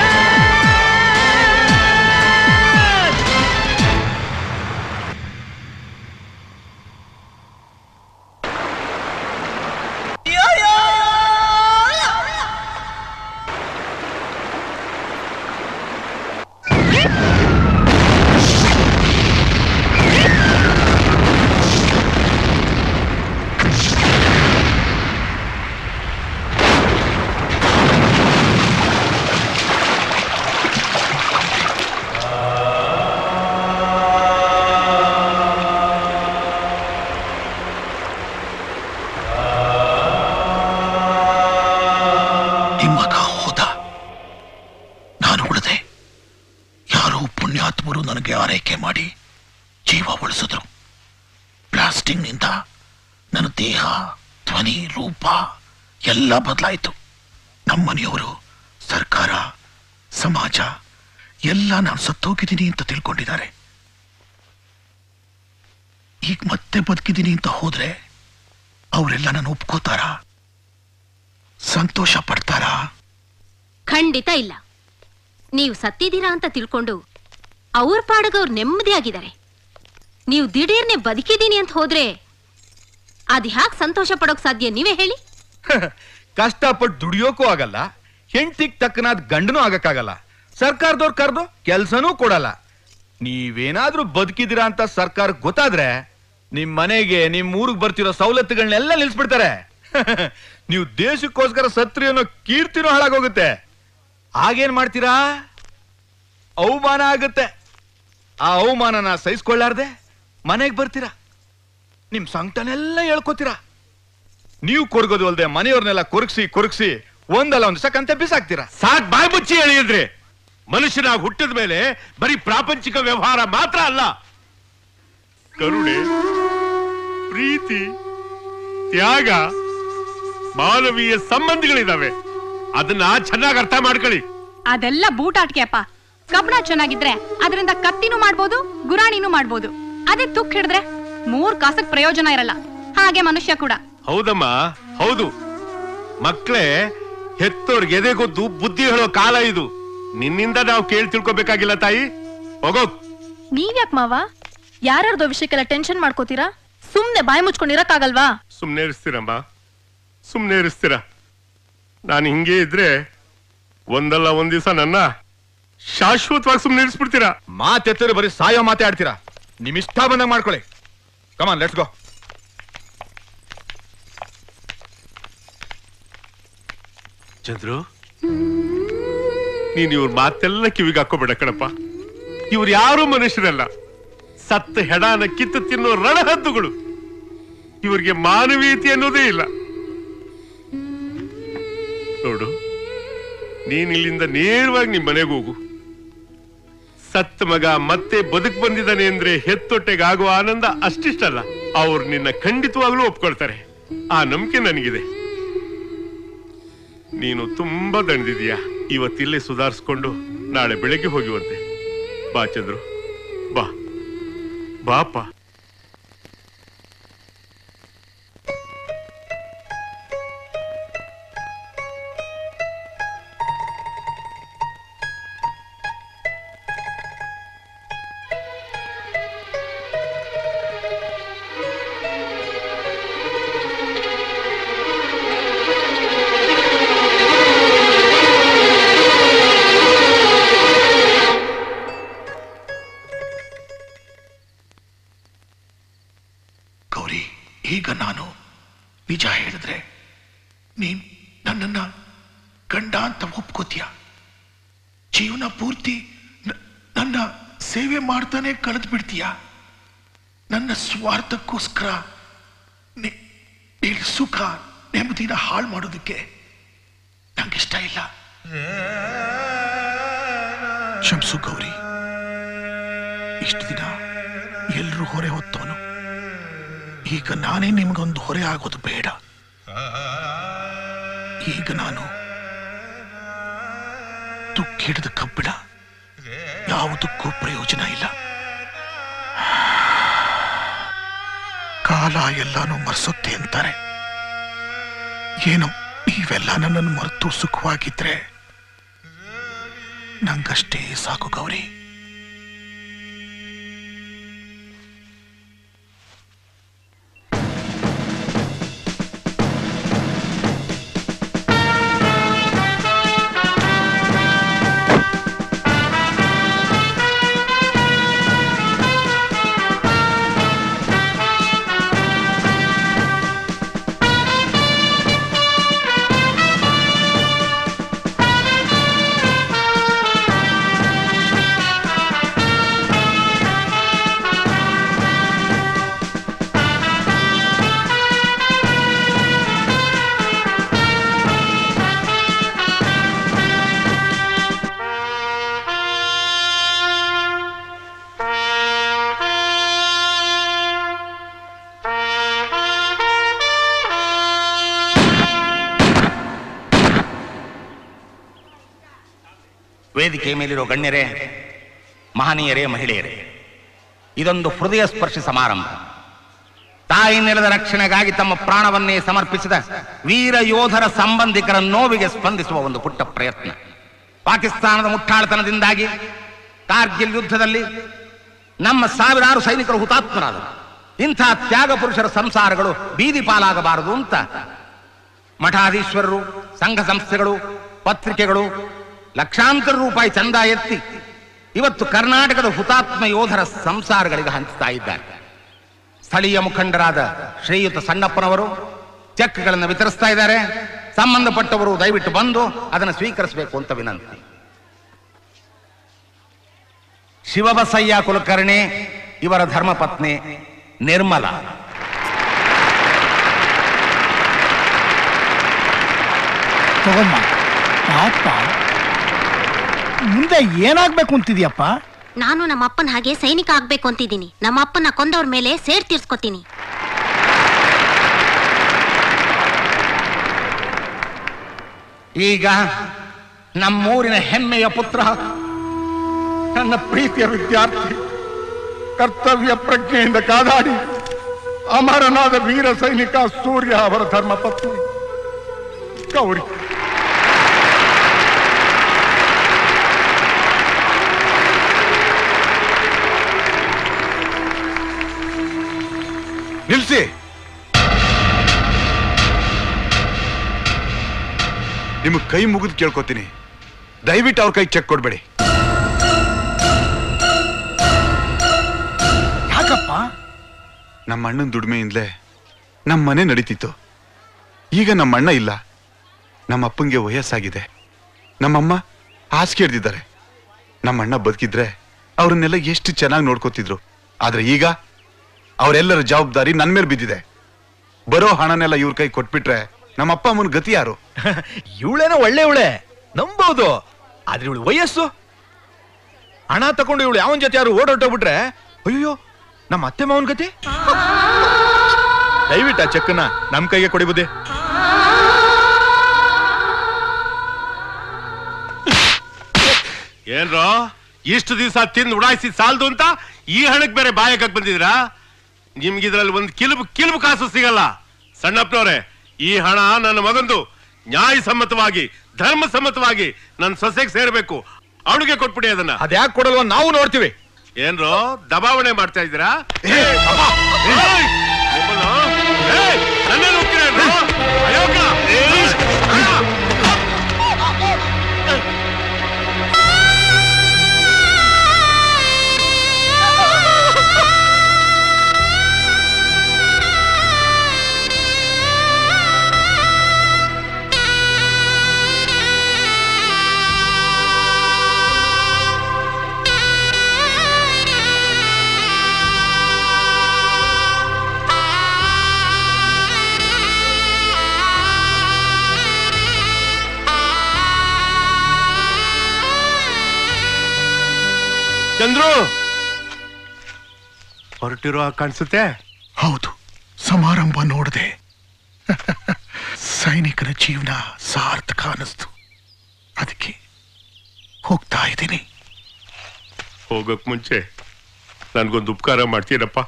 ನಿಮ್ಮಗ ಹೋದ ನಾನು ಉಳಿದೆ ಯಾರೋ ಪುಣ್ಯಾತ್ಮರು ನನಗೆ ಆರೈಕೆ ಮಾಡಿ ಜೀವ ಉಳಿಸಿದ್ರು ಬ್ಲಾಸ್ಟಿಂಗ್ನಿಂದ ನನ್ನ ದೇಹ ಧ್ವನಿ ರೂಪ ಎಲ್ಲ ಬದಲಾಯಿತು ನಮ್ಮನೆಯವರು ಸರ್ಕಾರ ಸಮಾಜ ಎಲ್ಲ ನಾನು ಸತ್ತೋಗಿದ್ದೀನಿ ಅಂತ ತಿಳ್ಕೊಂಡಿದ್ದಾರೆ ಈಗ ಮತ್ತೆ ಬದುಕಿದ್ದೀನಿ ಅಂತ ಹೋದ್ರೆ ಅವರೆಲ್ಲ ನಾನು ಒಪ್ಕೋತಾರಾ ಸಂತೋಷ ಪಡ್ತಾರಾ ಖಂಡಿತ ಇಲ್ಲ ನೀವು ಸತ್ತಿದ್ದೀರಾ ಅಂತ ತಿಳ್ಕೊಂಡು ಅವ್ರ ಪಾಡಗ ಅವ್ರು ನೆಮ್ಮದಿಯಾಗಿದ್ದಾರೆ ನೀವು ದಿಢೀರ್ನೆ ಬದುಕಿದ್ದೀನಿ ಅಂತ ಹೋದ್ರೆ ಅದ್ ಹ್ಯಾಕ್ ಸಂತೋಷ ಪಡೋಕ್ ಸಾಧ್ಯ ನೀವೇ ಹೇಳಿ ಕಷ್ಟಪಟ್ಟು ದುಡಿಯೋಕ್ಕೂ ಆಗಲ್ಲ ಹೆಂಡ್ತಿಗ್ ತಕ್ಕನಾದ ಗಂಡನೂ ಆಗಕ್ಕಾಗಲ್ಲ ಸರ್ಕಾರದವ್ರು ಕರೆದು ಕೆಲ್ಸನೂ ಕೊಡಲ್ಲ ನೀವೇನಾದ್ರೂ ಬದುಕಿದ್ದೀರಾ ಅಂತ ಸರ್ಕಾರ ಗೊತ್ತಾದ್ರೆ ನಿಮ್ ಮನೆಗೆ ನಿಮ್ ಊರಿಗೆ ಬರ್ತಿರೋ ಸವಲತ್ತುಗಳನ್ನೆಲ್ಲ ನಿಲ್ಸ್ಬಿಡ್ತಾರೆ ನೀವು ದೇಶಕ್ಕೋಸ್ಕರ ಸತ್ರಿ ಅನ್ನೋ ಕೀರ್ತಿನೂ ಹಾಳಾಗೋಗುತ್ತೆ ಆಗೇನ್ ಮಾಡ್ತೀರಾ ಅವಮಾನ ಆಗುತ್ತೆ ಆ ಅವಮಾನನ ಸಹಿಸ್ಕೊಳ್ಳಾರ್ದೆ ಮನೆಗೆ ಬರ್ತೀರಾ ನಿಮ್ ಸಂಕಟನೆಲ್ಲ ಹೇಳ್ಕೊತೀರಾ ನೀವು ಕೊರ್ಗೋದು ಅಲ್ದೆ ಮನೆಯವ್ರನ್ನೆಲ್ಲ ಕೊರಗಿಸಿ ಕೊರಗಿಸಿ ಒಂದಲ್ಲ ಒಂದು ಸಕ್ಕಂತೆ ಬಿಸಾಕ್ತೀರಾ ಸಾಕ್ ಬಾಯ್ ಮುಚ್ಚಿ ಹೇಳಿದ್ರಿ ಮನುಷ್ಯನಾಗಿ ಹುಟ್ಟಿದ ಮೇಲೆ ಬರೀ ಪ್ರಾಪಂಚಿಕ ವ್ಯವಹಾರ ಮಾತ್ರ ಅಲ್ಲ ಕರುಣೆ ಪ್ರೀತಿ ತ್ಯಾಗ ಮಾನವೀಯ ಸಂಬಂಧಗಳಿದಾವೆ ಅದನ್ನ ಚೆನ್ನಾಗಿ ಅರ್ಥ ಮಾಡ್ಕೊಳ್ಳಿ ಅದೆಲ್ಲ ಬೂಟಾಟ್ಕೆ ಅಪ್ಪ ಕಬ್ಬಣ ಚೆನ್ನಾಗಿದ್ರೆ ಅದರಿಂದ ಕತ್ತಿನೂ ಮಾಡ್ಬೋದು ಗುರಾಣಿನೂ ಮಾಡ್ಬೋದು ಅದೇ ತುಕ್ ಹಿಡಿದ್ರೆ ಮೂರ್ ಕಾಸಕ್ ಪ್ರಯೋಜನ ಇರಲ್ಲ ಹಾಗೆ ಮನುಷ್ಯ ಕೂಡ ಹೌದಮ್ಮ ಹೌದು ಮಕ್ಕಳೇ ಹೆತ್ತೋರ್ಗೆ ಎದೆಗೊದ್ದು ಬುದ್ಧಿ ಹೇಳೋ ಕಾಲ ಇದು ನಿನ್ನಿಂದ ನಾವು ಕೇಳಿ ತಿಳ್ಕೊಬೇಕಾಗಿಲ್ಲ ತಾಯಿ ಹೋಗೋ ನೀವ್ಯಾಕ್ ಮಾವ ಯಾರ್ಯಾರ್ದೋ ವಿಷಯಕ್ಕೆಲ್ಲ ಟೆನ್ಷನ್ ಮಾಡ್ಕೋತೀರಾ ಸುಮ್ನೆ ಬಾಯಿ ಮುಚ್ಕೊಂಡಿರಕ್ಕಾಗಲ್ವಾ ಸುಮ್ನೆ ಇರಿಸ್ತೀರಮ್ಮ ಸುಮ್ನೆ ಇರಿಸ್ತೀರ ನಾನು ಹಿಂಗೆ ಇದ್ರೆ ಒಂದಲ್ಲ ಒಂದ್ ದಿವಸ ನನ್ನ ಶಾಶ್ವತವಾಗಿ ಸುಮ್ನೆ ಇರಿಸ್ಬಿಡ್ತೀರಾ ಮಾತೆತ್ತರು ಬರೀ ಸಾಯೋ ಮಾತೆ ಆಡ್ತೀರಾ ನಿಮ್ ಇಷ್ಟ ಬಂದಂಗ್ ಮಾಡ್ಕೊಳ್ಳಿ ಕಮಾನ್ ಲೆಟ್ಸ್ ಗೋ ಚಂದ್ರು ನೀನ್ ಇವ್ರ ಮಾತೆಲ್ಲ ಕಿವಿಗೆ ಹಾಕೋಬೇಡ ಕಣಪ್ಪ ಇವ್ರು ಯಾರು ಮನುಷ್ಯರಲ್ಲ ಸತ್ತ ಹೆಡಾನ ಕಿತ್ತು ತಿನ್ನೋ ರಣಹದ್ದುಗಳು ಇವ್ರಿಗೆ ಮಾನವೀಯತೆ ಅನ್ನೋದೇ ಇಲ್ಲ ನೋಡು ನೀನ್ ಇಲ್ಲಿಂದ ನೇರವಾಗಿ ನಿಮ್ ಮನೆಗೆ ಹೋಗು ಸತ್ತ ಮಗ ಮತ್ತೆ ಬದುಕ್ ಬಂದಿದ್ದಾನೆ ಅಂದ್ರೆ ಹೆತ್ತೊಟ್ಟೆಗೆ ಆಗುವ ಆನಂದ ಅಷ್ಟಿಷ್ಟಲ್ಲ ಅವ್ರು ನಿನ್ನ ಖಂಡಿತವಾಗ್ಲೂ ಒಪ್ಕೊಳ್ತಾರೆ ಆ ನಂಬಿಕೆ ನನಗಿದೆ ನೀನು ತುಂಬಾ ದಣಿದಿದೀಯಾ ಇವತ್ತಿಲ್ಲೇ ಸುಧಾರಿಸ್ಕೊಂಡು ನಾಳೆ ಬೆಳಗ್ಗೆ ಹೋಗುವಂತೆ ಬಾ ಚಂದ್ರು ಬಾ ಬಾಪ ಗೌರಿ ಈಗ ನಾನು ನಿಜ ಹೇಳಿದ್ರೆ ನೀನ್ ನನ್ನನ್ನ ಗಂಡ ಅಂತ ಒಪ್ಕೋತೀಯ ಜೀವನ ಪೂರ್ತಿ ನ- ನನ್ನ ಸೇವೆ ಮಾಡ್ತಾನೆ ಕಳೆದು ಬಿಡ್ತೀಯ ನನ್ನ ಸ್ವಾರ್ಥಕ್ಕೋಸ್ಕರ ನಿ- ನಿನ್ ಸುಖ ನೆಮ್ಮದಿನ ಹಾಳು ಮಾಡೋದಕ್ಕೆ ನಂಗಿಷ್ಟ ಇಲ್ಲ ಶಂಸು ಗೌರಿ ಇಷ್ಟು ದಿನ ಎಲ್ರೂ ಹೊರೆ ಹೊತ್ತವನು ಈಗ ನಾನೇ ನಿಮ್ಗೊಂದು ಹೊರೆ ಆಗೋದು ಬೇಡ ಈಗ ನಾನು ತುಕ್ಕಿಡಿದ ಕಬ್ಬಿಣ ಯಾವುದಕ್ಕೂ ಪ್ರಯೋಜನ ಇಲ್ಲ ಕಾಲ ಎಲ್ಲಾನು ಮರೆಸುತ್ತೆ ಅಂತಾರೆ ಏನು ನೀವೆಲ್ಲ ನನ್ನನ್ನು ಮರೆತು ಸುಖವಾಗಿದ್ರೆ ನಂಗಷ್ಟೇ ಸಾಕು ಗೌರಿ ವೇದಿಕೆ ಮೇಲಿರೋ ಗಣ್ಯರೇ ಮಹನೀಯರೇ ಮಹಿಳೆಯರೇ ಇದೊಂದು ಹೃದಯ ಸ್ಪರ್ಶಿ ಸಮಾರಂಭ ತಾಯಿ ನೆಲದ ರಕ್ಷಣೆಗಾಗಿ ತಮ್ಮ ಪ್ರಾಣವನ್ನೇ ಸಮರ್ಪಿಸಿದ ವೀರ ಯೋಧರ ಸಂಬಂಧಿಕರ ನೋವಿಗೆ ಸ್ಪಂದಿಸುವ ಒಂದು ಪುಟ್ಟ ಪ್ರಯತ್ನ ಪಾಕಿಸ್ತಾನದ ಮುಟ್ಟಾಳತನದಿಂದಾಗಿ ಕಾರ್ಗಿಲ್ ಯುದ್ಧದಲ್ಲಿ ನಮ್ಮ ಸಾವಿರಾರು ಸೈನಿಕರು ಹುತಾತ್ಮರಾದರು ಇಂಥ ತ್ಯಾಗ ಪುರುಷರ ಸಂಸಾರಗಳು ಬೀದಿ ಪಾಲಾಗಬಾರದು ಅಂತ ಮಠಾಧೀಶ್ವರರು ಸಂಘ ಸಂಸ್ಥೆಗಳು ಪತ್ರಿಕೆಗಳು ಲಕ್ಷಾಂತರ ರೂಪಾಯಿ ಚಂದ ಎತ್ತಿ ಇವತ್ತು ಕರ್ನಾಟಕದ ಹುತಾತ್ಮ ಯೋಧರ ಸಂಸಾರಗಳಿಗೆ ಹಂಚ್ತಾ ಇದ್ದಾರೆ ಸ್ಥಳೀಯ ಮುಖಂಡರಾದ ಶ್ರೀಯುತ ಸಣ್ಣಪ್ಪನವರು ಚೆಕ್ಗಳನ್ನು ವಿತರಿಸ್ತಾ ಇದ್ದಾರೆ ಸಂಬಂಧಪಟ್ಟವರು ದಯವಿಟ್ಟು ಬಂದು ಅದನ್ನು ಸ್ವೀಕರಿಸಬೇಕು ಅಂತ ವಿನಂತಿ ಶಿವಬಸಯ್ಯ ಕುಲಕರ್ಣಿ ಇವರ ಧರ್ಮಪತ್ನಿ ನಿರ್ಮಲಾ ತಗೊಂಬ ಅಪ್ಪ ಮುಂದೆ ಏನಾಗ್ಬೇಕು ಅಂತಿದ್ಯಪ್ಪ ನಾನು ನಮ್ಮ ಅಪ್ಪನ ಹಾಗೆ ಸೈನಿಕ ಆಗ್ಬೇಕು ಅಂತಿದ್ದೀನಿ ನಮ್ಮ ಅಪ್ಪನ ಕೊಂದವ್ರ ಮೇಲೆ ಸೇರ್ ತೀರ್ಸ್ಕೊತೀನಿ ಈಗ ನಮ್ಮೂರಿನ ಹೆಮ್ಮೆಯ ಪುತ್ರ ನನ್ನ ಪ್ರೀತಿಯ ವಿದ್ಯಾರ್ಥಿ ಕರ್ತವ್ಯ ಪ್ರಜ್ಞೆಯಿಂದ ಕಾದಾಡಿ ಅಮರನಾದ ವೀರ ಸೈನಿಕ ಸೂರ್ಯ ಅವರ ಧರ್ಮಪತ್ನಿ ಗೌರಿ ನಿಲ್ಸಿ ನಿಮಗೆ ಕೈ ಮುಗಿದು ಕೇಳ್ಕೊತೀನಿ ದಯವಿಟ್ಟು ಅವ್ರ ಕೈ ಚೆಕ್ ಕೊಡ್ಬೇಡಿ ಯಾಕಪ್ಪ ನಮ್ಮ ಅಣ್ಣನ ದುಡಿಮೆಯಿಂದಲೇ ನಮ್ಮ ಮನೆ ನಡೀತಿತ್ತು ಈಗ ನಮ್ಮ ಅಣ್ಣ ಇಲ್ಲ ನಮ್ಮ ಅಪ್ಪಂಗೆ ವಯಸ್ಸಾಗಿದೆ ನಮ್ಮಮ್ಮ ಹಾಸಿಗೆ ಹಿಡ್ದಿದ್ದಾರೆ ನಮ್ಮ ಅಣ್ಣ ಬದುಕಿದ್ರೆ ಅವ್ರನ್ನೆಲ್ಲ ಎಷ್ಟು ಚೆನ್ನಾಗಿ ನೋಡ್ಕೋತಿದ್ರು ಆದ್ರೆ ಈಗ ಅವರೆಲ್ಲರ ಜವಾಬ್ದಾರಿ ನನ್ನ ಮೇಲೆ ಬಿದ್ದಿದೆ ಬರೋ ಹಣನೆಲ್ಲ ಇವ್ರ ಕೈ ಕೊಟ್ಬಿಟ್ರೆ ನಮ್ಮ ಅಪ್ಪ ಅಮ್ಮನ ಗತಿ ಯಾರು ಇವಳೇನೋ ಒಳ್ಳೆ ಇವಳೆ ನಂಬೋದು ಆದ್ರೆ ಇವಳು ವಯಸ್ಸು ಹಣ ತಗೊಂಡು ಇವಳು ಯಾವನ್ ಜೊತೆ ಯಾರು ಓಡೋಟೋಗ್ಬಿಟ್ರೆ ಅಯ್ಯೋ ನಮ್ಮ ಅತ್ತೆ ಮಾವನ್ ಗತಿ ದಯವಿಟ್ಟು ಆ ಚೆಕ್ಕನ್ನ ನಮ್ ಕೈಗೆ ಕೊಡಿ ಬುದ್ಧಿ ಏನ್ರೋ ಇಷ್ಟು ದಿವಸ ತಿಂದು ಉಡಾಯಿಸಿ ಸಾಲದು ಅಂತ ಈ ಹಣಕ್ಕೆ ಬೇರೆ ಬಾಯಕಕ್ ಬಂದಿದ್ದೀರಾ ನಿಮ್ಗಿದ್ರಲ್ಲಿ ಒಂದು ಕಿಲುಬು ಕಿಲುಬು ಕಾಸು ಸಿಗಲ್ಲ ಸಣ್ಣಪ್ಪನವ್ರೆ ಈ ಹಣ ನನ್ನ ಮಗಂದು ನ್ಯಾಯಸಮ್ಮತವಾಗಿ ಧರ್ಮ ಸಮ್ಮತವಾಗಿ ನನ್ನ ಸೊಸೆಗೆ ಸೇರ್ಬೇಕು ಅವಳಿಗೆ ಕೊಟ್ಬಿಡಿ ಅದನ್ನ ಅದ್ಯಾಕ್ ಕೊಡಲ್ವ ನಾವು ನೋಡ್ತೀವಿ ಏನ್ರೋ ದಬಾವಣೆ ಮಾಡ್ತಾ ಇದ್ದೀರಾ ಏಯ್! ನಿಮ್ಮನ್ನು- ಏಯ್! ನನ್ನೇನು ಹೋಗ್ತೀರೇನ್ರೋ? ಅಯೋಗ್ಯ! ಏಯ್! ಚಂದ್ರು ಹೊರಟಿರೋ ಕಾಣಿಸುತ್ತೆ ಹೌದು ಸಮಾರಂಭ ನೋಡದೆ ಸೈನಿಕನ ಜೀವನ ಸಾರ್ಥಕ ಅನ್ನಿಸ್ತು ಅದಕ್ಕೆ ಹೋಗ್ತಾ ಇದ್ದೀನಿ ಹೋಗಕ್ ಮುಂಚೆ ನನ್ಗೊಂದು ಉಪಕಾರ ಮಾಡ್ತೀರಪ್ಪ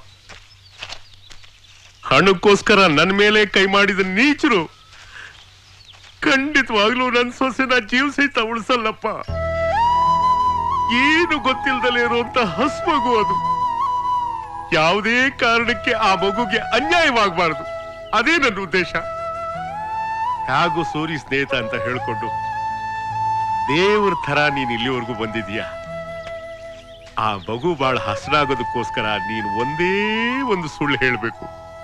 ಹಣಕ್ಕೋಸ್ಕರ ನನ್ನ ಮೇಲೆ ಕೈ ಮಾಡಿದ ನೀಚರು ಖಂಡಿತವಾಗ್ಲೂ ನನ್ನ ಸೊಸೆನ ಜೀವ ಸಹಿತ ಉಳಿಸಲ್ಲಪ್ಪ ಏನು ಗೊತ್ತಿಲ್ದಲೇ ಇರುವಂತ ಹಸ್ ಮಗು ಅದು ಯಾವುದೇ ಕಾರಣಕ್ಕೆ ಆ ಮಗುಗೆ ಅನ್ಯಾಯವಾಗಬಾರದು ಅದೇ ನನ್ನ ಉದ್ದೇಶ ಹೇಗೂ ಸೂರಿ ಸ್ನೇಹಿತ ಅಂತ ಹೇಳ್ಕೊಂಡು ದೇವ್ರ ಥರ ನೀನ್ ಇಲ್ಲಿವರೆಗೂ ಬಂದಿದೀಯ ಆ ಮಗು ಬಹಳ ಹಸನಾಗೋದಕ್ಕೋಸ್ಕರ ನೀನು ಒಂದೇ ಒಂದು ಸುಳ್ಳು ಹೇಳ್ಬೇಕು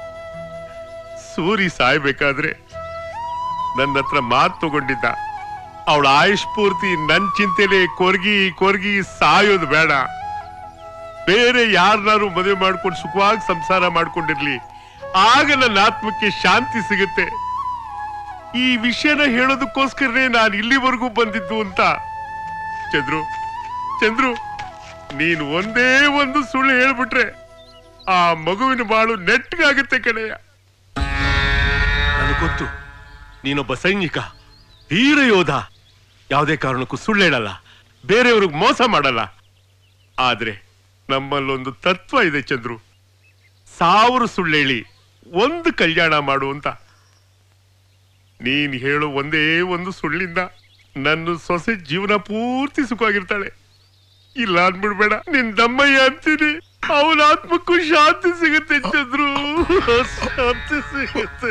ಸೂರಿ ಸಾಯ್ಬೇಕಾದ್ರೆ ನನ್ನ ಹತ್ರ ಮಾತು ತಗೊಂಡಿದ್ದ ಅವಳ ಆಯುಷ್ ಪೂರ್ತಿ ನನ್ ಚಿಂತೆಲೆ ಕೊರ್ಗಿ ಕೊರ್ಗಿ ಸಾಯೋದು ಬೇಡ ಬೇರೆ ಯಾರನ್ನಾರು ಮದುವೆ ಮಾಡ್ಕೊಂಡು ಸುಖವಾಗಿ ಸಂಸಾರ ಮಾಡ್ಕೊಂಡಿರ್ಲಿ ಆಗ ನನ್ನ ಆತ್ಮಕ್ಕೆ ಶಾಂತಿ ಸಿಗುತ್ತೆ ಈ ವಿಷಯನ ಹೇಳೋದಕ್ಕೋಸ್ಕರನೇ ನಾನು ಇಲ್ಲಿವರೆಗೂ ಬಂದಿದ್ದು ಅಂತ ಚಂದ್ರು ಚಂದ್ರು ನೀನು ಒಂದೇ ಒಂದು ಸುಳ್ಳು ಹೇಳ್ಬಿಟ್ರೆ ಆ ಮಗುವಿನ ಬಾಳು ನೆಟ್ಟಗಾಗುತ್ತೆ ಕಣಯ್ಯ ನನಗೆ ಗೊತ್ತು ನೀನೊಬ್ಬ ಸೈನಿಕ ವೀರ ಯೋಧ ಯಾವುದೇ ಕಾರಣಕ್ಕೂ ಸುಳ್ಳು ಹೇಳಲ್ಲ ಬೇರೆಯವ್ರಿಗೆ ಮೋಸ ಮಾಡಲ್ಲ ಆದ್ರೆ ನಮ್ಮಲ್ಲೊಂದು ತತ್ವ ಇದೆ ಚಂದ್ರು ಸಾವಿರ ಸುಳ್ಳು ಹೇಳಿ ಒಂದು ಕಲ್ಯಾಣ ಮಾಡು ಅಂತ ನೀನ್ ಹೇಳೋ ಒಂದೇ ಒಂದು ಸುಳ್ಳಿಂದ ನನ್ನ ಸೊಸೆ ಜೀವನ ಪೂರ್ತಿ ಸುಖವಾಗಿರ್ತಾಳೆ ಇಲ್ಲ ಅನ್ಬಿಡ್ಬೇಡ ನಿನ್ ದಮ್ಮಯ್ಯ ಅಂತೀನಿ ಅವನ ಆತ್ಮಕ್ಕೂ ಶಾಂತಿ ಸಿಗುತ್ತೆ ಚಂದ್ರು ಶಾಂತಿ ಸಿಗುತ್ತೆ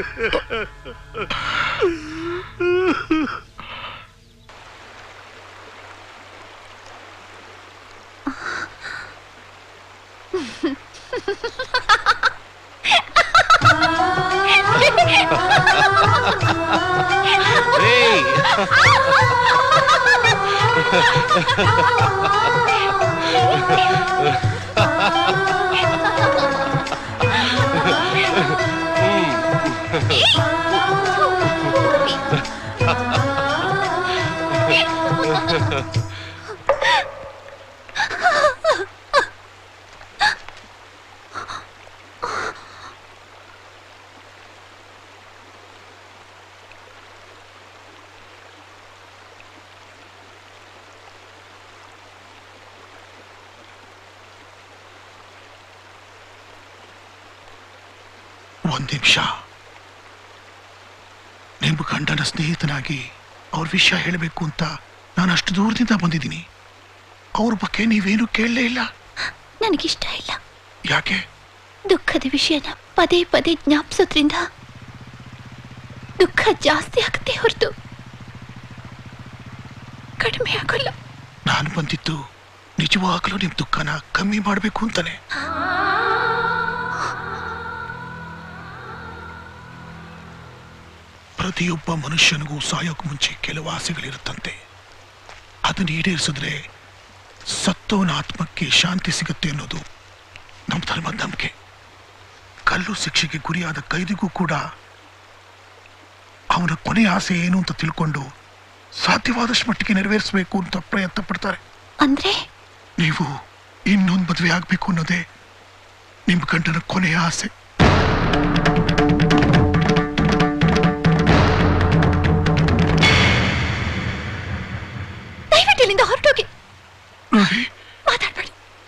ಒಂದ್ ನಿಮಿಷ ನಿಮ್ಮ ಗಂಡನ ಸ್ನೇಹಿತನಾಗಿ ಅವ್ರ ವಿಷಯ ಹೇಳಬೇಕು ಅಂತ ನಾನು ಅಷ್ಟು ದೂರದಿಂದ ಬಂದಿದ್ದೀನಿ ಅವ್ರ ಬಗ್ಗೆ ನೀವೇನು ಕೇಳಲೇ ಇಲ್ಲ ನನಗಿಷ್ಟ ಇಲ್ಲ ಯಾಕೆ ದುಃಖದ ವಿಷಯನ ಪದೇ ಪದೇ ಜ್ಞಾಪಿಸೋದ್ರಿಂದ ದುಃಖ ಜಾಸ್ತಿ ಆಗುತ್ತೆ ಹೊರತು ಕಡಿಮೆ ಆಗೋಲ್ಲ ನಾನು ಬಂದಿದ್ದು ನಿಜವಾಗ್ಲೂ ನಿಮ್ ದುಃಖನ ಕಮ್ಮಿ ಮಾಡಬೇಕು ಅಂತಾನೆ ಪ್ರತಿಯೊಬ್ಬ ಮನುಷ್ಯನಿಗೂ ಸಾಯೋಕ್ ಮುಂಚೆ ಕೆಲವು ಆಸೆಗಳಿರುತ್ತಂತೆ ಅದನ್ನ ಈಡೇರಿಸಿದ್ರೆ ಸತ್ತೋನ ಆತ್ಮಕ್ಕೆ ಶಾಂತಿ ಸಿಗುತ್ತೆ ಅನ್ನೋದು ನಮ್ಮ ಧರ್ಮದ ನಂಬಿಕೆ ಕಲ್ಲು ಶಿಕ್ಷೆಗೆ ಗುರಿಯಾದ ಕೈದಿಗೂ ಕೂಡ ಅವನ ಕೊನೆಯ ಆಸೆ ಏನು ಅಂತ ತಿಳ್ಕೊಂಡು ಸಾಧ್ಯವಾದಷ್ಟು ಮಟ್ಟಿಗೆ ನೆರವೇರಿಸಬೇಕು ಅಂತ ಪ್ರಯತ್ನ ಪಡ್ತಾರೆ ಅಂದ್ರೆ ನೀವು ಇನ್ನೊಂದು ಮದುವೆ ಆಗ್ಬೇಕು ಅನ್ನೋದೇ ನಿಮ್ಮ ಗಂಡನ ಕೊನೆಯ ಆಸೆ ದಯವಿಟ್ಟು ಇಲ್ಲಿಂದ ಹೊರಟೋಗಿ ಮಾತಾಡ್ಬೇಡಿ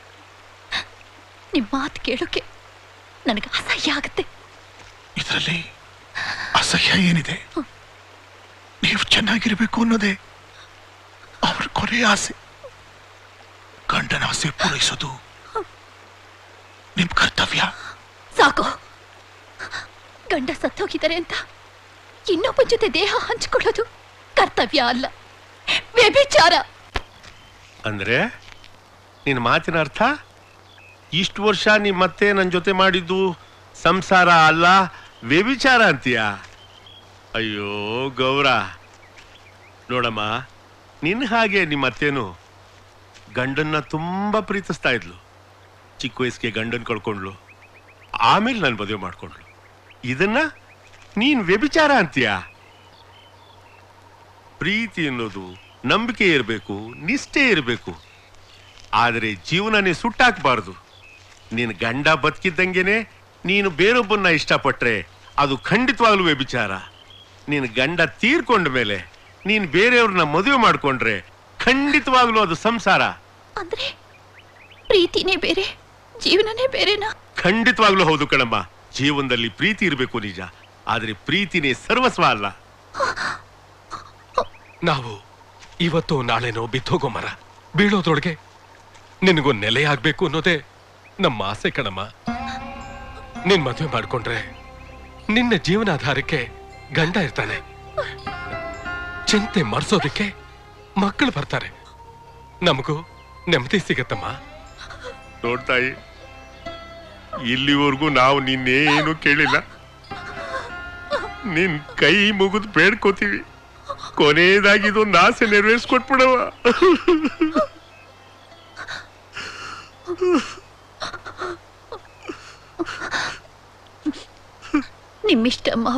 ನಿಮ್ ಮಾತು ಕೇಳೋಕೆ ನನಗೆ ಅಸಹ್ಯ ಆಗುತ್ತೆ ಇದರಲ್ಲಿ ಅಸಹ್ಯ ಏನಿದೆ ನೀವು ಚೆನ್ನಾಗಿರ್ಬೇಕು ಅನ್ನೋದೇ ಅವ್ರ ಕೊನೆಯ ಆಸೆ ಗಂಡನ ಆಸೆ ಪೂರೈಸೋದು ನಿಮ್ ಕರ್ತವ್ಯ ಸಾಕು ಗಂಡ ಸತ್ತೋಗಿದ್ದಾರೆ ಅಂತ ಇನ್ನೊಬ್ಬ ಜೊತೆ ದೇಹ ಹಂಚಿಕೊಳ್ಳೋದು ಕರ್ತವ್ಯ ಅಲ್ಲ ವ್ಯಭಿಚಾರ ಅಂದ್ರೆ ನಿನ್ನ ಮಾತಿನ ಅರ್ಥ ಇಷ್ಟು ವರ್ಷ ನೀ ಮತ್ತೆ ನನ್ನ ಜೊತೆ ಮಾಡಿದ್ದು ಸಂಸಾರ ಅಲ್ಲ ವ್ಯಭಿಚಾರ ಅಂತೀಯ ಅಯ್ಯೋ ಗೌರ ನೋಡಮ್ಮ ನಿನ್ನ ಹಾಗೆ ನಿಮ್ಮ ಅತ್ತೇನು ಗಂಡನ್ನ ತುಂಬಾ ಪ್ರೀತಿಸ್ತಾ ಇದ್ಲು ಚಿಕ್ಕ ವಯಸ್ಸಿಗೆ ಗಂಡನ್ ಕಳ್ಕೊಂಡ್ಲು ಆಮೇಲೆ ನಾನು ಮದುವೆ ಮಾಡ್ಕೊಂಡ್ಲು ಇದನ್ನ ನೀನ್ ವ್ಯಭಿಚಾರ ಅಂತೀಯ ಪ್ರೀತಿ ಅನ್ನೋದು ನಂಬಿಕೆ ಇರಬೇಕು ನಿಷ್ಠೆ ಇರಬೇಕು ಆದರೆ ಜೀವನನೇ ಸುಟ್ಟಾಕ್ಬಾರ್ದು ನಿನ್ನ ಗಂಡ ಬದುಕಿದ್ದಂಗೆನೆ ನೀನು ಬೇರೊಬ್ಬನ್ನ ಇಷ್ಟಪಟ್ರೆ ಅದು ಖಂಡಿತವಾಗ್ಲೂ ವ್ಯಭಿಚಾರ ನಿನ್ನ ಗಂಡ ತೀರ್ಕೊಂಡ ಮೇಲೆ ನೀನು ಬೇರೆಯವ್ರನ್ನ ಮದುವೆ ಮಾಡ್ಕೊಂಡ್ರೆ ಖಂಡಿತವಾಗ್ಲೂ ಅದು ಸಂಸಾರ ಅಂದ್ರೆ ಪ್ರೀತಿನೇ ಬೇರೆ ಜೀವನನೇ ಬೇರೆನಾ ಖಂಡಿತವಾಗ್ಲೂ ಹೌದು ಕಣಮ್ಮ ಜೀವನದಲ್ಲಿ ಪ್ರೀತಿ ಇರಬೇಕು ನಿಜ ಆದ್ರೆ ಪ್ರೀತಿನೇ ಸರ್ವಸ್ವ ಅಲ್ಲ ನಾವು ಇವತ್ತು ನಾಳೆನೋ ಬಿತ್ತೋಗೋ ಮರ ಬೀಳೋದ್ರೊಳಗೆ ನಿನಗೂ ನೆಲೆಯಾಗ್ಬೇಕು ಅನ್ನೋದೇ ನಮ್ಮ ಆಸೆ ಕಣಮ್ಮ ನಿನ್ ಮದುವೆ ಮಾಡ್ಕೊಂಡ್ರೆ ನಿನ್ನ ಜೀವನಾಧಾರಕ್ಕೆ ಗಂಡ ಇರ್ತಾನೆ ಚಿಂತೆ ಮರ್ಸೋದಕ್ಕೆ ಮಕ್ಕಳು ಬರ್ತಾರೆ ನಮಗೂ ನೆಮ್ಮದಿ ಸಿಗತ್ತಮ್ಮ ನೋಡ್ತಾಯಿ ಇಲ್ಲಿವರೆಗೂ ನಾವು ನಿನ್ನೇನು ಕೇಳಿಲ್ಲ ನಿನ್ ಕೈ ಮುಗಿದು ಬೇಡ್ಕೋತೀವಿ ಕೊನೆಯದಾಗಿ ಇದೊಂದು ಆಸೆ ನೆರವೇರಿಸ್ಕೊಟ್ಬಿಡವ ನಿಮ್ಮಿಷ್ಟ ಮಾವ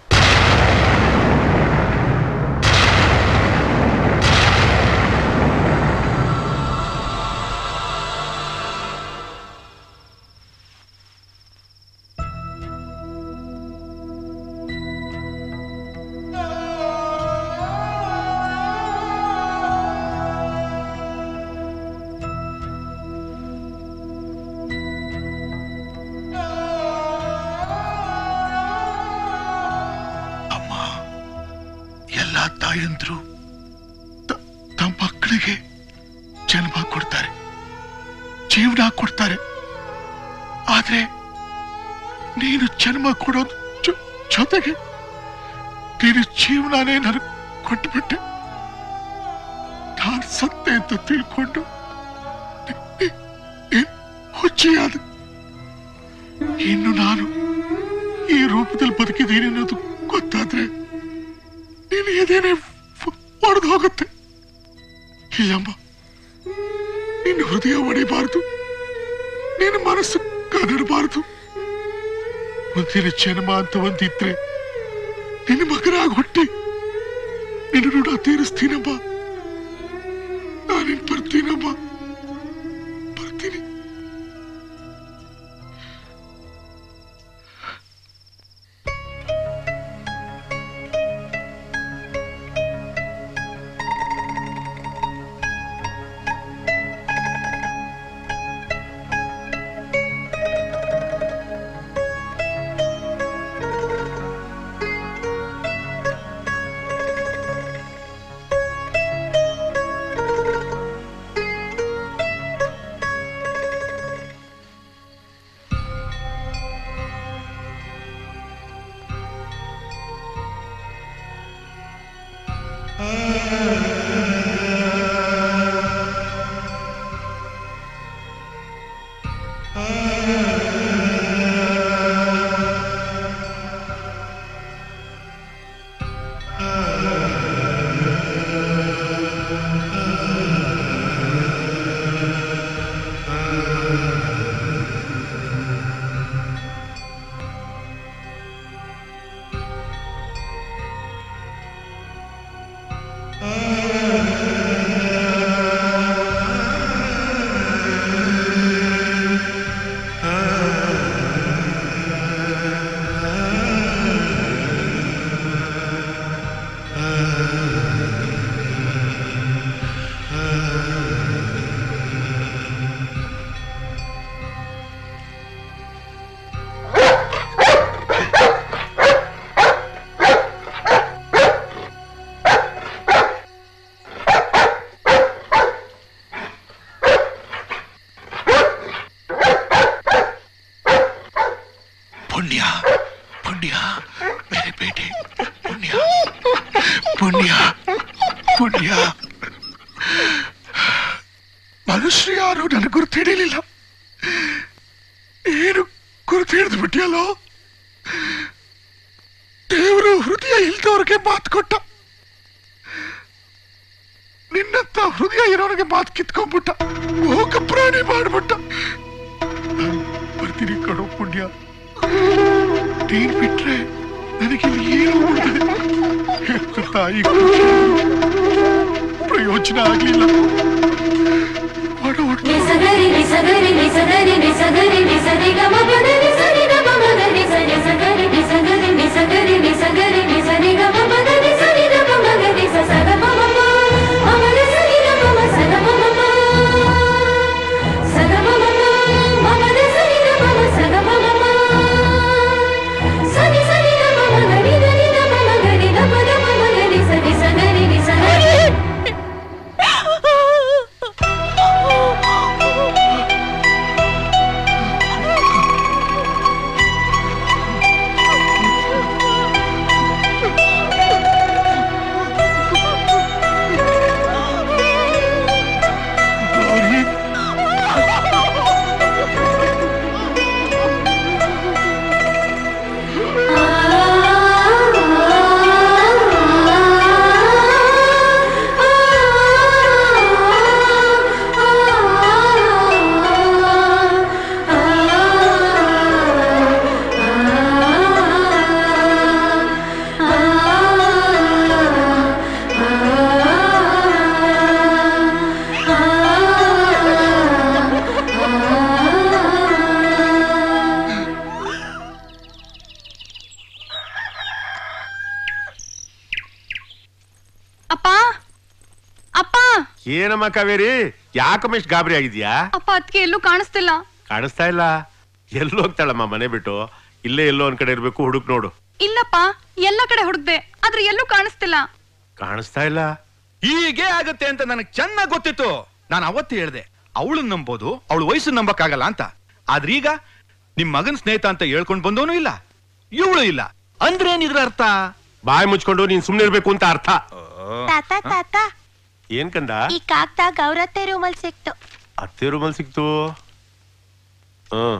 ಅಮ್ಮ ಎಲ್ಲ ತಾಯಂದ್ರು ತ- ತಮ್ಮ ಮಕ್ಕಳಿಗೆ ಜನ್ಮ ಕೊಡ್ತಾರೆ ಜೀವನ ಕೊಡ್ತಾರೆ ಆದ್ರೆ ನೀನು ಜನ್ಮ ಕೊಡೋದು ಜೊ- ಜೊತೆಗೆ ನೀನು ಜೀವನನೇ ನನಗೆ ಕೊಟ್ಬಿಟ್ಟೆ ನಾನು ಸತ್ತೆ ಅಂತ ತಿಳ್ಕೊಂಡು ಹುಚ್ಚಿಯಾದ ಇನ್ನು ನಾನು ಈ ರೂಪದಲ್ಲಿ ಬದುಕಿದ್ದೀನಿ ಅನ್ನೋದು ಗೊತ್ತಾದ್ರೆ ನೀನು ಎದೇನೆ ಒಡೆದು ಹೋಗುತ್ತೆ ಇಲ್ಲಮ್ಮ ನಿನ್ನ ಹೃದಯ ಒಡಿಬಾರ್ದು ನಿನ್ನ ಮನಸ್ಸು ಕದಡಬಾರ್ದು ಮುಂದಿನ ಜನ್ಮ ಅಂತ ಒಂದಿದ್ರೆ ನಿನ್ನ ಮಗನಾಗಿ ಹುಟ್ಟಿ ನಿನ್ನ ಋಣ ತೀರಿಸ್ತೀನಮ್ಮ ನಾನಿನ್ ಬರ್ತೀನಮ್ಮ ಬರ್ತೀನಿ ಪುಣ್ಯ ಪುಣ್ಯ ಮೇರೆ ಬೇಟೆ ಪುಣ್ಯ ಪುಣ್ಯ ಪುಣ್ಯ ಮನುಷ್ಯ ಯಾರು ನನಗೆ ಗುರುತು ಹಿಡಿಲಿಲ್ಲ ಏನು ಗುರುತು ಹಿಡಿದು ಬಿಟ್ಟಿಯಲ್ಲೋ ದೇವರು ಹೃದಯ ಇಲ್ದವ್ರಿಗೆ ಮಾತು ಕೊಟ್ಟ ನಿನ್ನಂತ ಹೃದಯ ಇರೋರಿಗೆ ಮಾತು ಕಿತ್ಕೊಂಡ್ಬಿಟ್ಟ ಹೋಗ ಪ್ರಾಣಿ ಮಾಡ್ಬಿಟ್ಟ ನಾನ್ ಬರ್ತೀನಿ ಕಣೋ ಪುಣ್ಯ ನೀನ್ ಬಿಟ್ರೆ ನನಗೆ ಇಲ್ಲಿ ಏನು ಉಳಿದಿದೆ ಹೆತ್ತ ತಾಯಿ ಖುಷಿ ಪ್ರಯೋಜನ ಆಗ್ಲಿಲ್ಲ ಒಡ ಒಡ ನಿಸಗರಿ ನಿಸಗರಿ ನಿಸಗರಿ ನಿಸಗರಿ ನಿಸರಿ ಗಮ ಪದ ನಿಸರಿ ಗಮ ಮಗ ನಿಸ ನಿಸಗರಿ ನಿಸಗರಿ ನಿಸಗರಿ ನಿಸಗರಿ ನಿಸರಿ ಗಮ ಪದ ನಿಸರಿ ಗಮ ಮಗ ನಿಸ ಸಗ ಮಮ ಮಮ ನಿಸರಿ ಗಮ ಮ ಸಗ ಮಮ ಮ ಸಗ ಏನಮ್ಮ ಕಾವೇರಿ ಯಾಕಮ್ಮ ಇಷ್ಟು ಗಾಬರಿ ಆಗಿದ್ಯಾ ಅಪ್ಪ ಅದಕ್ಕೆ ಎಲ್ಲೂ ಕಾಣಿಸ್ತಿಲ್ಲ ಕಾಣಿಸ್ತಾ ಇಲ್ಲ ಎಲ್ಲಿ ಹೋಗ್ತಾಳಮ್ಮ ಮನೆ ಬಿಟ್ಟು ಇಲ್ಲೇ ಎಲ್ಲೋ ಒಂದ್ ಕಡೆ ಇರ್ಬೇಕು ಹುಡುಕ್ ನೋಡು ಇಲ್ಲಪ್ಪ ಎಲ್ಲ ಕಡೆ ಹುಡುಕ್ದೆ ಆದ್ರೆ ಎಲ್ಲೂ ಕಾಣಿಸ್ತಿಲ್ಲ ಕಾಣಿಸ್ತಾ ಇಲ್ಲ ಹೀಗೆ ಆಗತ್ತೆ ಅಂತ ನನಗೆ ಚೆನ್ನಾಗಿ ಗೊತ್ತಿತ್ತು ನಾನು ಅವತ್ತು ಹೇಳ್ದೆ ಅವಳನ್ನ ನಂಬೋದು ಅವಳು ವಯಸ್ಸು ನಂಬಕ್ಕಾಗಲ್ಲ ಅಂತ ಆದ್ರೆ ಈಗ ನಿಮ್ ಮಗನ್ ಸ್ನೇಹಿತ ಅಂತ ಹೇಳ್ಕೊಂಡ್ ಬಂದವನು ಇಲ್ಲ ಇವಳು ಇಲ್ಲ ಅಂದ್ರೆ ಏನಿದ್ರ ಅರ್ಥ ಬಾಯಿ ಮುಚ್ಕೊಂಡು ನೀನ್ ಸುಮ್ನೆ ಇರ್ಬೇಕು ಅಂತ ಅರ್ಥ ತಾತ ತಾತ ಏನ್ ಕಂದ ಈ ಕಾಗ್ದ ಗೌರತ್ತೆ ರೂಮಲ್ ಸಿಕ್ತು ಅತ್ತೆ ರೂಮಲ್ಲಿ ಸಿಕ್ತು ಹ್ಮ್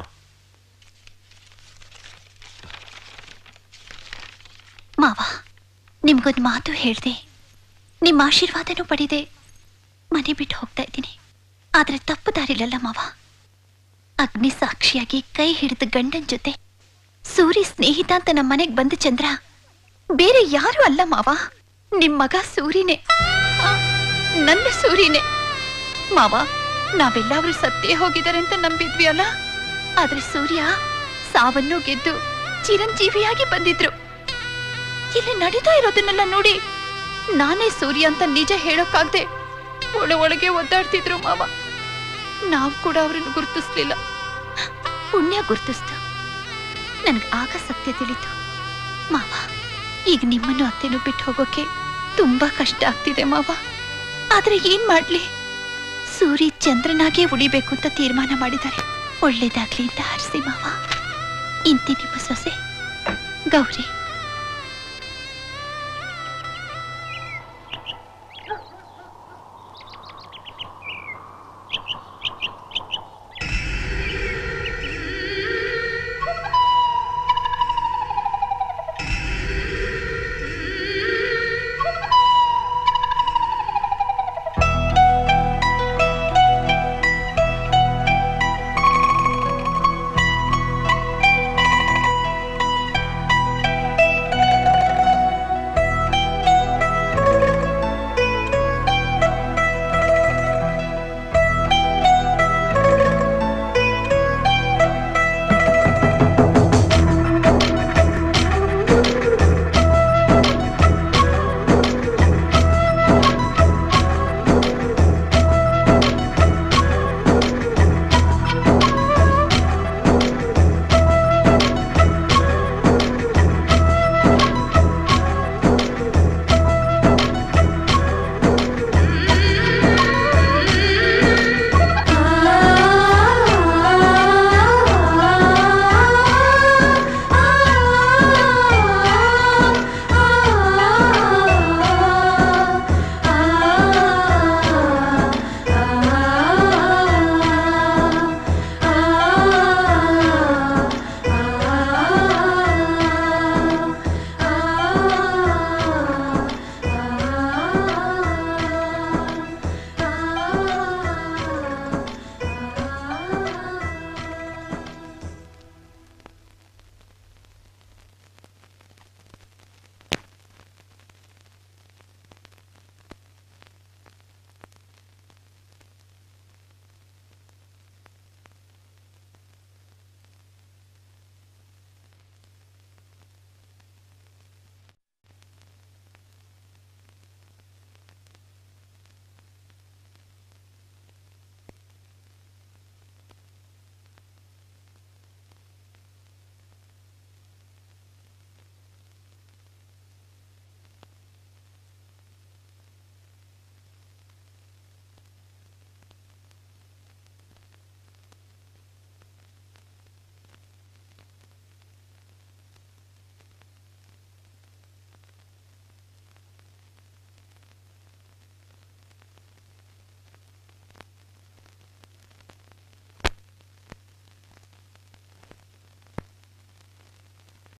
ಮಾವ ನಿಮ್ಗೊಂದು ಮಾತು ಹೇಳ್ದೆ ನಿಮ್ಮ ಆಶೀರ್ವಾದನೂ ಪಡೆದೆ ಮನೆ ಬಿಟ್ಟು ಹೋಗ್ತಾ ಇದ್ದೀನಿ ಆದ್ರೆ ತಪ್ಪು ದಾರಿಲಲ್ಲ ಮಾವ ಅಗ್ನಿ ಸಾಕ್ಷಿಯಾಗಿ ಕೈ ಹಿಡಿದ ಗಂಡನ್ ಜೊತೆ ಸೂರಿ ಸ್ನೇಹಿತ ಅಂತ ನಮ್ಮ ಮನೆಗೆ ಬಂದ ಚಂದ್ರ ಬೇರೆ ಯಾರು ಅಲ್ಲ ಮಾವ ನಿಮ್ ಮಗ ಸೂರಿನೇ ಆ, ನನ್ನ ಸೂರಿನೇ ಮಾವ ನಾವೆಲ್ಲರೂ ಸತ್ತೇ ಹೋಗಿದ್ದಾರೆ ಅಂತ ನಂಬಿದ್ವಿ ಅಲ್ಲ ಆದ್ರೆ ಸೂರ್ಯ ಸಾವನ್ನು ಗೆದ್ದು ಚಿರಂಜೀವಿಯಾಗಿ ಬಂದಿದ್ರು ಇಲ್ಲಿ ನಡೀತಾ ಇರೋದನ್ನೆಲ್ಲ ನೋಡಿ ನಾನೇ ಸೂರ್ಯ ಅಂತ ನಿಜ ಹೇಳೋಕ್ಕಾಗ್ದೆ ಒಳ ಒಳಗೆ ಒದ್ದಾಡ್ತಿದ್ರು ಮಾವ ನಾವು ಕೂಡ ಅವರನ್ನು ಗುರುತಿಸ್ಲಿಲ್ಲ ಪುಣ್ಯ ಗುರುತಿಸ್ತು ನನಗೆ ಆಗ ಸತ್ಯ ತಿಳಿತು ಮಾವ ಈಗ ನಿಮ್ಮನ್ನು ಅತ್ತೆನೂ ಬಿಟ್ಟು ಹೋಗೋಕೆ ತುಂಬಾ ಕಷ್ಟ ಆಗ್ತಿದೆ ಮಾವ ಆದ್ರೆ ಏನ್ ಮಾಡ್ಲಿ ಸೂರಿ ಚಂದ್ರನಾಗೇ ಉಳಿಬೇಕು ಅಂತ ತೀರ್ಮಾನ ಮಾಡಿದ್ದಾರೆ ಒಳ್ಳೇದಾಗ್ಲಿ ಅಂತ ಹರಿಸಿ ಮಾವ ಇಂತಿ ನಿಮ್ಮ ಸೊಸೆ ಗೌರಿ